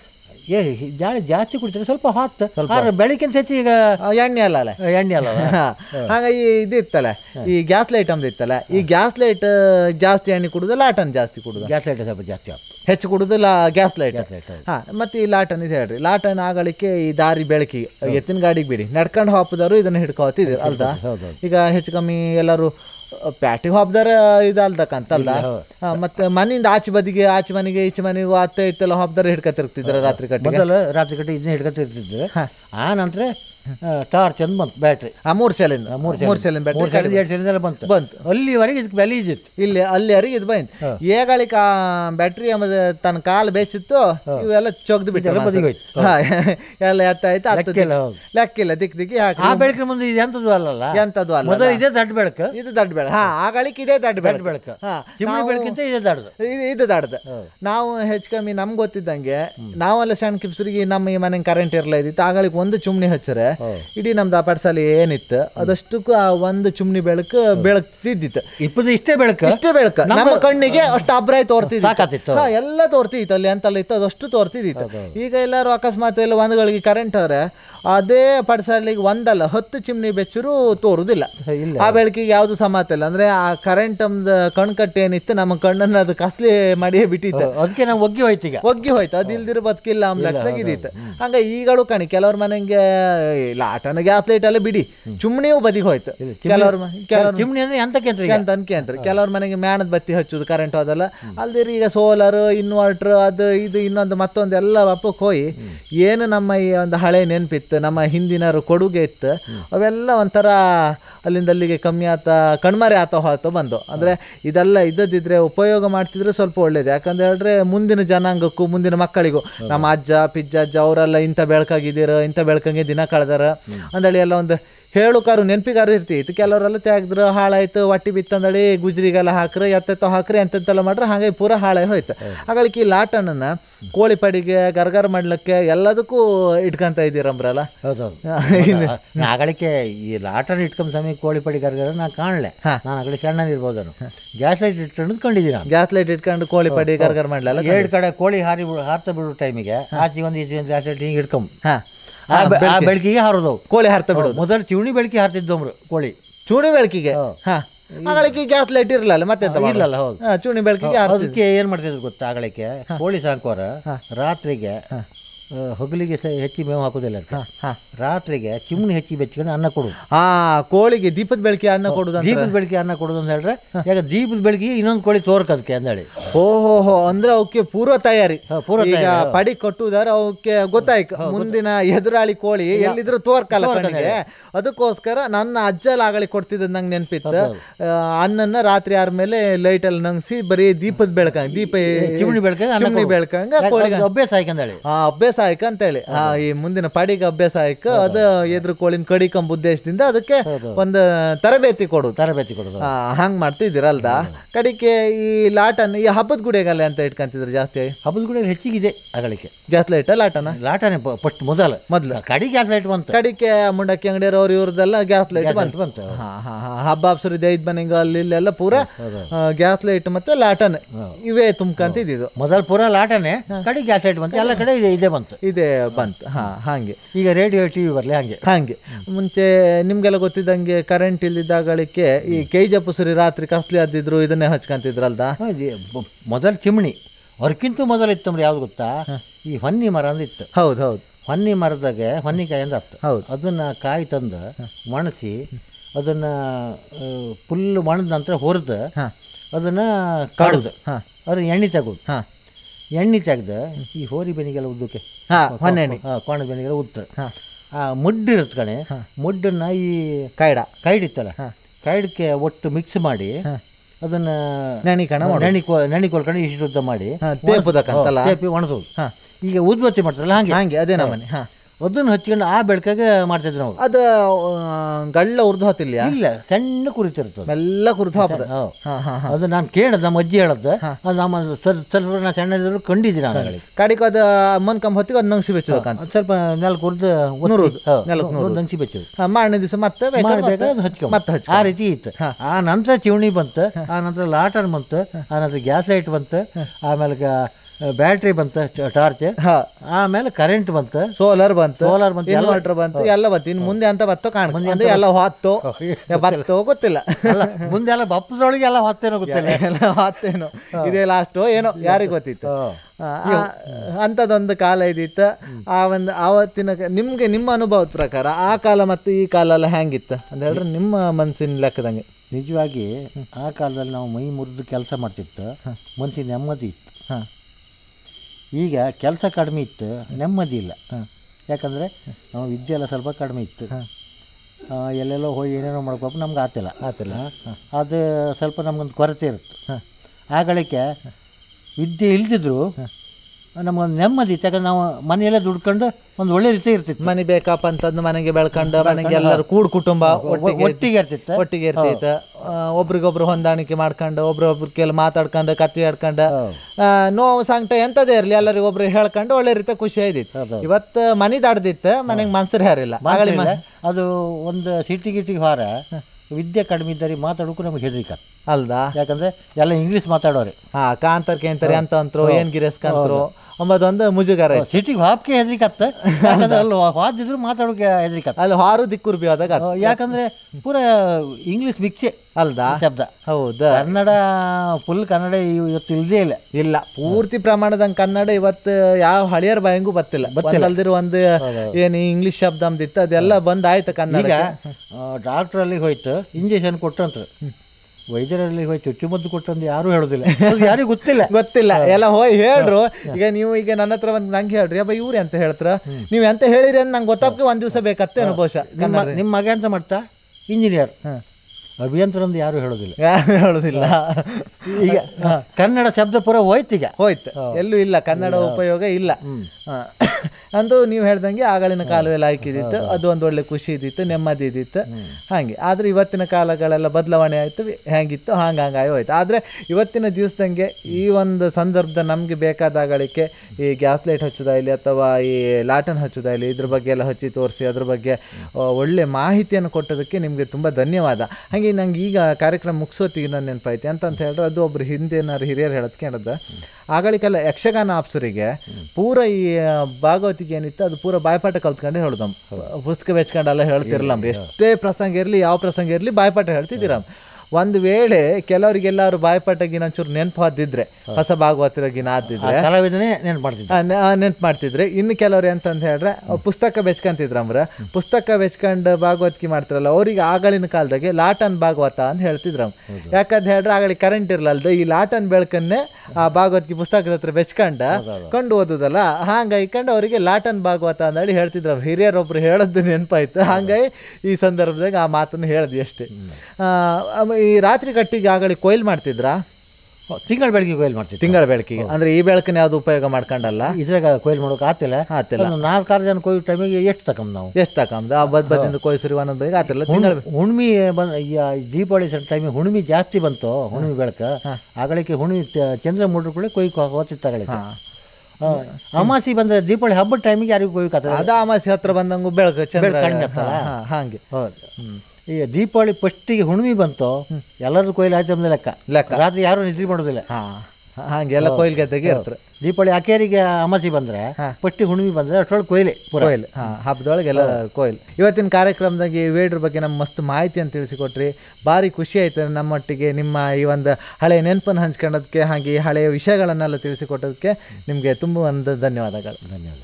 [SPEAKER 2] ಏ ಜಾಳಿ ಜಾಸ್ತಿ ಕುಡಿತಾರೆ ಸ್ವಲ್ಪ ಹೊತ್ತು ಆದ್ರೆ ಬೆಳಿಗ್ಗಿಂತ ಹೆಚ್ಚು ಈಗ
[SPEAKER 1] ಆ, ಎಣ್ಣೆ ಅಲ್ಲ ಅಲ್ಲ
[SPEAKER 2] ಎಣ್ಣೆ ಅಲ್ಲ
[SPEAKER 1] ಹಾಗಾಗಿ ಇದು ಇತ್ತಲ್ಲ ಈ ಗ್ಯಾಸ್ ಲೈಟ್ ಅಂದ್ ಇತ್ತಲ್ಲ ಈ ಗ್ಯಾಸ್ ಲೈಟ್ ಜಾಸ್ತಿ ಎಣ್ಣೆ ಕುಡುದು ಲಾಟನ್ ಜಾಸ್ತಿ ಕುಡುದು
[SPEAKER 2] ಗ್ಯಾಸ್ ಲೈಟ್ ಸ್ವಲ್ಪ ಜಾಸ್ತಿ ಆಗ್ತದೆ
[SPEAKER 1] ಹೆಚ್ಚು ಕುಡುದು ಲಾ ಗ್ಯಾಸ್ ಲೈಟ್
[SPEAKER 2] ಗ್ಯಾಸ್ ಲೈಟ್
[SPEAKER 1] ಹಾ ಮತ್ತೆ ಈ ಲಾಟನ್ ಇದು ಹೇಳ್ರಿ ಲಾಟನ್ ಆಗಲಿಕ್ಕೆ ಈ ದಾರಿ ಬೆಳಕಿಗೆ ಎತ್ತಿನ ಗಾಡಿಗೆ ಬಿಡಿ ನಡ್ಕೊಂಡು ಹಾಪದವರು ಇದನ್ನ ಹಿಡ್ಕೋತಿದ್ರು ಅಲ್ದಾ
[SPEAKER 2] ಹೌದು
[SPEAKER 1] ಈಗ ಹೆಚ್ಚು ಕಮ್ಮಿ ಎಲ್ಲರೂ ಪ್ಯಾಟಿಗೆ ಹಾಪ್ದಾರ ಇದು ಅಲ್ದಕ್ಕಂತಲ್ಲ ಹಾ, ಮತ್ತೆ ಮನೆಯಿಂದ ಆಚೆ ಬದಿಗೆ ಆಚೆ ಮನೆಗೆ ಈಚೆ ಮನೆಗೂ ಅತ್ತೆ ಇತ್ತೆಲ್ಲ ಹಾಪ್ದಾರ ಹಿಡ್ಕೊತಿರ್ತಿದ್ರ ರಾತ್ರಿ ಕಟ್ಟಿಗೆ
[SPEAKER 2] ಮೊದಲು ರಾತ್ರಿ ಕಟ್ಟಿ ಇದನ್ನ ಹಿಡ್ಕೊತಿರ್ತಿದ್ರು ಆ ನಂತರ ಟಾರ್ಚ್ ಅಂತ ಬಂತು ಬ್ಯಾಟ್ರಿ
[SPEAKER 1] ಆ ಮೂರು ಸೆಲಿಂದ
[SPEAKER 2] ಮೂರು
[SPEAKER 1] ಮೂರು ಸೆಲಿಂದ
[SPEAKER 2] ಮೂರು
[SPEAKER 1] ಬ್ಯಾಟ್ರಿ
[SPEAKER 2] ಸಲ ಎರಡು ಸಲ ಬಂತು
[SPEAKER 1] ಬಂತು
[SPEAKER 2] ಅಲ್ಲಿವರೆಗೆ ಇದಕ್ಕೆ ಬೆಲೆ ಇದ್ದಿತ್ತು
[SPEAKER 1] ಇಲ್ಲಿ ಅಲ್ಲಿ ಅರಿಗೆ ಇದು ಬಂತು ಏಗಳಿಕ ಬ್ಯಾಟ್ರಿ ಆಮೇಲೆ ತನ್ನ ಕಾಲು ಬೇಸಿತ್ತು ಇವೆಲ್ಲ ಚೊಗ್ದು ಬಿಟ್ಟು
[SPEAKER 2] ಇದೆಲ್ಲ ಬದಿಗೆ ಹೋಯ್ತು.
[SPEAKER 1] ಎಲ್ಲ ಎತ್ತ ಆಯ್ತು ಹತ್ತು
[SPEAKER 2] ಲೆಕ್ಕಿಲ್ಲ ಹೌದು
[SPEAKER 1] ಲೆಕ್ಕಿಲ್ಲ ದಿಕ್ ದಿಕ್ಕಿ ಹಾಕಿ
[SPEAKER 2] ಆ ಬೆಳಕಿನ ಮುಂದೆ ಇದು ಎಂಥದ್ದು ಅಲ್ಲಲ್ಲ
[SPEAKER 1] ಎಂತದ್ದು ಅಲ್ಲ
[SPEAKER 2] ಮೊದಲು ಇದೇ ದಡ್ಡ ಬೆಳಕು
[SPEAKER 1] ಇದು ದಡ್ಡ ಬೆಳ ಹಾ ಆಗಳಿಕೆ ಇದೇ ದಡ್ಡ ಬೆಳ
[SPEAKER 2] ದಡ್ಡ ಬೆಳಕು
[SPEAKER 1] ಹಾ
[SPEAKER 2] ಚಿಮ್ಮಿ ಬೆಳಕಿಂತ ಇದೇ ದಡ್ಡದು
[SPEAKER 1] ಇದು ಇದು ದಡ್ಡದ ನಾವು ಹೆಚ್ಚು ಕಮ್ಮಿ ನಮ್ಗೆ ಗೊತ್ತಿದ್ದಂಗೆ ನಾವೆಲ್ಲ ಸಣ್ಣ ಕಿಪ್ಸರಿಗೆ ನಮ್ಮ ಈ ಮನೆ ಕರೆಂಟ್ ಇರಲ್ಲ ಇದ್ದಿತ್ತು ಆಗಳಿಗೆ ಒಂದು ಚುಮ್ನಿ ಹಚ್ಚರೆ ಇಡೀ ನಮ್ದು ಆ ಪಡ್ಸಲಿ ಏನಿತ್ತು ಅದಷ್ಟಕ್ಕೂ ಆ ಒಂದು ಚುಮ್ನಿ ಬೆಳಕು ಬೆಳಗ್ತಿದ್ದಿತ್ತು
[SPEAKER 2] ಇಪ್ಪತ್ತು ಇಷ್ಟೇ ಬೆಳಕು
[SPEAKER 1] ಇಷ್ಟೇ ಬೆಳಕ ನಮ್ಮ ಕಣ್ಣಿಗೆ ಅಷ್ಟು ಅಬ್ರಾಯ್ ತೋರ್ತಿದ್ದಿತ್ತು
[SPEAKER 2] ಸಾಕಾತಿತ್ತು
[SPEAKER 1] ಹಾ, ಎಲ್ಲ ತೋರ್ತಿತ್ತು ಅಲ್ಲಿ ಎಂತೆಲ್ಲ ಇತ್ತು ಅದಷ್ಟು ತೋರ್ತಿದ್ದಿತ್ತು ಈಗ ಎಲ್ಲರೂ ಅಕಸ್ಮಾತ್ ಎಲ್ಲ ಒಂದ್ಗಳಿಗೆ ಕರೆಂಟ್ ಅವ್ರೆ ಅದೇ ಪಡ್ಸಲಿಗೆ ಒಂದಲ್ಲ ಹತ್ತು ಚಿಮ್ನಿ ಬೆಚ್ಚರು ತೋರುದಿಲ್ಲ
[SPEAKER 2] ಇಲ್ಲ
[SPEAKER 1] ಆ ಬೆಳಕಿಗೆ ಯಾವುದು ಸಮಾತ ಇಲ್ಲ ಅಂದ್ರೆ ಆ ಕರೆಂಟ್ ನಮ್ದು ಕಣ್ಕಟ್ಟು ಏನಿತ್ತು ನಮ್ಮ ಕಣ್ಣನ್ನ ಅದು ಕಸ್ಲಿ ಮಾಡಿಯೇ ಬಿಟ್ಟಿತ್ತು
[SPEAKER 2] ಅದಕ್ಕೆ ನಾವು ಒಗ್ಗಿ ಹೋಯ್ತು ಈಗ
[SPEAKER 1] ಒಗ್ಗಿ ಹೋಯ್ತು ಅದು ಇಲ್ದಿರ ಬದುಕಿಲ್ಲ ಆಮ್ ಲೆಕ್ಕದಾಗ ಇದ್ದಿತ್ತು ಹಂಗ ಈಗಳು ಕಣಿ ಕೆಲವ್ರ ಮನೆಗೆ ಲಾಟನ ಗ್ಯಾಸ್ ಲೈಟ್ ಎಲ್ಲ ಬಿಡಿ ಚುಮ್ನಿಯೂ ಬದಿಗೆ ಹೋಯ್ತು ಕೆಲವ್ರ ಮ- ಕೆಲವ್ರ
[SPEAKER 2] ಚಿಮ್ನಿ ಅಂದ್ರೆ ಎಂತಕ್ಕೆ ಅಂತ ಈಗ
[SPEAKER 1] ಅಂತ ಅನ್ಕೆ ಅಂತಾರೆ ಕೆಲವ್ರ ಮನೆಗೆ ಮ್ಯಾಣದ ಬತ್ತಿ ಹಚ್ಚುದು ಕರೆಂಟ್ ಹೋದಲ್ಲ ಅಲ್ದಿರ ಈಗ ಸೋಲಾರ್ ಇನ್ವರ್ಟರ್ ಅದು ಇದು ಇನ್ನೊಂದು ಮತ್ತೊಂದು ಎಲ್ಲ ಅಪ್ಪಕ್ಕೆ ಹೋಗಿ ಏನು ನಮ್ಮ ಈ ಒಂದು ಹಳೆ ನೆನಪಿತ್ತು ನಮ್ಮ ಹಿಂದಿನರು ಕೊಡುಗೆ ಇತ್ತು ಅವೆಲ್ಲ ಒಂಥರ ಅಲ್ಲಿಂದ ಅಲ್ಲಿಗೆ ಕಮ್ಮಿ ಆತ ಕಣ್ಮರೆ ಆತ ಹೋತ ಬಂದು ಅಂದ್ರೆ ಇದೆಲ್ಲ ಇದ್ದದಿದ್ರೆ ಉಪಯೋಗ ಮಾಡ್ತಿದ್ರೆ ಸ್ವಲ್ಪ ಒಳ್ಳೇದು ಯಾಕಂದ್ರೆ ಹೇಳಿದ್ರೆ ಮುಂದಿನ ಜನಾಂಗಕ್ಕೂ ಮುಂದಿನ ಮಕ್ಕಳಿಗೂ ನಮ್ಮ ಅಜ್ಜ ಪಿಜ್ಜ ಅಜ್ಜ ಅವರೆಲ್ಲ ಇಂಥ ಬೆಳಕಾಗಿದ್ದೀರ ಇಂಥ ಬೆಳಕಂಗೆ ದಿನ ಕಳೆದಾರ ಅಂದಳಿ ಎಲ್ಲ ಒಂದು ಹೇಳುಕಾರು ನೆನಪಿಗಾರು ಇರ್ತಿತ್ತು ಕೆಲವರೆಲ್ಲ ತೆಗ್ದ್ರು ಹಾಳಾಯ್ತು ಹೊಟ್ಟಿ ಬಿತ್ತಂದಳಿ ಗುಜ್ರಿಗೆಲ್ಲ ಹಾಕ್ರಿ ಎತ್ತೆತ್ತೋ ಹಾಕ್ರಿ ಎಂತೆಂತೆಲ್ಲ ಮಾಡ್ರೆ ಹಾಗೆ ಪೂರ ಹಾಳಾಗಿ ಹೋಯ್ತು ಹಾಗಾಗಿ ಈ ಲಾಟನನ್ನ ಕೋಳಿ ಪಡಿಗೆ ಗರ್ಗರ್ ಮಾಡ್ಲಿಕ್ಕೆ ಎಲ್ಲದಕ್ಕೂ ಇಟ್ಕೊಂತ ಇದ್ದೀರಂಬ್ರಲ್ಲ
[SPEAKER 2] ಹೌದೌದು ಆಗಳಿಗೆ ಈ ಲಾಟರ್ ಇಟ್ಕೊಂಡ್ ಸಮಯ ಕೋಳಿ ಪಡಿ ಕರ್ಗರ ನಾನು ಕಾಣಲೆ ನಾನು ಆಗಲಿ ಸಣ್ಣ ಇರ್ಬೋದು ಗ್ಯಾಸ್ ಲೈಟ್ ಇಟ್ಕೊಂಡು ಕಂಡಿದ್ದೀನಿ ನಾನು
[SPEAKER 1] ಗ್ಯಾಸ್ ಲೈಟ್ ಇಟ್ಕೊಂಡು ಕೋಳಿ ಪಡಿ ಗರ್ಗರ್ ಮಾಡ್ಲಲ್ಲ
[SPEAKER 2] ಎರಡು ಕಡೆ ಕೋಳಿ ಹಾರಿ ಬಿಡು ಹಾರ್ತಾ ಬಿಡೋ ಟೈಮಿಗೆ ಆಚೆ ಒಂದು ಈಚೆ ಒಂದು ಗ್ಯಾಸ್ ಲೈಟ್ ಹಿಂಗೆ ಹಿಡ್ಕೊಂಬ
[SPEAKER 1] ಹಾ
[SPEAKER 2] ಆ ಬೆ- ಆ ಬೆಳಕಿಗೆ ಹಾರೋದವು
[SPEAKER 1] ಕೋಳಿ ಹರ್ತ ಬಿಡೋದು
[SPEAKER 2] ಮೊದಲು ಚಿವಣಿ ಬೆಳಕಿಗೆ ಹಾರ್ತಿದ್ದೊಮ್ರು ಕೋಳಿ
[SPEAKER 1] ಚೂಣಿ ಬೆಳಕಿಗೆ ಹಾ ಆಗಳಿಗೆ ಗ್ಯಾಸ್ ಲೈಟ್ ಇರಲ್ಲ ಮತ್ತೆ ಎಂತ ಮಾಡೋದು?
[SPEAKER 2] ಇರ್ಲಲ್ಲ ಹೌದು
[SPEAKER 1] ಹಾ ಚೂಣಿ ಬೆಳಕಿಗೆ ಹಾರ್ತಿದ್ರು.
[SPEAKER 2] ಅದಕ್ಕೆ ಏನ್ ಮಾಡ್ತಿದ್ರು ಗೊತ್ತಾ ಆಗಳಕ್ಕೆ ಕೋಳಿ ಸಾಕೋರ ರಾತ್ರಿಗೆ ಆ, ಹಗಲಿಗೆ ಸಹ ಹೆಚ್ಚಿ ಮೇವು ಹಾಕೋದಿಲ್ಲ ಅದಕ್ಕೆ
[SPEAKER 1] ಹಾ
[SPEAKER 2] ರಾತ್ರಿಗೆ ಚಿಮ್ನಿ ಹೆಚ್ಚಿ ಬೆಚ್ಕೊಂಡು ಅನ್ನ ಕೊಡುದು
[SPEAKER 1] ಆ ಕೋಳಿಗೆ ದೀಪದ ಬೆಳಕಿಗೆ ಅನ್ನ ಕೊಡುದು ಅಂತ
[SPEAKER 2] ದೀಪದ ಬೆಳಕಿಗೆ ಅನ್ನ ಕೊಡುದು ಅಂತ ಹೇಳಿದ್ರೆ ಯಾಕೆ ದೀಪದ ಬೆಳಕಿಗೆ ಇನ್ನೊಂದು ಕೋಳಿ ತೋರ್ಕ ಅದಕ್ಕೆ ಅಂದೇಳಿ
[SPEAKER 1] ಹೋ ಹೋ ಹೋ ಅಂದ್ರೆ ಅವಕ್ಕೆ ಪೂರ್ವ ತಯಾರಿ
[SPEAKER 2] ಹಾ, ಪೂರ್ವ
[SPEAKER 1] ಈಗ ಪಡಿ ಕೊಟ್ಟುದಾರ ಅವಕ್ಕೆ ಗೊತ್ತಾಯ್ತು ಮುಂದಿನ ಎದುರಾಳಿ ಕೋಳಿ ಎಲ್ಲಿದ್ರು ತೋರ್ಕಲ್ಲ ಕಣ್ಣಿಗೆ ಅದಕ್ಕೋಸ್ಕರ ನನ್ನ ಅಜ್ಜಲ್ ಆಗಲಿ ಕೊಡ್ತಿದ್ದ ನಂಗೆ ನೆನ್ಪಿತ್ತು ಆ, ಅನ್ನನ್ನ ರಾತ್ರಿ ಆದ್ಮೇಲೆ ಲೈಟ್ ಅಲ್ಲಿ ನಂಗಿಸಿ ಬರೀ ದೀಪದ ಬೆಳಕ ದೀಪ
[SPEAKER 2] ಚಿಮ್ನಿ ಬೆಳಕಿಗೆ ಅನ್ನ
[SPEAKER 1] ಚಿಮ್ನಿ
[SPEAKER 2] ಕೊಡುದು.
[SPEAKER 1] ಬೆಳಕಂಗ
[SPEAKER 2] ಯಾಕೆ
[SPEAKER 1] ಕೋಳಿಗೆ
[SPEAKER 2] ಅದು ಅಭ್ಯಾಸ ಆಯ್ಕಂದೇಳಿ
[SPEAKER 1] ಆ ಅಭ್ಯಾಸ ಆಯ್ಕ ಅಂತೇಳಿ ಆ ಈ ಮುಂದಿನ ಪಡಿಗೆ ಅಭ್ಯಾಸ ಆಯ್ಕ ಅದು ಎದುರು ಕೋಳಿನ ಕಡಿಕಂಬ ಉದ್ದೇಶದಿಂದ ಅದಕ್ಕೆ ಒಂದು ತರಬೇತಿ ಕೊಡುದು
[SPEAKER 2] ತರಬೇತಿ ಕೊಡೋದು
[SPEAKER 1] ಆ, ಹಂಗ್ ಮಾಡ್ತಿದ್ದೀರಲ್ದ ಕಡಿಕೆ ಈ ಲಾಟನ್ ಈ ಹಬ್ಬದ ಗುಡಿಗಲ್ಲ ಅಂತ ಇಟ್ಕೊಂತಿದ್ರು ಜಾಸ್ತಿ
[SPEAKER 2] ಹಬ್ಬದ ಕೂಡ ಹೆಚ್ಚಿಗಿದೆ ಆಗಳಿಗೆ
[SPEAKER 1] ಗ್ಯಾಸ್ ಲೈಟ್ ಲಾಟನ
[SPEAKER 2] ಲಾಟನೆ ಫಸ್ಟ್ ಮೊದಲು
[SPEAKER 1] ಮೊದ್ಲು
[SPEAKER 2] ಕಡಿ ಗ್ಯಾಸ್ ಲೈಟ್ ಬಂತು
[SPEAKER 1] ಕಡಿಕೆ ಮುಂಡಕ್ಕಿ ಅಂಗಡಿಯವ್ರು ಇವ್ರದ್ದೆಲ್ಲ ಗ್ಯಾಸ್ ಲೈಟ್
[SPEAKER 2] Gas
[SPEAKER 1] ಬಂತು
[SPEAKER 2] light ಬಂತು
[SPEAKER 1] ಹಾ ಹಾ ಹಾ ಹಬ್ಬ ಹಬ್ಸರು ಐದ್ ಮನೆಗೆ ಅಲ್ಲಿ ಇಲ್ಲೆಲ್ಲ ಪೂರ ಗ್ಯಾಸ್ ಲೈಟ್ ಮತ್ತೆ ಲಾಟನ್ ಇವೇ ತುಂಬ್ಕಂತಿದ್ದು
[SPEAKER 2] ಮೊದಲು ಪೂರ ಲಾಟನೆ ಕಡಿ ಗ್ಯಾಸ್ ಲೈಟ್ ಬಂತು ಎಲ್ಲ ಕಡೆ ಇದೆ ಇದೇ ಬಂತು
[SPEAKER 1] ಇದೇ ಬಂತು ಹಾ ಹಾಗೆ
[SPEAKER 2] ಈಗ ರೇಡಿಯೋ ಟಿವಿ ಬರಲಿ ಹಾಗೆ
[SPEAKER 1] ಹಾಗೆ ಮುಂಚೆ ನಿಮ್ಗೆಲ್ಲ ಗೊತ್ತಿದ್ದಂಗೆ ಕರೆಂಟ್ ಇಲ್ದಿದ್ದಾಗಳಿಗೆ ಈ ಕೈಜ ಪುಸರಿ ರಾತ್ರಿ ಕಸ್ಲಿ ಅದ್ದಿದ್ರು ಇದನ್ನೇ ಹಚ್ಕೊಂತಿದ್ರಲ್ದ
[SPEAKER 2] ಮೊದಲು ಚಿಮಣಿ ಅವ್ರಕ್ಕಿಂತ ಮೊದಲು ಇತ್ತಂದ್ರೆ ಯಾವ್ದು ಗೊತ್ತಾ ಈ ಹೊನ್ನಿ ಮರ ಅಂತ ಇತ್ತು
[SPEAKER 1] ಹೌದು ಹೌದು
[SPEAKER 2] ಹೊನ್ನಿ ಮರದಾಗೆ ಹೊನ್ನಿಕಾಯಿ ಅಂತ ಹತ್ತು
[SPEAKER 1] ಹೌದು
[SPEAKER 2] ಅದನ್ನ ಕಾಯಿ ತಂದು ಒಣಸಿ ಅದನ್ನ ಫುಲ್ ಒಣದ ನಂತರ ಹುರಿದು
[SPEAKER 1] ಹಾ
[SPEAKER 2] ಅದನ್ನ ಕಾಡುದು
[SPEAKER 1] ಹಾ
[SPEAKER 2] ಅದ್ರ ಎಣ್ಣೆ ತೆಗೋದು
[SPEAKER 1] ಹಾ
[SPEAKER 2] ಎಣ್ಣೆ ತೆಗ್ದು ಈ ಹೋರಿ ಬೆನಿಗೆಲ್ಲ ಉದ್ದಕ್ಕೆ
[SPEAKER 1] ಹಾ ಹೊನ್ನೆಣ್ಣೆ
[SPEAKER 2] ಹಾ, ಕೋಣದ ಬೆನಿಗೆಲ್ಲ ಉತ್ತ
[SPEAKER 1] ಹಾ
[SPEAKER 2] ಆ ಮುಡ್ಡು ಇರುತ್ತೆ ಕಣೆ ಮುಡ್ಡನ್ನ ಈ
[SPEAKER 1] ಕೈಡ
[SPEAKER 2] ಕೈಡಿತ್ತಲ್ಲ
[SPEAKER 1] ಹಾ.
[SPEAKER 2] ಕೈಡಕ್ಕೆ ಒಟ್ಟು ಮಿಕ್ಸ್ ಮಾಡಿ
[SPEAKER 1] ಹಾ.
[SPEAKER 2] ಅದನ್ನ
[SPEAKER 1] ನೆಣಿ ಕಣ ಮಾಡು
[SPEAKER 2] ನೆಣಿ ಕೊ ನೆಣಿ ಕೊಲ್ಕೊಂಡು ಇಷ್ಟು ಉದ್ದ ಮಾಡಿ
[SPEAKER 1] ಹಾ, ತೇಪುದಕ್ಕಂತಲ್ಲ?
[SPEAKER 2] ತೇಪಿ ಒಣಸೋದು
[SPEAKER 1] ಹಾ
[SPEAKER 2] ಈಗ ಉದ್ಬತ್ತಿ ಮಾಡ್ತಾರಲ್ಲ ಹಾಗೆ
[SPEAKER 1] ಹಂಗೆ ಅದೇ ನಮ್ಮನೆ ಹಾ
[SPEAKER 2] ಅದನ್ನ ಹಚ್ಕೊಂಡು ಆ ಬೆಳಕಾಗೆ ಮಾಡ್ತಿದ್ರು ನಾವು
[SPEAKER 1] ಅದು ಆ, ಗಳ್ಳ ಉರ್ದು ಹೊತ್ತಿಲ್ಲ
[SPEAKER 2] ಇಲ್ಲ ಸಣ್ಣ ಕುರಿತಿರ್ತದೆ
[SPEAKER 1] ಮೆಲ್ಲ ಕುರ್ದು ಹಾಪದ
[SPEAKER 2] ಹೌದು.
[SPEAKER 1] ಹಾ ಹಾ ಹಾ
[SPEAKER 2] ಅದು ನಾನು ಕೇಳದ್ ನಮ್ಮ ಅಜ್ಜಿ ಹೇಳದ್ದು ಅದು ನಮ್ಮ ಸರ್ ಸ್ವಲ್ಪ ನಾ ಸಣ್ಣದಿದ್ರು ಕಂಡಿದ್ದೀನಿ ನಾನು ಆಗಳಿಗೆ.
[SPEAKER 1] ಕಡಿಕ ಅದ ಮನ್ ಕಂಬ ಹೊತ್ತಿಗೆ ಅದ್ ನಂಗ್ಸಿ ಬೆಚ್ಚಬೇಕಂತ
[SPEAKER 2] ಅದು ಸ್ವಲ್ಪ ನೆಲ ಕುರ್ದು
[SPEAKER 1] ನೂರುದು, ನೆಲಕ್ಕೆ ನೂರುದು.
[SPEAKER 2] ನಂಚಿ ಬೆಚ್ಚೋದು
[SPEAKER 1] ಹಾ ಮಾರನೇ ದಿವಸ ಮತ್ತೆ ಬೇಕಾದ್ರೆ
[SPEAKER 2] ಮಾಡ್ಬೇಕಾದ್ರೆ ಅದು
[SPEAKER 1] ಮತ್ತೆ-
[SPEAKER 2] ಹಚ್ಕೊಂಬ.
[SPEAKER 1] ಮತ್ತೆ ಹಚ್ಕೊ
[SPEAKER 2] ಆ ರೀತಿ ಇತ್ತು ಆ ನಂತರ ಚಿವಣಿ ಬಂತು ಆ ನಂತರ ಲಾಟರ್ ಬಂತು ಆ ನಂತರ ಗ್ಯಾಸ್ ಲೈಟ್ ಬಂತು ಆಮೇಲೆ ಗ- ಬ್ಯಾಟ್ರಿ ಬಂತು ಟಾರ್ಚ್
[SPEAKER 1] ಹಾ
[SPEAKER 2] ಆಮೇಲೆ ಕರೆಂಟ್ ಬಂತು
[SPEAKER 1] ಸೋಲಾರ್ ಬಂತು
[SPEAKER 2] ಸೋಲಾರ್ ಬಂತು ಎಲ್ಲ
[SPEAKER 1] ಇನ್ವರ್ಟರ್ ಬಂತು ಎಲ್ಲ ಬಂತು ಇನ್ನು ಮುಂದೆ ಅಂತ ಬತ್ತೋ ಕಾಣ್ಕೊಂಡು ಎಲ್ಲ ಹೊತ್ತು ಬತ್ತೋ ಗೊತ್ತಿಲ್ಲ
[SPEAKER 2] ಅಲ್ಲ ಮುಂದೆಲ್ಲ ಬಪ್ಪದೊಳಗೆ ಎಲ್ಲ ಹೊತ್ತೇನೋ ಗೊತ್ತಿಲ್ಲ
[SPEAKER 1] ಎಲ್ಲ ಹೊತ್ತೇನೋ ಇದೇ ಲಾಸ್ಟು ಏನೋ ಯಾರಿಗೆ ಗೊತ್ತಿತ್ತು
[SPEAKER 2] ಹಾ.
[SPEAKER 1] ಆ, ಆ, ಅಂಥದ್ದೊಂದು ಕಾಲ ಇದ್ದಿತ್ತು ಆ ಒಂದು ಆವತ್ತಿನ ಕ- ನಿಮ್ಗೆ ನಿಮ್ಮ ಅನುಭವದ ಪ್ರಕಾರ ಆ ಕಾಲ ಮತ್ತು ಈ ಕಾಲ ಎಲ್ಲ ಹೆಂಗಿತ್ತು ಅಂತ ಹೇಳಿದ್ರೆ ನಿಮ್ಮ ಮನಸ್ಸಿನ ಲೆಕ್ಕದಂಗೆ
[SPEAKER 2] ನಿಜವಾಗಿ ಆ ಕಾಲದಲ್ಲಿ ನಾವು ಮೈ ಮುರಿದು ಕೆಲಸ ಮಾಡ್ತಿತ್ತು ಮನಸ್ಸಿಗೆ ನೆಮ್ಮದಿ ಇತ್ತು
[SPEAKER 1] ಹಾಂ
[SPEAKER 2] ಈಗ ಕೆಲಸ ಕಡಿಮೆ ಇತ್ತು ನೆಮ್ಮದಿ ಇಲ್ಲ ಯಾಕಂದರೆ ನಾವು ವಿದ್ಯೆ ಎಲ್ಲ ಸ್ವಲ್ಪ ಕಡಿಮೆ ಇತ್ತು ಆ, ಎಲ್ಲೆಲ್ಲೋ ಹೋಗಿ ಏನೇನೋ ಮಾಡ್ಬೇಕು ನಮ್ಗೆ ಆತಿಲ್ಲ
[SPEAKER 1] ಆತಿಲ್ಲ.
[SPEAKER 2] ಹಾ. ಅದು ಸ್ವಲ್ಪ ನಮ್ಗೊಂದು ಕೊರತೆ ಇರುತ್ತೆ ಆಗಳಿಗೆ ವಿದ್ಯೆ ಇಲ್ದಿದ್ರು ನಮಗೊಂದು ನೆಮ್ಮದಿ ಇತ್ತು ಯಾಕಂದ್ರೆ ನಾವು ಮನೆಯಲ್ಲೇ ದುಡ್ಕೊಂಡು ಒಂದು ಒಳ್ಳೆ ರೀತಿ ಇರ್ತಿತ್ತು
[SPEAKER 1] ಮನೆ ಬೇಕಪ್ಪ ಅಂತಂದು ಮನೆಗೆ ಬೆಳ್ಕೊಂಡು ಮನೆಗೆ ಎಲ್ಲರೂ ಕೂಡ್ ಕುಟುಂಬ ಒಟ್ಟಿಗೆ
[SPEAKER 2] ಒಟ್ಟಿಗೆ ಇರ್ತಿತ್ತು
[SPEAKER 1] ಒಟ್ಟಿಗೆ ಇರ್ತೈತೆ ಒಬ್ರಿಗೊಬ್ರು ಹೊಂದಾಣಿಕೆ ಮಾಡ್ಕೊಂಡು ಒಬ್ರೊಬ್ರ ಕೆಲ ಮಾತಾಡ್ಕೊಂಡು ಕತ್ತಿ ಆಡ್ಕೊಂಡು ಆ, ನೋವು ಸಂಕಟ ಎಂಥದೇ ಇರಲಿ ಎಲ್ಲರಿಗೂ ಒಬ್ರು ಹೇಳ್ಕೊಂಡು ಒಳ್ಳೆ ರೀತಿ ಖುಷಿ ಆಯ್ದಿತ್ತು
[SPEAKER 2] ಹೌದು.
[SPEAKER 1] ಇವತ್ತು ಮನೆ ದಾಡ್ದಿತ್ತು ಮನೆಗೆ ಮನ್ಸರು ಯಾರಿಲ್ಲ ಆಗಲಿ
[SPEAKER 2] ಮಾತಾಡಿದ್ರೆ ಅದು ಒಂದು ಸಿಟಿ ಗಿಟಿಗೆ ಹೊರ ವಿದ್ಯೆ ಕಡಿಮೆ ಇದ್ದರೆ ಮಾತಾಡೋಕ್ಕೂ ನಮಗೆ ಹೆದರಿಕೆ
[SPEAKER 1] ಅಲ್ದಾ
[SPEAKER 2] ಯಾಕಂದರೆ ಎಲ್ಲ ಇಂಗ್ಲೀಷ್ ಮಾತಾಡೋರೆ
[SPEAKER 1] ಹಾ ಕಾಂತರ್ ಕೇಂತರಿ ಅಂತ ಅಂತ್ರು ಏನ್ ಗಿರಸ್ಕಂತ್ರು ಅಂಬದೊಂದು ಮುಜುಗರ ಐತಿ
[SPEAKER 2] ಸಿಟಿಗೆ ಹಾಪ್ಕೆ ಹೆದರಿಕತ್ತ ಯಾಕಂದ್ರೆ ಅಲ್ಲಿ ಹಾದಿದ್ರು ಮಾತಾಡೋಕೆ ಹೆದರಿಕತ್ತ
[SPEAKER 1] ಅಲ್ಲಿ ಹಾರು ದಿಕ್ಕುರ್ ಬಿ ಆದಾಗ
[SPEAKER 2] ಯಾಕಂದ್ರೆ ಪೂರ ಇಂಗ್ಲೀಷ್ ಮಿಕ್ಸೆ
[SPEAKER 1] ಅಲ್ದಾ
[SPEAKER 2] ಶಬ್ದ
[SPEAKER 1] ಹೌದಾ
[SPEAKER 2] ಕನ್ನಡ ಫುಲ್ ಕನ್ನಡ ಇವ್- ಇವತ್ತು ಇಲ್ದೇ ಇಲ್ಲ
[SPEAKER 1] ಇಲ್ಲ ಪೂರ್ತಿ ಪ್ರಮಾಣದಂಗ ಕನ್ನಡ ಇವತ್ತು ಯಾವ ಹಳಿಯರ್ ಬಾಯಂಗೂ ಬತ್ತಿಲ್ಲ ಅಲ್ದಿರ ಒಂದು ಏನ್ ಇಂಗ್ಲಿಷ್ ಶಬ್ದ ಅಂದಿತ್ತು ಅದೆಲ್ಲ ಬಂದ್ ಆಯ್ತು ಕನ್ನಡ
[SPEAKER 2] ಈಗ ಡಾಕ್ಟ್ರಲ್ಲಿ ಹೋಯ್ತು ಇಂಜೆಕ್ಷನ್ ಕೊಟ್ಟಂತ್ರು ವೈದ್ಯರಲ್ಲಿ ಹೋಯ್ತು ಚುಚ್ಚುಮದ್ದು ಕೊಟ್ಟಂದು ಯಾರೂ ಹೇಳೋದಿಲ್ಲ ಅದು ಯಾರಿಗೂ ಗೊತ್ತಿಲ್ಲ
[SPEAKER 1] ಗೊತ್ತಿಲ್ಲ ಎಲ್ಲ ಹೋಯ್ ಹೇಳ್ರು ಈಗ ನೀವು ಈಗ ನನ್ನ ಹತ್ರ ಬಂದು ನಂಗೆ ಹೇಳ್ರಿ ಅಬ್ಬ ಇವ್ರಿ ಅಂತ ಹೇಳ್ತಾರ ನೀವ್ ಎಂತ ಹೇಳಿರಿ ಅಂತ ನಂಗೆ ಗೊತ್ತಾಗ್ಕೆ ಒಂದ್ ದಿವಸ ಬೇಕತ್ತೇನೋ ಬಹುಶಃ
[SPEAKER 2] ನಿಮ್ಮ ನಿಮ್ಮ ಮಗ ಅಂತ ಮಾಡ್ತಾ ಇಂಜಿನಿಯರ್ ಅಭಿಯಂತರ ಅಂತ ಯಾರು ಹೇಳೋದಿಲ್ಲ
[SPEAKER 1] ಯಾರು ಹೇಳುದಿಲ್ಲ
[SPEAKER 2] ಈಗ ಕನ್ನಡ ಶಬ್ದ ಪೂರ ಹೋಯ್ತು ಈಗ
[SPEAKER 1] ಹೋಯ್ತು ಎಲ್ಲೂ ಇಲ್ಲ ಕನ್ನಡ ಉಪಯೋಗ ಇಲ್ಲ ಹಾ. ಅಂದು ನೀವು ಹೇಳ್ದಂಗೆ ಆಗಳಿನ ಕಾಲವೆಲ್ಲ ಹಾಕಿದಿತ್ತು ಅದು ಒಂದು ಒಳ್ಳೆ ಖುಷಿ ಇದ್ದಿತ್ತು ನೆಮ್ಮದಿ ಇದ್ದಿತ್ತು ಹಾಗೆ ಆದ್ರೆ ಇವತ್ತಿನ ಕಾಲಗಳೆಲ್ಲ ಬದಲಾವಣೆ ಆಯ್ತು ಹೆಂಗಿತ್ತು ಹಂಗೆ ಹಂಗಾಗಿ ಹೋಯ್ತು ಆದ್ರೆ ಇವತ್ತಿನ ದಿವಸದಂಗೆ ಈ ಒಂದು ಸಂದರ್ಭದ ನಮಗೆ ಬೇಕಾದಾಗಳಿಗೆ ಈ ಗ್ಯಾಸ್ ಲೈಟ್ ಹಚ್ಚೋದಾಗಲಿ ಅಥವಾ ಈ ಲಾಟನ್ ಹಚ್ಚೋದಾಗಲಿ ಇದ್ರ ಬಗ್ಗೆ ಎಲ್ಲ ಹಚ್ಚಿ ತೋರಿಸಿ ಅದ್ರ ಬಗ್ಗೆ ಆ, ಒಳ್ಳೆ ಮಾಹಿತಿಯನ್ನು ಕೊಟ್ಟದಕ್ಕೆ ನಿಮಗೆ ತುಂಬ ಧನ್ಯವಾದ ಹಾಗೆ ನಂಗೆ ಈಗ ಕಾರ್ಯಕ್ರಮ ಮುಗಿಸೋತ್ತಿಗೆ ನನ್ನ ನೆನಪಾಯ್ತು ಅಂತ ಅಂತ ಹೇಳಿದ್ರೆ ಅದು ಒಬ್ರು ಹಿಂದೇನಾರು ಹಿರಿಯರು ಹೇಳೋದು ಕೇಳದ ಆಗಳಿಗೆಲ್ಲ ಯಕ್ಷಗಾನ ಆಪ್ಸರಿಗೆ ಪೂರ ಈ ಆ, ಭಾಗವತಿಗೆ ಏನಿತ್ತು ಅದು ಪೂರ ಬಾಯ್ಪಾಠ ಕಲ್ತ್ಕೊಂಡೆ ಹೇಳುದಮ್ ಪುಸ್ತಕ ಬೆಚ್ಕೊಂಡೆಲ್ಲ ಹೇಳ್ತಿರಲ್ಲ ಎಷ್ಟೇ ಪ್ರಸಂಗ ಇರಲಿ ಯಾವ ಪ್ರಸಂಗ ಇರಲಿ ಬಾಯ್ಪಾಠ ಹೇಳ್ತಿದ್ದೀರ ಒಂದು ವೇಳೆ ಕೆಲವರಿಗೆಲ್ಲರೂ ಬಾಯ್ಪಾಠಗಿನ ಒಂಚೂರು ನೆನಪು ಹದ್ದಿದ್ರೆ ಹೊಸ ಭಾಗವತರಗಿನ ಆದಿದ್ರೆ
[SPEAKER 2] ಕಲಾವಿದನೇ ನೆನ್ಪು ಮಾಡ್ತಿದ್ದೆ
[SPEAKER 1] ನೆನ್ಪು ಮಾಡ್ತಿದ್ರೆ ಇನ್ನು ಕೆಲವ್ರು ಎಂತಂತ ಹೇಳಿದ್ರೆ ಅವ್ ಪುಸ್ತಕ ಬೆಚ್ಕಂತಿದ್ರಂಬ್ರ ಪುಸ್ತಕ ಬೆಚ್ಕೊಂಡು ಭಾಗವತ್ಕಿ ಮಾಡ್ತಾರಲ್ಲ ಅವ್ರಿಗೆ ಆಗಳಿನ ಕಾಲದಾಗೆ ಲಾಟನ್ ಭಾಗವತ ಅಂತ ಹೇಳ್ತಿದ್ರಮ್ ಯಾಕಂತ ಹೇಳಿದ್ರೆ ಆಗಳಿಗೆ ಕರೆಂಟ್ ಇರ್ಲಲ್ದ ಈ ಲಾಟನ್ ಬೆಳ್ಕನ್ನೇ ಆ ಭಾಗವತ್ಕಿ ಪುಸ್ತಕದ ಹತ್ರ ಬೆಚ್ಕಂಡ ಕೊಂಡು ಓದುದಲ್ಲ ಹಂಗಾಗಿ ಕಂಡು ಅವರಿಗೆ ಲಾಟನ್ ಭಾಗವತ ಅಂದೇಳಿ ಹೇಳ್ತಿದ್ರು ಹಿರಿಯರೊಬ್ರು ಹೇಳೋದು ನೆನಪಾಯ್ತು ಹಂಗಾಗಿ ಈ ಸಂದರ್ಭದಾಗ ಆ ಮಾತನ್ನು ಹೇಳ್ದು ಅಷ್ಟೇ ಆ, ಆಮೇಲೆ ಈ ರಾತ್ರಿ ಕಟ್ಟಿಗೆ ಆಗಳಿಗೆ ಕೊಯ್ಲು ಮಾಡ್ತಿದ್ರಾ
[SPEAKER 2] ತಿಂಗಳ ಬೆಳಗ್ಗೆ ಕೊಯ್ಲು ಮಾಡ್ತಿದ್ದೆ
[SPEAKER 1] ತಿಂಗಳ ಬೆಳಕಿಗೆ ಅಂದ್ರೆ ಈ ಬೆಳಕನ್ನ ಯಾವ್ದು ಉಪಯೋಗ ಮಾಡ್ಕೊಂಡಲ್ಲ
[SPEAKER 2] ಇದ್ರಾಗ ಕೊಯ್ಲು ಮಾಡೋಕೆ ಆತಿಲ್ಲ
[SPEAKER 1] ಆತಿಲ್ಲ.
[SPEAKER 2] ಒಂದು ನಾಲ್ಕಾರು ಜನ ಕೊಯ್ಯೋ ಟೈಮಿಗೆ ಎಷ್ಟು ತಗೊಂಡು ನಾವು
[SPEAKER 1] ಎಷ್ಟು ತಕೊಂಬ ಆ ಬದ್ ಬದಿಂದ ಕೊಯ್ಸುರಿ ಒಂದೊಂದು ಬೇಗ ಆತಿಲ್ಲ ತಿಂಗಳ
[SPEAKER 2] ಹುಣ್ಮಿ ಬಂದ ಈ ದೀಪಾವಳಿ ಸರ್ ಟೈಮಿಗೆ ಹುಣ್ಮಿ ಜಾಸ್ತಿ ಬಂತು ಹುಣ್ಮಿ ಬೆಳಕು ಆಗಳಿಗೆ ಹುಣ್ಮಿ ತ- ಚಂದ್ರ ಮುಡ್ರು ಕೂಡ ಕೊಯ್ಕು ಹೋಗ್ತಿತ್ತು ಆಗಳಿಗೆ ಅಮಾಸಿ ಬಂದ್ರೆ ದೀಪಾವಳಿ ಹಬ್ಬದ ಟೈಮಿಗೆ ಯಾರಿಗೂ ಕೊಯ್ಕಾಗ್ತದೆ
[SPEAKER 1] ಅದ ಅಮಾಸಿ ಹತ್ರ ಬಂದಂಗು ಬೆಳಕು ಚಂದ್ರ
[SPEAKER 2] ಬೆಳಕು ಕಣ್ಣಿತ್ತಲ್ಲ?
[SPEAKER 1] ಹಾ, ಹಾ, ಹಾಗೆ
[SPEAKER 2] ಹೌದು ಈಗ ದೀಪಾವಳಿ ಫಸ್ಟಿಗೆ ಹುಣ್ಮಿ ಬಂತು ಎಲ್ಲರದ್ದು ಕೊಯ್ಲು ಆಯ್ತು ಅಂದ್ರೆ ಲೆಕ್ಕ
[SPEAKER 1] ಲೆಕ್ಕ.
[SPEAKER 2] ರಾತ್ರಿ ಯಾರು ನಿದ್ರೆ ಮಾಡೋದಿಲ್ಲ
[SPEAKER 1] ಹಾ ಹಾಗೆ ಎಲ್ಲ ಕೊಯ್ಲ್ ಗದ್ದೆಗೆ ಇರ್ತಾರೆ
[SPEAKER 2] ದೀಪಾವಳಿ ಆಕೇರಿಗೆ ಅಮಾಸಿ ಬಂದ್ರೆ ಫಸ್ಟಿಗೆ ಹುಣ್ಮಿ ಬಂದ್ರೆ ಅಷ್ಟೊಳಗೆ ಕೊಯ್ಲೆ ಪೂರ
[SPEAKER 1] ಕೊಯ್ಲ್ ಹಾ ಹಬ್ಬದೊಳಗೆಲ್ಲ ಕೊಯ್ಲ್ ಇವತ್ತಿನ ಕಾರ್ಯಕ್ರಮದಾಗ ಈ ವೇಡ್ರ ಬಗ್ಗೆ ನಮ್ಮ ಮಸ್ತ್ ಮಾಹಿತಿಯನ್ನು ತಿಳಿಸಿಕೊಟ್ರಿ ಭಾರಿ ಖುಷಿ ಆಯ್ತು ನಮ್ಮೊಟ್ಟಿಗೆ ನಿಮ್ಮ ಈ ಒಂದು ಹಳೆಯ ನೆನಪನ್ನು ಹಂಚ್ಕೊಳ್ಳೋದಕ್ಕೆ ಹಾಗೆ ಈ ಹಳೆಯ ವಿಷಯಗಳನ್ನೆಲ್ಲ ತಿಳಿಸಿಕೊಟ್ಟೋದಕ್ಕೆ ನಿಮಗೆ ತುಂಬ ಒಂದು ಧನ್ಯವಾದಗಳು
[SPEAKER 2] ಧನ್ಯವಾದ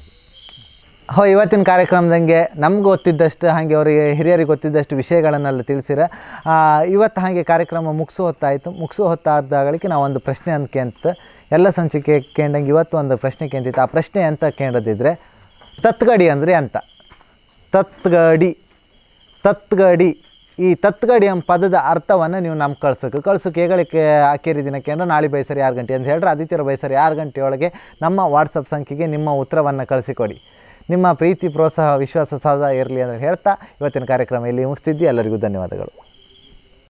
[SPEAKER 1] ಹೋ ಇವತ್ತಿನ ಕಾರ್ಯಕ್ರಮದಂಗೆ ನಮ್ಗೆ ಗೊತ್ತಿದ್ದಷ್ಟು ಹಾಗೆ ಅವರಿಗೆ ಹಿರಿಯರಿಗೆ ಗೊತ್ತಿದ್ದಷ್ಟು ವಿಷಯಗಳನ್ನೆಲ್ಲ ತಿಳಿಸಿರ ಆ, ಇವತ್ತು ಹಾಗೆ ಕಾರ್ಯಕ್ರಮ ಮುಗಿಸೋ ಹೊತ್ತಾಯಿತು ಮುಗಿಸೋ ಹೊತ್ತಾದಾಗಳಿಗೆ ನಾವು ಒಂದು ಪ್ರಶ್ನೆ ಅಂತ ಕೇಂತ ಎಲ್ಲ ಸಂಚಿಕೆ ಕೇಂಡಂಗೆ ಇವತ್ತು ಒಂದು ಪ್ರಶ್ನೆ ಕೇಂತಿತ್ತು ಆ ಪ್ರಶ್ನೆ ಅಂತ ಕೇಳದಿದ್ರೆ ತತ್ಗಡಿ ಅಂದರೆ ಅಂತ ತತ್ಗಡಿ ತತ್ಗಡಿ ಈ ತತ್ಗಡಿ ಎಂಬ ಪದದ ಅರ್ಥವನ್ನು ನೀವು ನಮ್ಗೆ ಕಳ್ಸೋಕೆ ಕಳ್ಸೋಕೆ ಹೇಗಳಿಗೆ ಆಕೇರಿ ದಿನಕ್ಕೆ ಅಂದ್ರೆ ನಾಳೆ ಬೈಸರಿ ಆರು ಗಂಟೆ ಅಂತ ಹೇಳಿದ್ರೆ ಆದಿತ್ಯರ ಬೈಸರಿ ಆರು ಗಂಟೆಯೊಳಗೆ ನಮ್ಮ ವಾಟ್ಸಪ್ ಸಂಖ್ಯೆಗೆ ನಿಮ್ಮ ಉತ್ತರವನ್ನು ಕಳಿಸಿಕೊಡಿ ನಿಮ್ಮ ಪ್ರೀತಿ ಪ್ರೋತ್ಸಾಹ ವಿಶ್ವಾಸ ಸದಾ ಇರಲಿ ಅಂತ ಹೇಳ್ತಾ ಇವತ್ತಿನ ಕಾರ್ಯಕ್ರಮ ಇಲ್ಲಿ ಮುಗಿಸ್ತಿದ್ದಿ ಎಲ್ಲರಿಗೂ ಧನ್ಯವಾದಗಳು